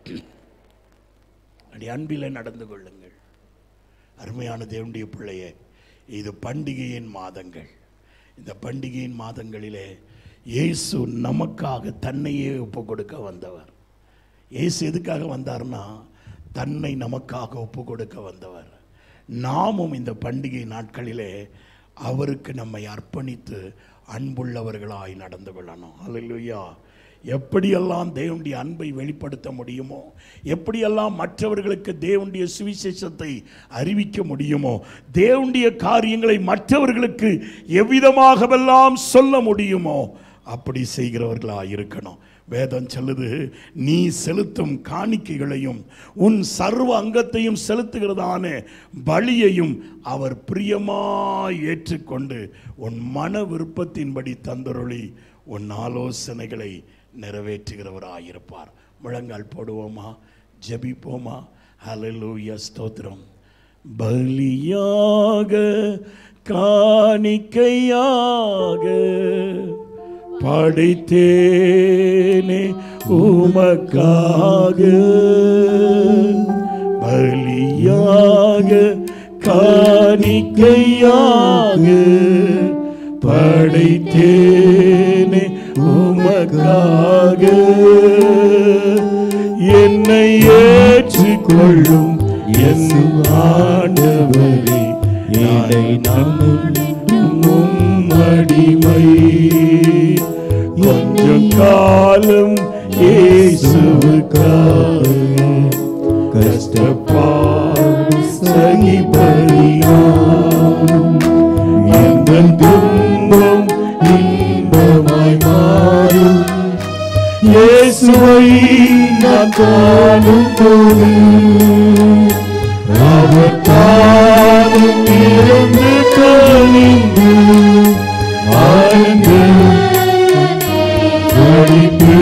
அவருடைய அன்பிலே நடந்து கொள்ளுங்கள் அருமையான தேவனுடைய பிள்ளையே இது பண்டிகையின் மாதங்கள் இந்த பண்டிகையின் மாதங்களிலே இயேசு நமக்காக தன்னையே ஒப்பு கொடுக்க வந்தவர் இயேசு எதுக்காக வந்தார்னா தன்னை நமக்காக ஒப்பு கொடுக்க வந்தவர் நாமும் இந்த பண்டிகை நாட்களிலே அவருக்கு நம்மை அர்ப்பணித்து அன்புள்ளவர்களாய் நடந்து கொள்ளணும் அல்லேலூயா எப்படியெல்லாம் தேவனுடைய அன்பை வெளிப்படுத்த முடியுமோ எப்படியெல்லாம் மற்றவர்களுக்கு தேவனுடைய சுவிசேஷத்தை அறிவிக்க முடியுமோ தேவனுடைய காரியங்களை மற்றவர்களுக்கு எவ்விதமாகவெல்லாம் சொல்ல முடியுமோ அப்படி செய்கிறவர்களாக இருக்கணும் வேதம் சொல்லுது நீ செலுத்தும் காணிக்கைகளையும் உன் சர்வ அங்கத்தையும் செலுத்துகிறதான பலியையும் அவர் பிரியமாய் ஏற்றுக்கொண்டு உன் மன விருப்பத்தின்படி தந்தருளி உன் ஆலோசனைகளை நிறைவேற்றுகிறவராயிருப்பார் முழங்கால் போடுவோமா ஜெபிப்போமா ஹalleluya ஸ்தோத்திரம் பலியாக காணிக்கையாக படைத்தேனே உமக்காக பலியாக காணிக்கையாக படைத்தேனே உமக்காக என்னை ஏற்றுக்கொள்ளும் என் ஆண்டவரே என்னை நம்பும் அடிமை கொஞ்சம் காலம் இயேசுவுக்காக கஷ்டப்பாடு சகிப்பறியாம் எந்த துன்பம் இன்பமாய் மாறும் இயேசுவை நான் காணும் போது அவர் தானும் இருந்து கணிந்து ஆழ்ந்து அடித்து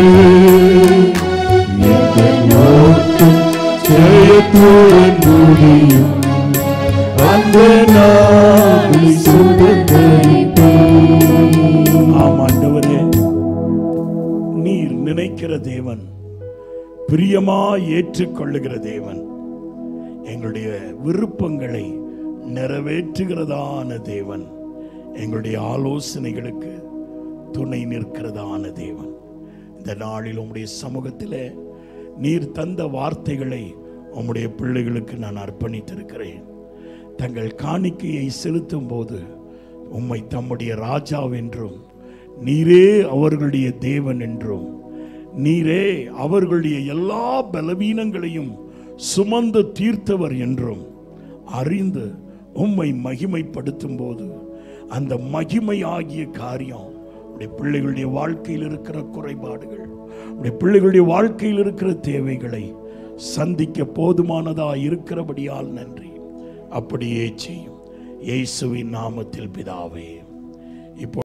எந்த நோக்கம் ஜெயத்துடன் முடியும் அந்த நாளை சுதந்தரிப்போம் ஆமாண்டவரே நீர் நினைக்கிற தேவன் பிரியமா ஏற்றுக்கொள்ளுகிற தேவன் எங்களுடைய விருப்பங்களை நிறைவேற்றுகிறதான தேவன் எங்களுடைய ஆலோசனைகளுக்கு துணை நிற்கிறதான தேவன் இந்த நாளில் உம்முடைய சமூகத்தில் நீர் தந்த வார்த்தைகளை உம்முடைய பிள்ளைகளுக்கு நான் அர்ப்பணித்திருக்கிறேன் தங்கள் காணிக்கையை செலுத்தும் போது உம்மை தம்முடைய ராஜாவென்றும் நீரே அவர்களுடைய தேவன் என்றும் நீரே அவர்களுடைய எல்லா பலவீனங்களையும் சுமந்து தீர்த்தவர் என்றும் அறிந்து உம்மை மகிமைப்படுத்தும் போது அந்த மகிமை ஆகிய காரியம் உடைய பிள்ளைகளுடைய வாழ்க்கையில் இருக்கிற குறைபாடுகள் உடைய பிள்ளைகளுடைய வாழ்க்கையில் இருக்கிற தேவைகளை சந்திக்க போதுமானதா இருக்கிறபடியால் நன்றி அப்படியே செய்யும் இயேசுவின் நாமத்தில் பிதாவே இப்போ